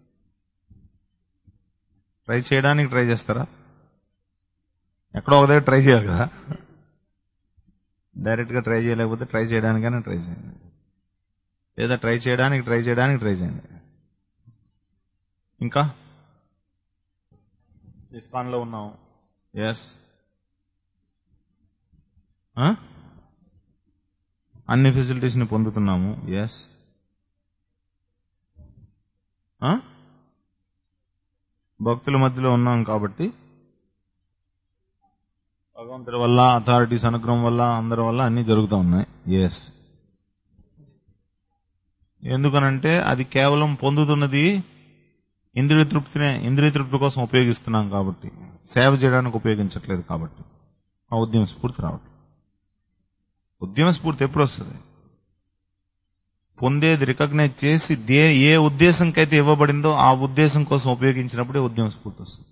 ట్రై చేయడానికి ట్రై చేస్తారా ఎక్కడో ఒక దగ్గర ట్రై చేయాలి కదా డైరెక్ట్ గా ట్రై చేయలేకపోతే ట్రై చేయడానికైనా ట్రై చేయండి లేదా ట్రై చేయడానికి ట్రై చేయడానికి ట్రై చేయండి ఇంకా ఇస్కాన్ లో ఉన్నాం ఎస్ అన్ని ఫెసిలిటీస్ ని పొందుతున్నాము ఎస్ భక్తుల మధ్యలో ఉన్నాం కాబట్టి భగవంతుడి వల్ల అథారిటీస్ అనుగ్రహం వల్ల అందరి వల్ల అన్ని జరుగుతూ ఉన్నాయి ఎస్ ఎందుకనంటే అది కేవలం పొందుతున్నది ఇంద్రియ తృప్తినే ఇంద్రియ తృప్తి కోసం ఉపయోగిస్తున్నాం కాబట్టి సేవ చేయడానికి ఉపయోగించట్లేదు కాబట్టి ఆ ఉద్యమ స్ఫూర్తి రావట్లేదు ఉద్యమ స్ఫూర్తి ఎప్పుడు వస్తుంది పొందేది రికగ్నైజ్ చేసి దే ఏ ఉద్దేశంకైతే ఇవ్వబడిందో ఆ ఉద్దేశం కోసం ఉపయోగించినప్పుడే ఉద్యమ స్ఫూర్తి వస్తుంది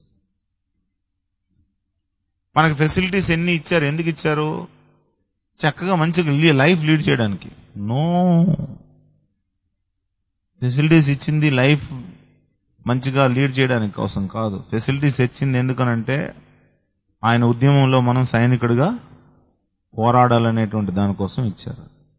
మనకి ఫెసిలిటీస్ ఎన్ని ఇచ్చారు ఎందుకు ఇచ్చారు చక్కగా మంచిగా లైఫ్ లీడ్ చేయడానికి నో ఫెసిలిటీస్ ఇచ్చింది లైఫ్ మంచిగా లీడ్ చేయడానికి కోసం కాదు ఫెసిలిటీస్ ఇచ్చింది ఎందుకనంటే ఆయన ఉద్యమంలో మనం సైనికుడిగా పోరాడాలనేటువంటి దానికోసం ఇచ్చారు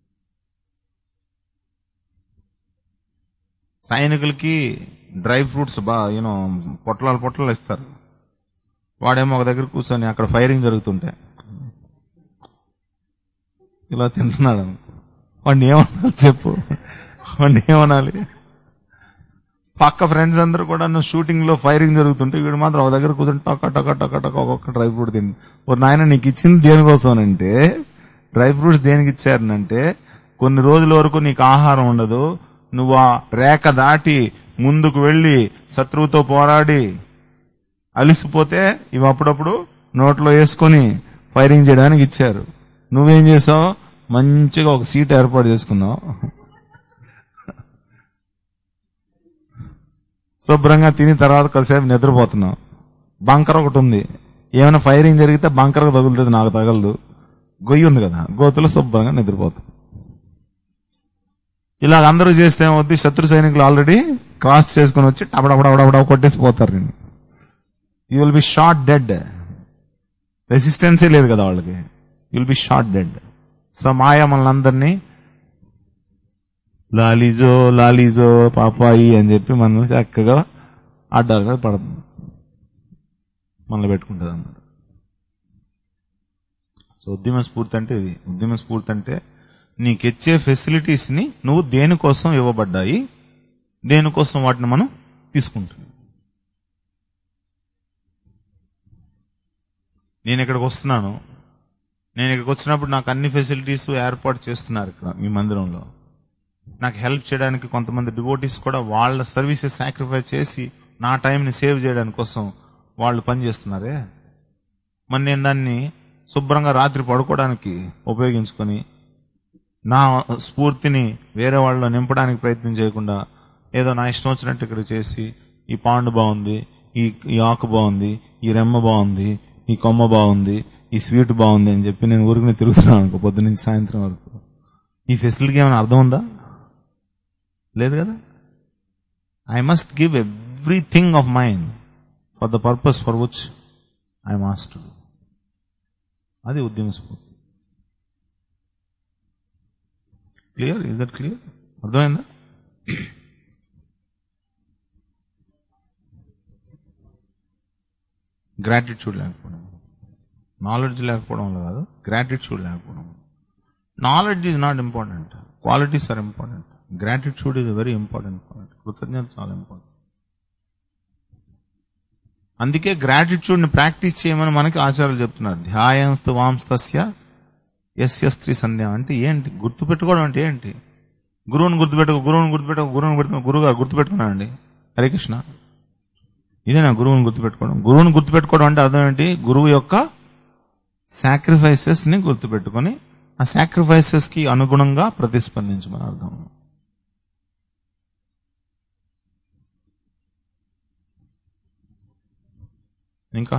సైనికులకి డ్రై ఫ్రూట్స్ బా యూనో పొట్లాలు పొట్లాలు ఇస్తారు వాడేమో ఒక దగ్గర కూర్చొని అక్కడ ఫైరింగ్ జరుగుతుంటే ఇలా తింటున్నాడు వాడిని ఏమనాలి చెప్పు వాడిని ఏమనాలి పక్క ఫ్రెండ్స్ అందరూ కూడా షూటింగ్ లో ఫైరింగ్ జరుగుతుంటే వీడు మాత్రం ఒక దగ్గర కూర్చొని టక టక టక టక ఒక్కొక్క డ్రై ఫ్రూట్ తిండి ఓ నాయన నీకు ఇచ్చింది దేనికోసం అంటే డ్రై ఫ్రూట్స్ దేనికి ఇచ్చారనంటే కొన్ని రోజుల వరకు నీకు ఆహారం ఉండదు నువ్వు ఆ రేఖ దాటి ముందుకు వెళ్లి శత్రువుతో పోరాడి అలిసిపోతే ఇవి అప్పుడప్పుడు నోట్లో వేసుకొని ఫైరింగ్ చేయడానికి ఇచ్చారు నువ్వేం చేసావు మంచిగా ఒక సీట్ ఏర్పాటు చేసుకుందాం శుభ్రంగా తిని తర్వాత కాసేపు నిద్రపోతున్నాం బంకర్ ఒకటి ఉంది ఏమైనా ఫైరింగ్ జరిగితే బంకర్ తగులుతుంది నాకు తగలదు గొయ్యి ఉంది కదా గోతులో శుభ్రంగా నిద్రపోతాం ఇలా అందరూ చేస్తే ఏమవుద్ది శత్రు సైనికులు ఆల్రెడీ క్రాస్ చేసుకుని వచ్చి టబడబడబడబడ కొట్టేసి పోతారు నేను you will be shot dead రెసిస్టెన్సే లేదు కదా వాళ్ళకి you will be shot dead so మాయ మనల్ని అందరినీ లాలీజో లాలీజో పాపాయి అని చెప్పి మనం చక్కగా అడ్డాలు మీద పడుతుంది మనల్ని పెట్టుకుంటుంది అన్నమాట సో ఉద్యమ స్ఫూర్తి అంటే ఇది ఉద్యమ స్ఫూర్తి అంటే నీకిచ్చే ఫెసిలిటీస్ ని నువ్వు దేనికోసం ఇవ్వబడ్డాయి దేనికోసం వాటిని మనం తీసుకుంటున్నాం నేను ఇక్కడికి వస్తున్నాను నేను ఇక్కడికి వచ్చినప్పుడు నాకు అన్ని ఫెసిలిటీస్ ఏర్పాటు చేస్తున్నారు ఇక్కడ మీ మందిరంలో నాకు హెల్ప్ చేయడానికి కొంతమంది డివోటీస్ కూడా వాళ్ళ సర్వీసెస్ సాక్రిఫైస్ చేసి నా టైంని సేవ్ చేయడానికి కోసం వాళ్ళు పనిచేస్తున్నారే మరి నేను దాన్ని శుభ్రంగా రాత్రి పడుకోవడానికి ఉపయోగించుకొని నా స్ఫూర్తిని వేరే వాళ్ళలో నింపడానికి ప్రయత్నం చేయకుండా ఏదో నా ఇష్టం వచ్చినట్టు ఇక్కడ చేసి ఈ పాండు బాగుంది ఈ ఈ ఆకు బాగుంది ఈ రెమ్మ బాగుంది ఈ కొమ్మ బాగుంది ఈ స్వీట్ బాగుంది అని చెప్పి నేను ఊరికి తిరుగుతున్నాను అనుకో పొద్దు నుంచి సాయంత్రం వరకు ఈ ఫెసిలిటీకి ఏమైనా అర్థం ఉందా లేదు కదా I must give everything of mind for the purpose for which I must అది ఉద్యమ స్ఫూర్తి క్లియర్ ఇస్ దట్ క్లియర్ అర్థమైందా గ్రాటిట్యూడ్ లేకపోవడం నాలెడ్జ్ లేకపోవడం వల్ల కాదు గ్రాటిట్యూడ్ లేకపోవడం knowledge is not important qualities are important gratitude is very important point కృతజ్ఞత చాలా ఇంపార్టెంట్ అందుకే గ్రాటిట్యూడ్ ని ప్రాక్టీస్ చేయమని మనకి ఆచార్యులు చెప్తున్నారు ధ్యాయంస్తు వాంస్తస్య ఎస్య స్త్రీ సంధ్య అంటే ఏంటి గుర్తుపెట్టుకోవడం అంటే ఏంటి గురువుని గుర్తుపెట్టుకో గురువుని గుర్తుపెట్టుకో గురువుని గుర్తు గురువుగా గుర్తుపెట్టుకున్నానండి హరే కృష్ణ ఇదేనా గురువుని గుర్తుపెట్టుకోవడం గురువుని గుర్తుపెట్టుకోవడం అంటే అర్థం ఏంటి గురువు యొక్క సాక్రిఫైసెస్ ని గుర్తుపెట్టుకొని ఆ సాక్రిఫైసెస్ కి అనుగుణంగా ప్రతిస్పందించమని అర్థం ఇంకా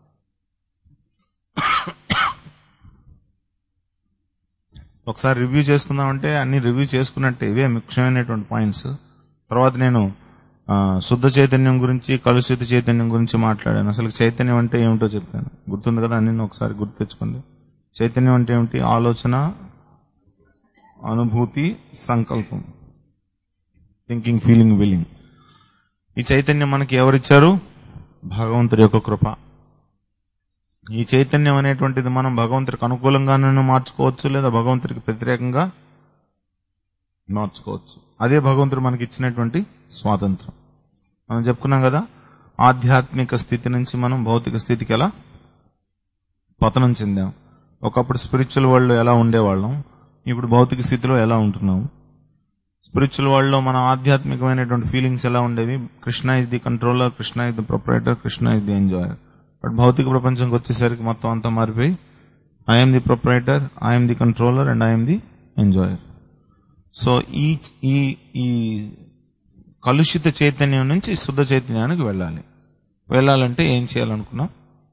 ఒకసారి రివ్యూ చేసుకుందామంటే అన్ని రివ్యూ చేసుకున్నట్టే ఇవే ముఖ్యమైనటువంటి పాయింట్స్ తర్వాత నేను ఆ, శుద్ధ చైతన్యం గురించి కలుషిత చైతన్యం గురించి మాట్లాడాను అసలు చైతన్యం అంటే ఏమిటో చెప్పాను గుర్తుంది కదా అన్ని ఒకసారి గుర్తు తెచ్చుకోండి చైతన్యం అంటే ఏమిటి ఆలోచన అనుభూతి సంకల్పం థింకింగ్ ఫీలింగ్ విల్లింగ్ ఈ చైతన్యం మనకి ఎవరిచ్చారు భగవంతుడి యొక్క కృప ఈ చైతన్యం అనేటువంటిది మనం భగవంతుడికి అనుకూలంగానూ మార్చుకోవచ్చు లేదా భగవంతుడికి వ్యతిరేకంగా మార్చుకోవచ్చు అదే భగవంతుడు మనకి ఇచ్చినటువంటి స్వాతంత్రం మనం చెప్పుకున్నాం కదా ఆధ్యాత్మిక స్థితి నుంచి మనం భౌతిక స్థితికి ఎలా పతనం చెందాం ఒకప్పుడు స్పిరిచువల్ వరల్డ్ ఎలా ఉండేవాళ్ళం ఇప్పుడు భౌతిక స్థితిలో ఎలా ఉంటున్నాం స్పిరిచువల్ వరల్డ్ లో మన ఆధ్యాత్మికమైనటువంటి ఫీలింగ్స్ ఎలా ఉండేవి Krishna is the controller Krishna is the proprietor Krishna is the enjoyer but భౌతిక ప్రపంచంకి వచ్చేసరికి మొత్తం అంతా మారిపోయి I'm the proprietor I'm the controller and I'm the enjoyer so ఈ ఈ ఈ కలుషిత చైతన్యం నుంచి శుద్ధ చైతన్యానికి వెళ్ళాలి వెళ్ళాలంటే ఏం చేయాలనుకున్నాం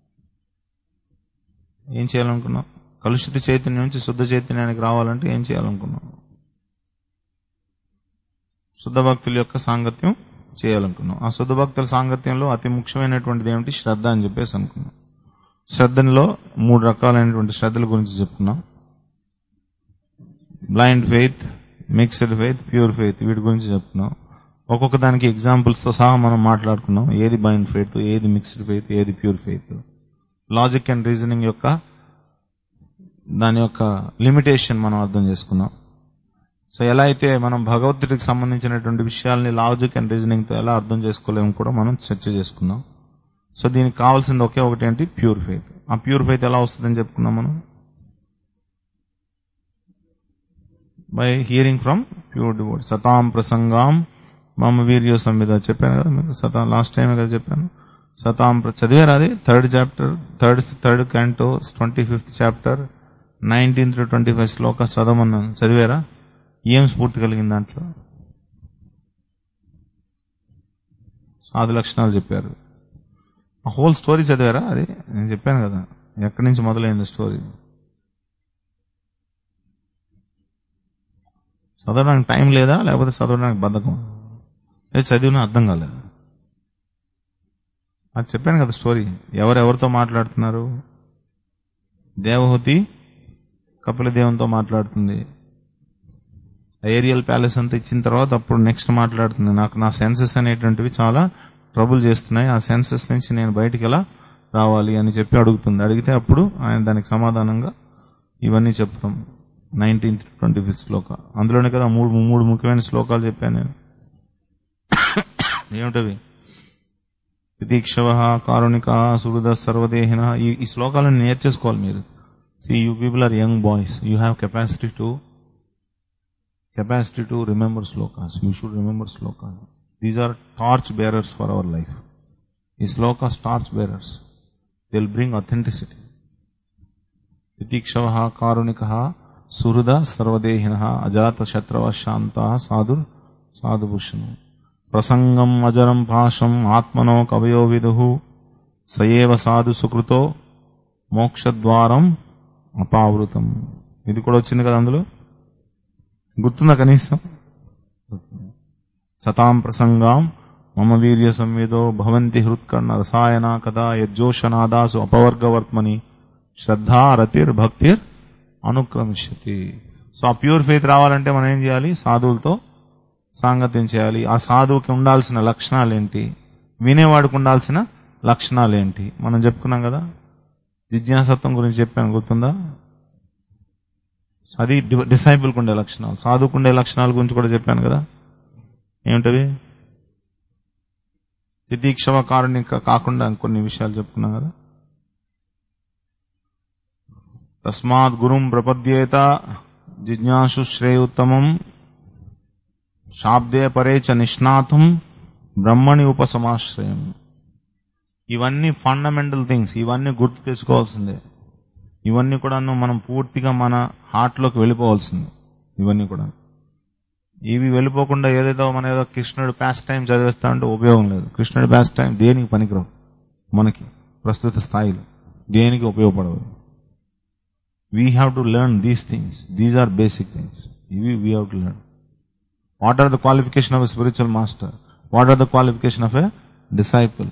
ఏం చేయాలనుకున్నాం కలుషిత చైతన్యం నుంచి శుద్ధ చైతన్యానికి రావాలంటే ఏం చేయాలనుకున్నాం శుద్ధ భక్తుల యొక్క సాంగత్యం చేయాలనుకున్నాం ఆ శుద్ధ భక్తుల సాంగత్యంలో అతి ముఖ్యమైనటువంటిది ఏమిటి శ్రద్ధ అని చెప్పేసి అనుకున్నాం శ్రద్ధలో మూడు రకాలైనటువంటి శ్రద్ధల గురించి చెప్పుకున్నాం blind faith mixed faith pure faith వీటి గురించి చెప్తున్నాం ఒక్కొక్క దానికి ఎగ్జాంపుల్స్ తో సహా మనం మాట్లాడుకున్నాం ఏది బ్లైండ్ ఫెయిత్ ఏది మిక్స్డ్ ఫెయిత్ ఏది pure faith logic and reasoning యొక్క దాని యొక్క లిమిటేషన్ మనం అర్థం చేసుకున్నాం సో ఎలా అయితే మనం భగవద్గీతకి సంబంధించినటువంటి విషయాల్ని లాజిక్ అండ్ రీజనింగ్ తో ఎలా అర్థం చేసుకోలేము కూడా మనం చర్చ చేసుకున్నాం సో దీనికి కావాల్సింది ఒకే ఒకటి ఏంటి ప్యూర్ ఫెయిత్ ఆ ప్యూర్ ఫెయిత్ ఎలా వస్తుందని చెప్పుకున్నాం మనం by hearing from pure devotee సతాం ప్రసంగాం మమ వీర్యో సంవిధ చెప్పాను కదా మీకు సతాం లాస్ట్ టైం కదా చెప్పాను సతాం ప్ర- చదివారు అది third chapter third third canto twenty fifth chapter nineteen to twenty five శ్లోక చదవమన్నాను చదివారా ఏం స్ఫూర్తి కలిగింది దాంట్లో సాధు లక్షణాలు చెప్పారు ఆ హోల్ స్టోరీ చదివారా అది నేను చెప్పాను కదా ఎక్కడి నుంచి మొదలైంది స్టోరీ చదవడానికి టైం లేదా లేకపోతే చదవడానికి బద్ధకం లేదు చదివినా అర్థం కాలేదు అది చెప్పాను కదా స్టోరీ ఎవరెవరితో మాట్లాడుతున్నారు దేవహూతి కపిల దేవునితో మాట్లాడుతుంది ఏరియల్ ప్యాలెస్ అంతా ఇచ్చిన తర్వాత అప్పుడు నెక్స్ట్ మాట్లాడుతుంది నాకు నా సెన్సెస్ అనేటువంటివి చాలా ట్రబుల్ చేస్తున్నాయి ఆ సెన్సెస్ నుంచి నేను బయటికి ఎలా రావాలి అని చెప్పి అడుగుతుంది అడిగితే అప్పుడు ఆయన దానికి సమాధానంగా ఇవన్నీ చెప్తాం నైన్టీన్త్ ట్వంటీ ఫిఫ్త్ శ్లోక అందులోనే కదా మూడు మూడు ముఖ్యమైన శ్లోకాలు చెప్పాను నేను ఏమిటవి ప్రతీక్షవ కారుణిక సుహృద సర్వదేహిన ఈ ఈ శ్లోకాలను నేర్చేసుకోవాలి మీరు see you people are young boys you have capacity to capacity to remember shlokas you should remember shlokas these are torch bearers for our life ఈ shlokas torch bearers they'll bring authenticity ప్రతీక్షవ కారుణిక సుహృద సర్వదేహిన అజాత శత్రవ శాంత సాధుర్ సాధుభూషణం ప్రసంగం అజరం భాషం ఆత్మనో కవయో విదు సయేవ సాధు సుకృతో మోక్షద్వారం అపావృతం ఇది కూడా వచ్చింది కదా అందులో గుర్తుందా కనీసం సతాం ప్రసంగాం మమ వీర్య సంవేదో భవంతి హృత్కర్ణ రసాయన కదా యజ్జోషనాదాసు అపవర్గవర్త్మని శ్రద్ధా రతిర్ భక్తిర్ అనుక్రమిష్యతి సో ఆ ప్యూర్ ఫెయిత్ రావాలంటే మనం ఏం చేయాలి సాధువులతో సాంగత్యం చేయాలి ఆ సాధువుకి ఉండాల్సిన లక్షణాలు ఏంటి వినేవాడికి ఉండాల్సిన లక్షణాలు ఏంటి మనం చెప్పుకున్నాం కదా జిజ్ఞాసత్వం గురించి చెప్పాను గుర్తుందా అది డిసైపుల్కి ఉండే లక్షణాలు సాధువుకు ఉండే లక్షణాల గురించి కూడా చెప్పాను కదా ఏమిటవి తితీక్షవ కారుణిక కాకుండా కొన్ని విషయాలు చెప్పుకున్నాం కదా తస్మాత్ గురుం ప్రపద్యేత జిజ్ఞాసు శ్రేయోత్తమం శాబ్దే పరే చ నిష్ణాతం బ్రహ్మణి ఉపసమాశ్రయం ఇవన్నీ ఫండమెంటల్ థింగ్స్ ఇవన్నీ గుర్తు తెచ్చుకోవాల్సిందే ఇవన్నీ కూడా మనం పూర్తిగా మన హార్ట్లోకి వెళ్ళిపోవాల్సింది ఇవన్నీ కూడా ఇవి వెళ్ళిపోకుండా ఏదేదో మన ఏదో కృష్ణుడు ప్యాస్ట్ టైం చదివేస్తా అంటే ఉపయోగం లేదు కృష్ణుడు ప్యాస్ట్ టైం దేనికి పనికిరావు మనకి ప్రస్తుత స్థాయిలో దేనికి ఉపయోగపడవు we have to learn these things these are basic things ఇవి we have to learn what are the qualification of a spiritual master what are the qualification of a disciple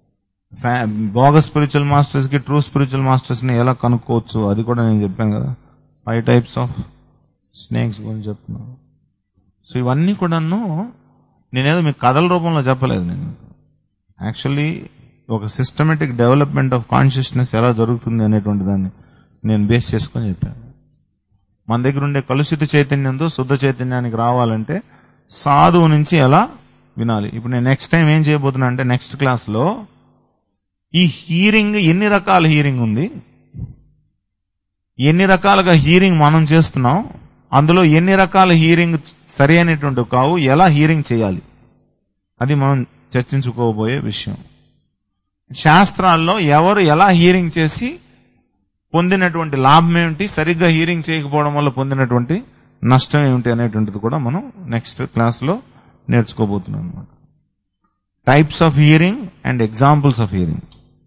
బాగా spiritual masters కి true spiritual masters ని ఎలా కనుక్కోవచ్చు అది కూడా నేను చెప్పాను కదా ఫైవ్ టైప్స్ ఆఫ్ స్నేక్స్ గురించి చెప్తున్నాను సో ఇవన్నీ కూడాను నేనేదో మీకు కథల రూపంలో చెప్పలేదు నేను యాక్చువల్లీ ఒక సిస్టమేటిక్ డెవలప్మెంట్ ఆఫ్ కాన్షియస్నెస్ ఎలా జరుగుతుంది అనేటువంటి దాన్ని నేను బేస్ చేసుకొని చెప్పాను మన దగ్గర ఉండే కలుషిత చైతన్యంతో శుద్ధ చైతన్యానికి రావాలంటే సాధువు నుంచి ఎలా వినాలి ఇప్పుడు నేను నెక్స్ట్ టైం ఏం చేయబోతున్నా అంటే నెక్స్ట్ క్లాస్ లో ఈ హీరింగ్ ఎన్ని రకాల హీరింగ్ ఉంది ఎన్ని రకాలుగా హీరింగ్ మనం చేస్తున్నాం అందులో ఎన్ని రకాల హీరింగ్ సరి అయినటువంటి కావు ఎలా హీరింగ్ చేయాలి అది మనం చర్చించుకోబోయే విషయం శాస్త్రాల్లో ఎవరు ఎలా హీరింగ్ చేసి పొందినటువంటి లాభం ఏమిటి సరిగ్గా హీరింగ్ చేయకపోవడం వల్ల పొందినటువంటి నష్టం ఏమిటి అనేటువంటిది కూడా మనం నెక్స్ట్ క్లాస్ లో నేర్చుకోబోతున్నాం అనమాట types of hearing and examples of hearing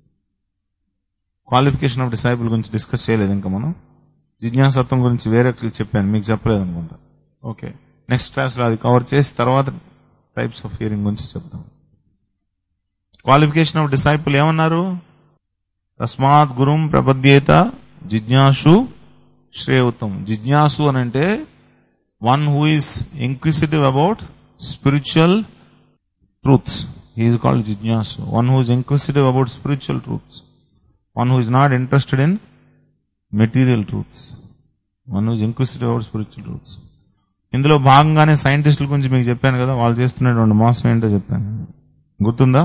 qualification of disciple గురించి డిస్కస్ చేయలేదు ఇంకా మనం జిజ్ఞాసత్వం గురించి వేరే చెప్పాను మీకు చెప్పలేదు అనుకుంటా ఓకే నెక్స్ట్ క్లాస్ లో అది కవర్ చేసి తర్వాత టైప్స్ ఆఫ్ హియరింగ్ గురించి చెప్తాం క్వాలిఫికేషన్ ఆఫ్ డిసైపుల్ ఏమన్నారు తస్మాత్ గురుం ప్రపద్యేత జిజ్ఞాసు శ్రేయవుతం జిజ్ఞాసు అని అంటే one who is inquisitive about spiritual truths he is called జిజ్ఞాసు one who is inquisitive about spiritual truths one who is not interested in material truths one who is inquisitive about spiritual truths ఇందులో భాగంగానే సైంటిస్టుల గురించి మీకు చెప్పాను కదా వాళ్ళు చేస్తున్నటువంటి మోసం ఏంటో చెప్పాను గుర్తుందా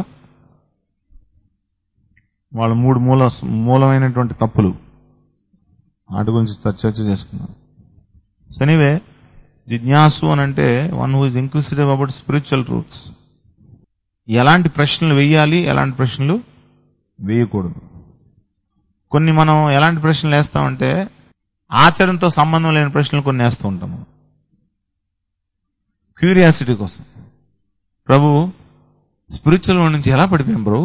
వాళ్ళ మూడు మూల మూలమైనటువంటి తప్పులు వాటి గురించి చర్చ చేసుకున్నాం సో ఎనీవే జిజ్ఞాసు అని అంటే one who is inquisitive about spiritual truths ఎలాంటి ప్రశ్నలు వేయాలి ఎలాంటి ప్రశ్నలు వేయకూడదు కొన్ని మనం ఎలాంటి ప్రశ్నలు వేస్తామంటే ఆచరణతో సంబంధం లేని ప్రశ్నలు కొన్ని వేస్తూ ఉంటాము క్యూరియాసిటీ కోసం ప్రభు స్పిరిచువల్ వరల్డ్ నుంచి ఎలా పడిపోయాం ప్రభు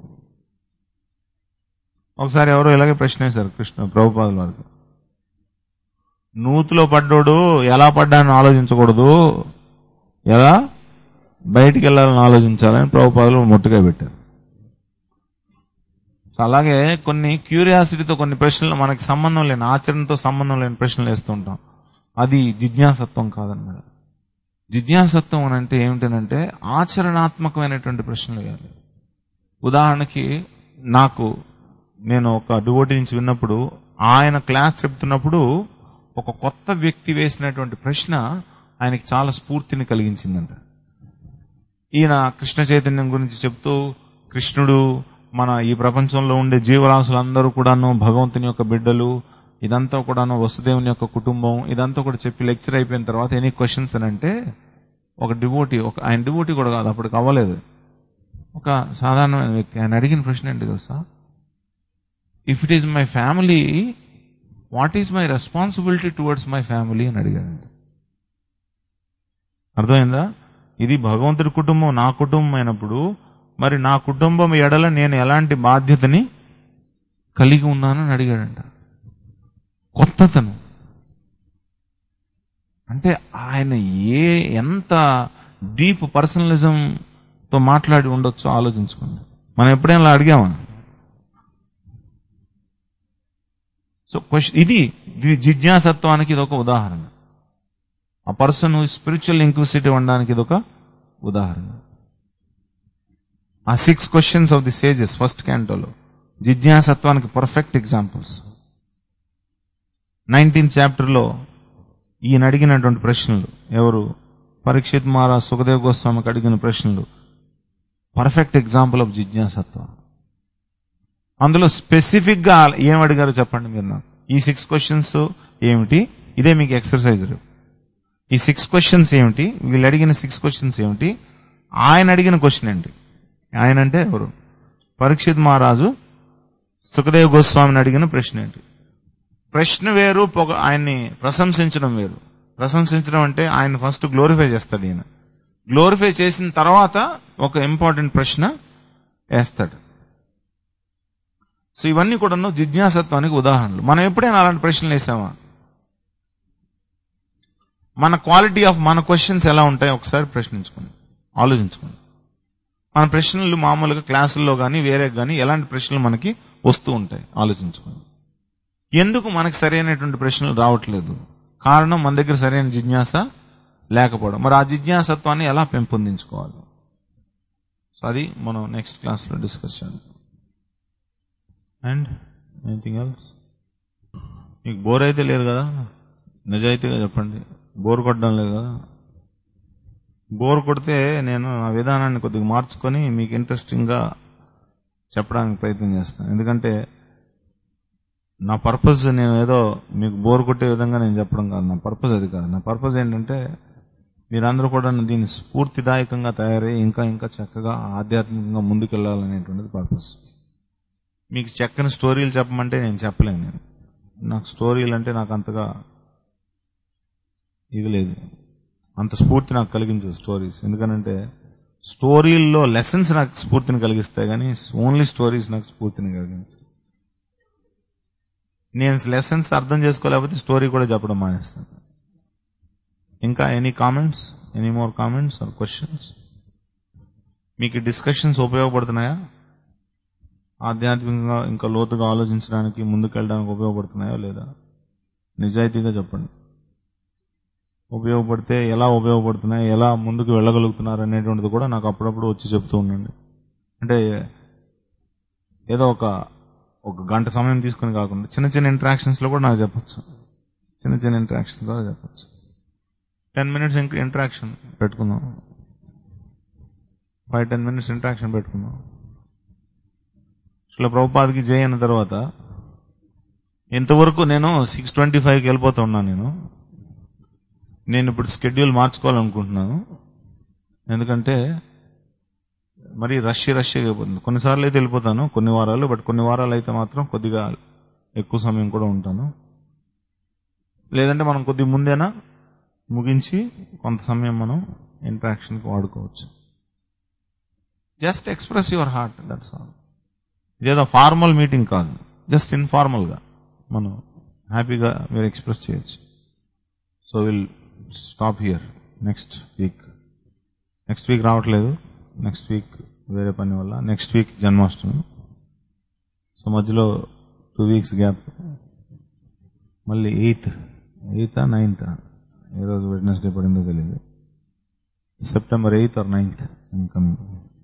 ఒకసారి ఎవరో ఇలాగే ప్రశ్న వేశారు కృష్ణ ప్రభుపాదుల వారికి నూతిలో పడ్డోడు ఎలా పడ్డాని ఆలోచించకూడదు ఎలా బయటికి వెళ్ళాలని ఆలోచించాలని ప్రభుపాదులు ముట్టుగా పెట్టారు సో అలాగే కొన్ని క్యూరియాసిటీతో కొన్ని ప్రశ్నలు మనకి సంబంధం లేని ఆచరణతో సంబంధం లేని ప్రశ్నలు వేస్తూ ఉంటాం అది జిజ్ఞాసత్వం కాదన్నమాట జిజ్ఞాసత్వం అని అంటే ఏమిటనంటే ఆచరణాత్మకమైనటువంటి ప్రశ్నలు వేయాలి ఉదాహరణకి నాకు నేను ఒక డివోటీ నుంచి విన్నప్పుడు ఆయన క్లాస్ చెప్తున్నప్పుడు ఒక కొత్త వ్యక్తి వేసినటువంటి ప్రశ్న ఆయనకి చాలా స్ఫూర్తిని కలిగించిందంట ఈయన కృష్ణ చైతన్యం గురించి చెప్తూ కృష్ణుడు మన ఈ ప్రపంచంలో ఉండే జీవరాశులందరూ కూడాను భగవంతుని యొక్క బిడ్డలు ఇదంతా కూడాను వసుదేవుని యొక్క కుటుంబం ఇదంతా కూడా చెప్పి లెక్చర్ అయిపోయిన తర్వాత ఎనీ క్వశ్చన్స్ అని అంటే ఒక డివోటీ ఒక ఆయన డివోటీ కూడా కాదు అప్పటికి అవ్వలేదు ఒక సాధారణమైన వ్యక్తి ఆయన అడిగిన ప్రశ్న ఏంటి తెలుసా if it is my family what is my responsibility towards my family అని అడిగాడండి అర్థమైందా ఇది భగవంతుడి కుటుంబం నా కుటుంబం అయినప్పుడు మరి నా కుటుంబం ఎడల నేను ఎలాంటి బాధ్యతని కలిగి ఉన్నానని అడిగాడంట కొత్తతను అంటే ఆయన ఏ ఎంత డీప్ పర్సనలిజం తో మాట్లాడి ఉండొచ్చో ఆలోచించుకోండి మనం ఎప్పుడైనా అలా అడిగామా సో క్వశ్చన్ ఇది ఇది జిజ్ఞాసత్వానికి ఇది ఒక ఉదాహరణ ఆ పర్సన్ స్పిరిచువల్ ఇంక్విసిటివ్ అనడానికి ఇది ఒక ఉదాహరణ ఆ six questions of the sages first క్యాంటోలో జిజ్ఞాసత్వానికి పర్ఫెక్ట్ ఎగ్జాంపుల్స్ నైన్టీన్త్ చాప్టర్లో ఈయన అడిగినటువంటి ప్రశ్నలు ఎవరు పరీక్షిత్ మహారాజ్ సుఖదేవ్ గోస్వామికి అడిగిన ప్రశ్నలు పర్ఫెక్ట్ ఎగ్జాంపుల్ ఆఫ్ జిజ్ఞాసత్వం అందులో స్పెసిఫిక్ గా ఏం అడిగారో చెప్పండి మీరు నాకు ఈ సిక్స్ క్వశ్చన్స్ ఏమిటి ఇదే మీకు ఎక్సర్సైజ్ ఈ సిక్స్ క్వశ్చన్స్ ఏమిటి వీళ్ళు అడిగిన సిక్స్ క్వశ్చన్స్ ఏమిటి ఆయన అడిగిన క్వశ్చన్ ఏంటి ఆయన అంటే ఎవరు పరీక్షిత్ మహారాజు సుఖదేవ్ గోస్వామిని అడిగిన ప్రశ్న ఏంటి ప్రశ్న వేరు పొగ ఆయన్ని ప్రశంసించడం వేరు ప్రశంసించడం అంటే ఆయన ఫస్ట్ గ్లోరిఫై చేస్తాడు ఈయన గ్లోరిఫై చేసిన తర్వాత ఒక ఇంపార్టెంట్ ప్రశ్న వేస్తాడు సో ఇవన్నీ కూడా జిజ్ఞాసత్వానికి ఉదాహరణలు మనం ఎప్పుడైనా అలాంటి ప్రశ్నలు వేసామా మన క్వాలిటీ ఆఫ్ మన క్వశ్చన్స్ ఎలా ఉంటాయో ఒకసారి ప్రశ్నించుకోండి ఆలోచించుకోండి మన ప్రశ్నలు మామూలుగా క్లాసుల్లో కానీ వేరే కానీ ఎలాంటి ప్రశ్నలు మనకి వస్తూ ఉంటాయి ఆలోచించుకోండి ఎందుకు మనకి సరైనటువంటి ప్రశ్నలు రావట్లేదు కారణం మన దగ్గర సరైన జిజ్ఞాస లేకపోవడం మరి ఆ జిజ్ఞాసత్వాన్ని ఎలా పెంపొందించుకోవాలి సో అది మనం నెక్స్ట్ క్లాస్లో డిస్కస్ చేద్దాం అండ్ ఎనీథింగ్ ఎల్స్ మీకు బోర్ అయితే లేదు కదా నిజాయితీగా చెప్పండి బోర్ కొట్టడం లేదు కదా బోర్ కొడితే నేను ఆ విధానాన్ని కొద్దిగా మార్చుకొని మీకు ఇంట్రెస్టింగ్గా చెప్పడానికి ప్రయత్నం చేస్తాను ఎందుకంటే నా పర్పస్ నేను ఏదో మీకు బోర్ కొట్టే విధంగా నేను చెప్పడం కాదు నా పర్పస్ అది కాదు నా పర్పస్ ఏంటంటే మీరందరూ కూడా దీన్ని స్ఫూర్తిదాయకంగా తయారై ఇంకా ఇంకా చక్కగా ఆధ్యాత్మికంగా ముందుకెళ్లాలనేటువంటిది పర్పస్ మీకు చక్కని స్టోరీలు చెప్పమంటే నేను చెప్పలేను నేను నాకు స్టోరీలు అంటే నాకు అంతగా ఇది లేదు అంత స్ఫూర్తి నాకు కలిగించదు స్టోరీస్ ఎందుకనంటే స్టోరీల్లో లెసన్స్ నాకు స్ఫూర్తిని కలిగిస్తాయి కానీ ఓన్లీ స్టోరీస్ నాకు స్ఫూర్తిని కలిగించాయి నేను లెసన్స్ అర్థం చేసుకోలేకపోతే స్టోరీ కూడా చెప్పడం మానేస్తాను ఇంకా any comments any more comments or questions మీకు డిస్కషన్స్ ఉపయోగపడుతున్నాయా ఆధ్యాత్మికంగా ఇంకా లోతుగా ఆలోచించడానికి ముందుకెళ్ళడానికి ఉపయోగపడుతున్నాయా లేదా నిజాయితీగా చెప్పండి ఉపయోగపడితే ఎలా ఉపయోగపడుతున్నాయి ఎలా ముందుకు వెళ్ళగలుగుతున్నారు అనేటువంటిది కూడా నాకు అప్పుడప్పుడు వచ్చి చెప్తూ ఉండండి అంటే ఏదో ఒక ఒక గంట సమయం తీసుకుని కాకుండా చిన్న చిన్న ఇంటరాక్షన్స్ లో కూడా నాకు చెప్పచ్చు చిన్న చిన్న ఇంటరాక్షన్స్ ద్వారా చెప్పచ్చు టెన్ మినిట్స్ ఇంటరాక్షన్ పెట్టుకుందాం ఫైవ్ టెన్ మినిట్స్ ఇంటరాక్షన్ పెట్టుకుందాం ఇట్లా ప్రభుపాదికి జై అన్న తర్వాత ఇంతవరకు నేను సిక్స్ ట్వంటీ ఫైవ్కి వెళ్ళిపోతా ఉన్నాను నేను నేను ఇప్పుడు షెడ్యూల్ మార్చుకోవాలనుకుంటున్నాను ఎందుకంటే మరి రష్ రష్ అయిపోతుంది కొన్నిసార్లు అయితే వెళ్ళిపోతాను కొన్ని వారాలు బట్ కొన్ని వారాలు అయితే మాత్రం కొద్దిగా ఎక్కువ సమయం కూడా ఉంటాను లేదంటే మనం కొద్ది ముందేనా ముగించి కొంత సమయం మనం ఇంటరాక్షన్కి వాడుకోవచ్చు just express your heart that's all ఇదేదో ఫార్మల్ మీటింగ్ కాదు జస్ట్ ఇన్ఫార్మల్ గా మనం హ్యాపీగా మీరు ఎక్స్ప్రెస్ చేయొచ్చు so will stop here next week next week రావట్లేదు నెక్స్ట్ వీక్ వేరే పని వల్ల నెక్స్ట్ వీక్ జన్మాష్టమి సో మధ్యలో టూ వీక్స్ గ్యాప్ మళ్ళీ ఎయిత్ ఎయితా నైన్త్ ఏ రోజు వెడ్నెస్డే పడిందో తెలియదు September eighth or ninth incoming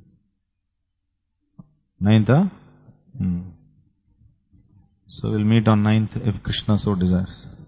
నైన్తా so will meet on ninth if Krishna so desires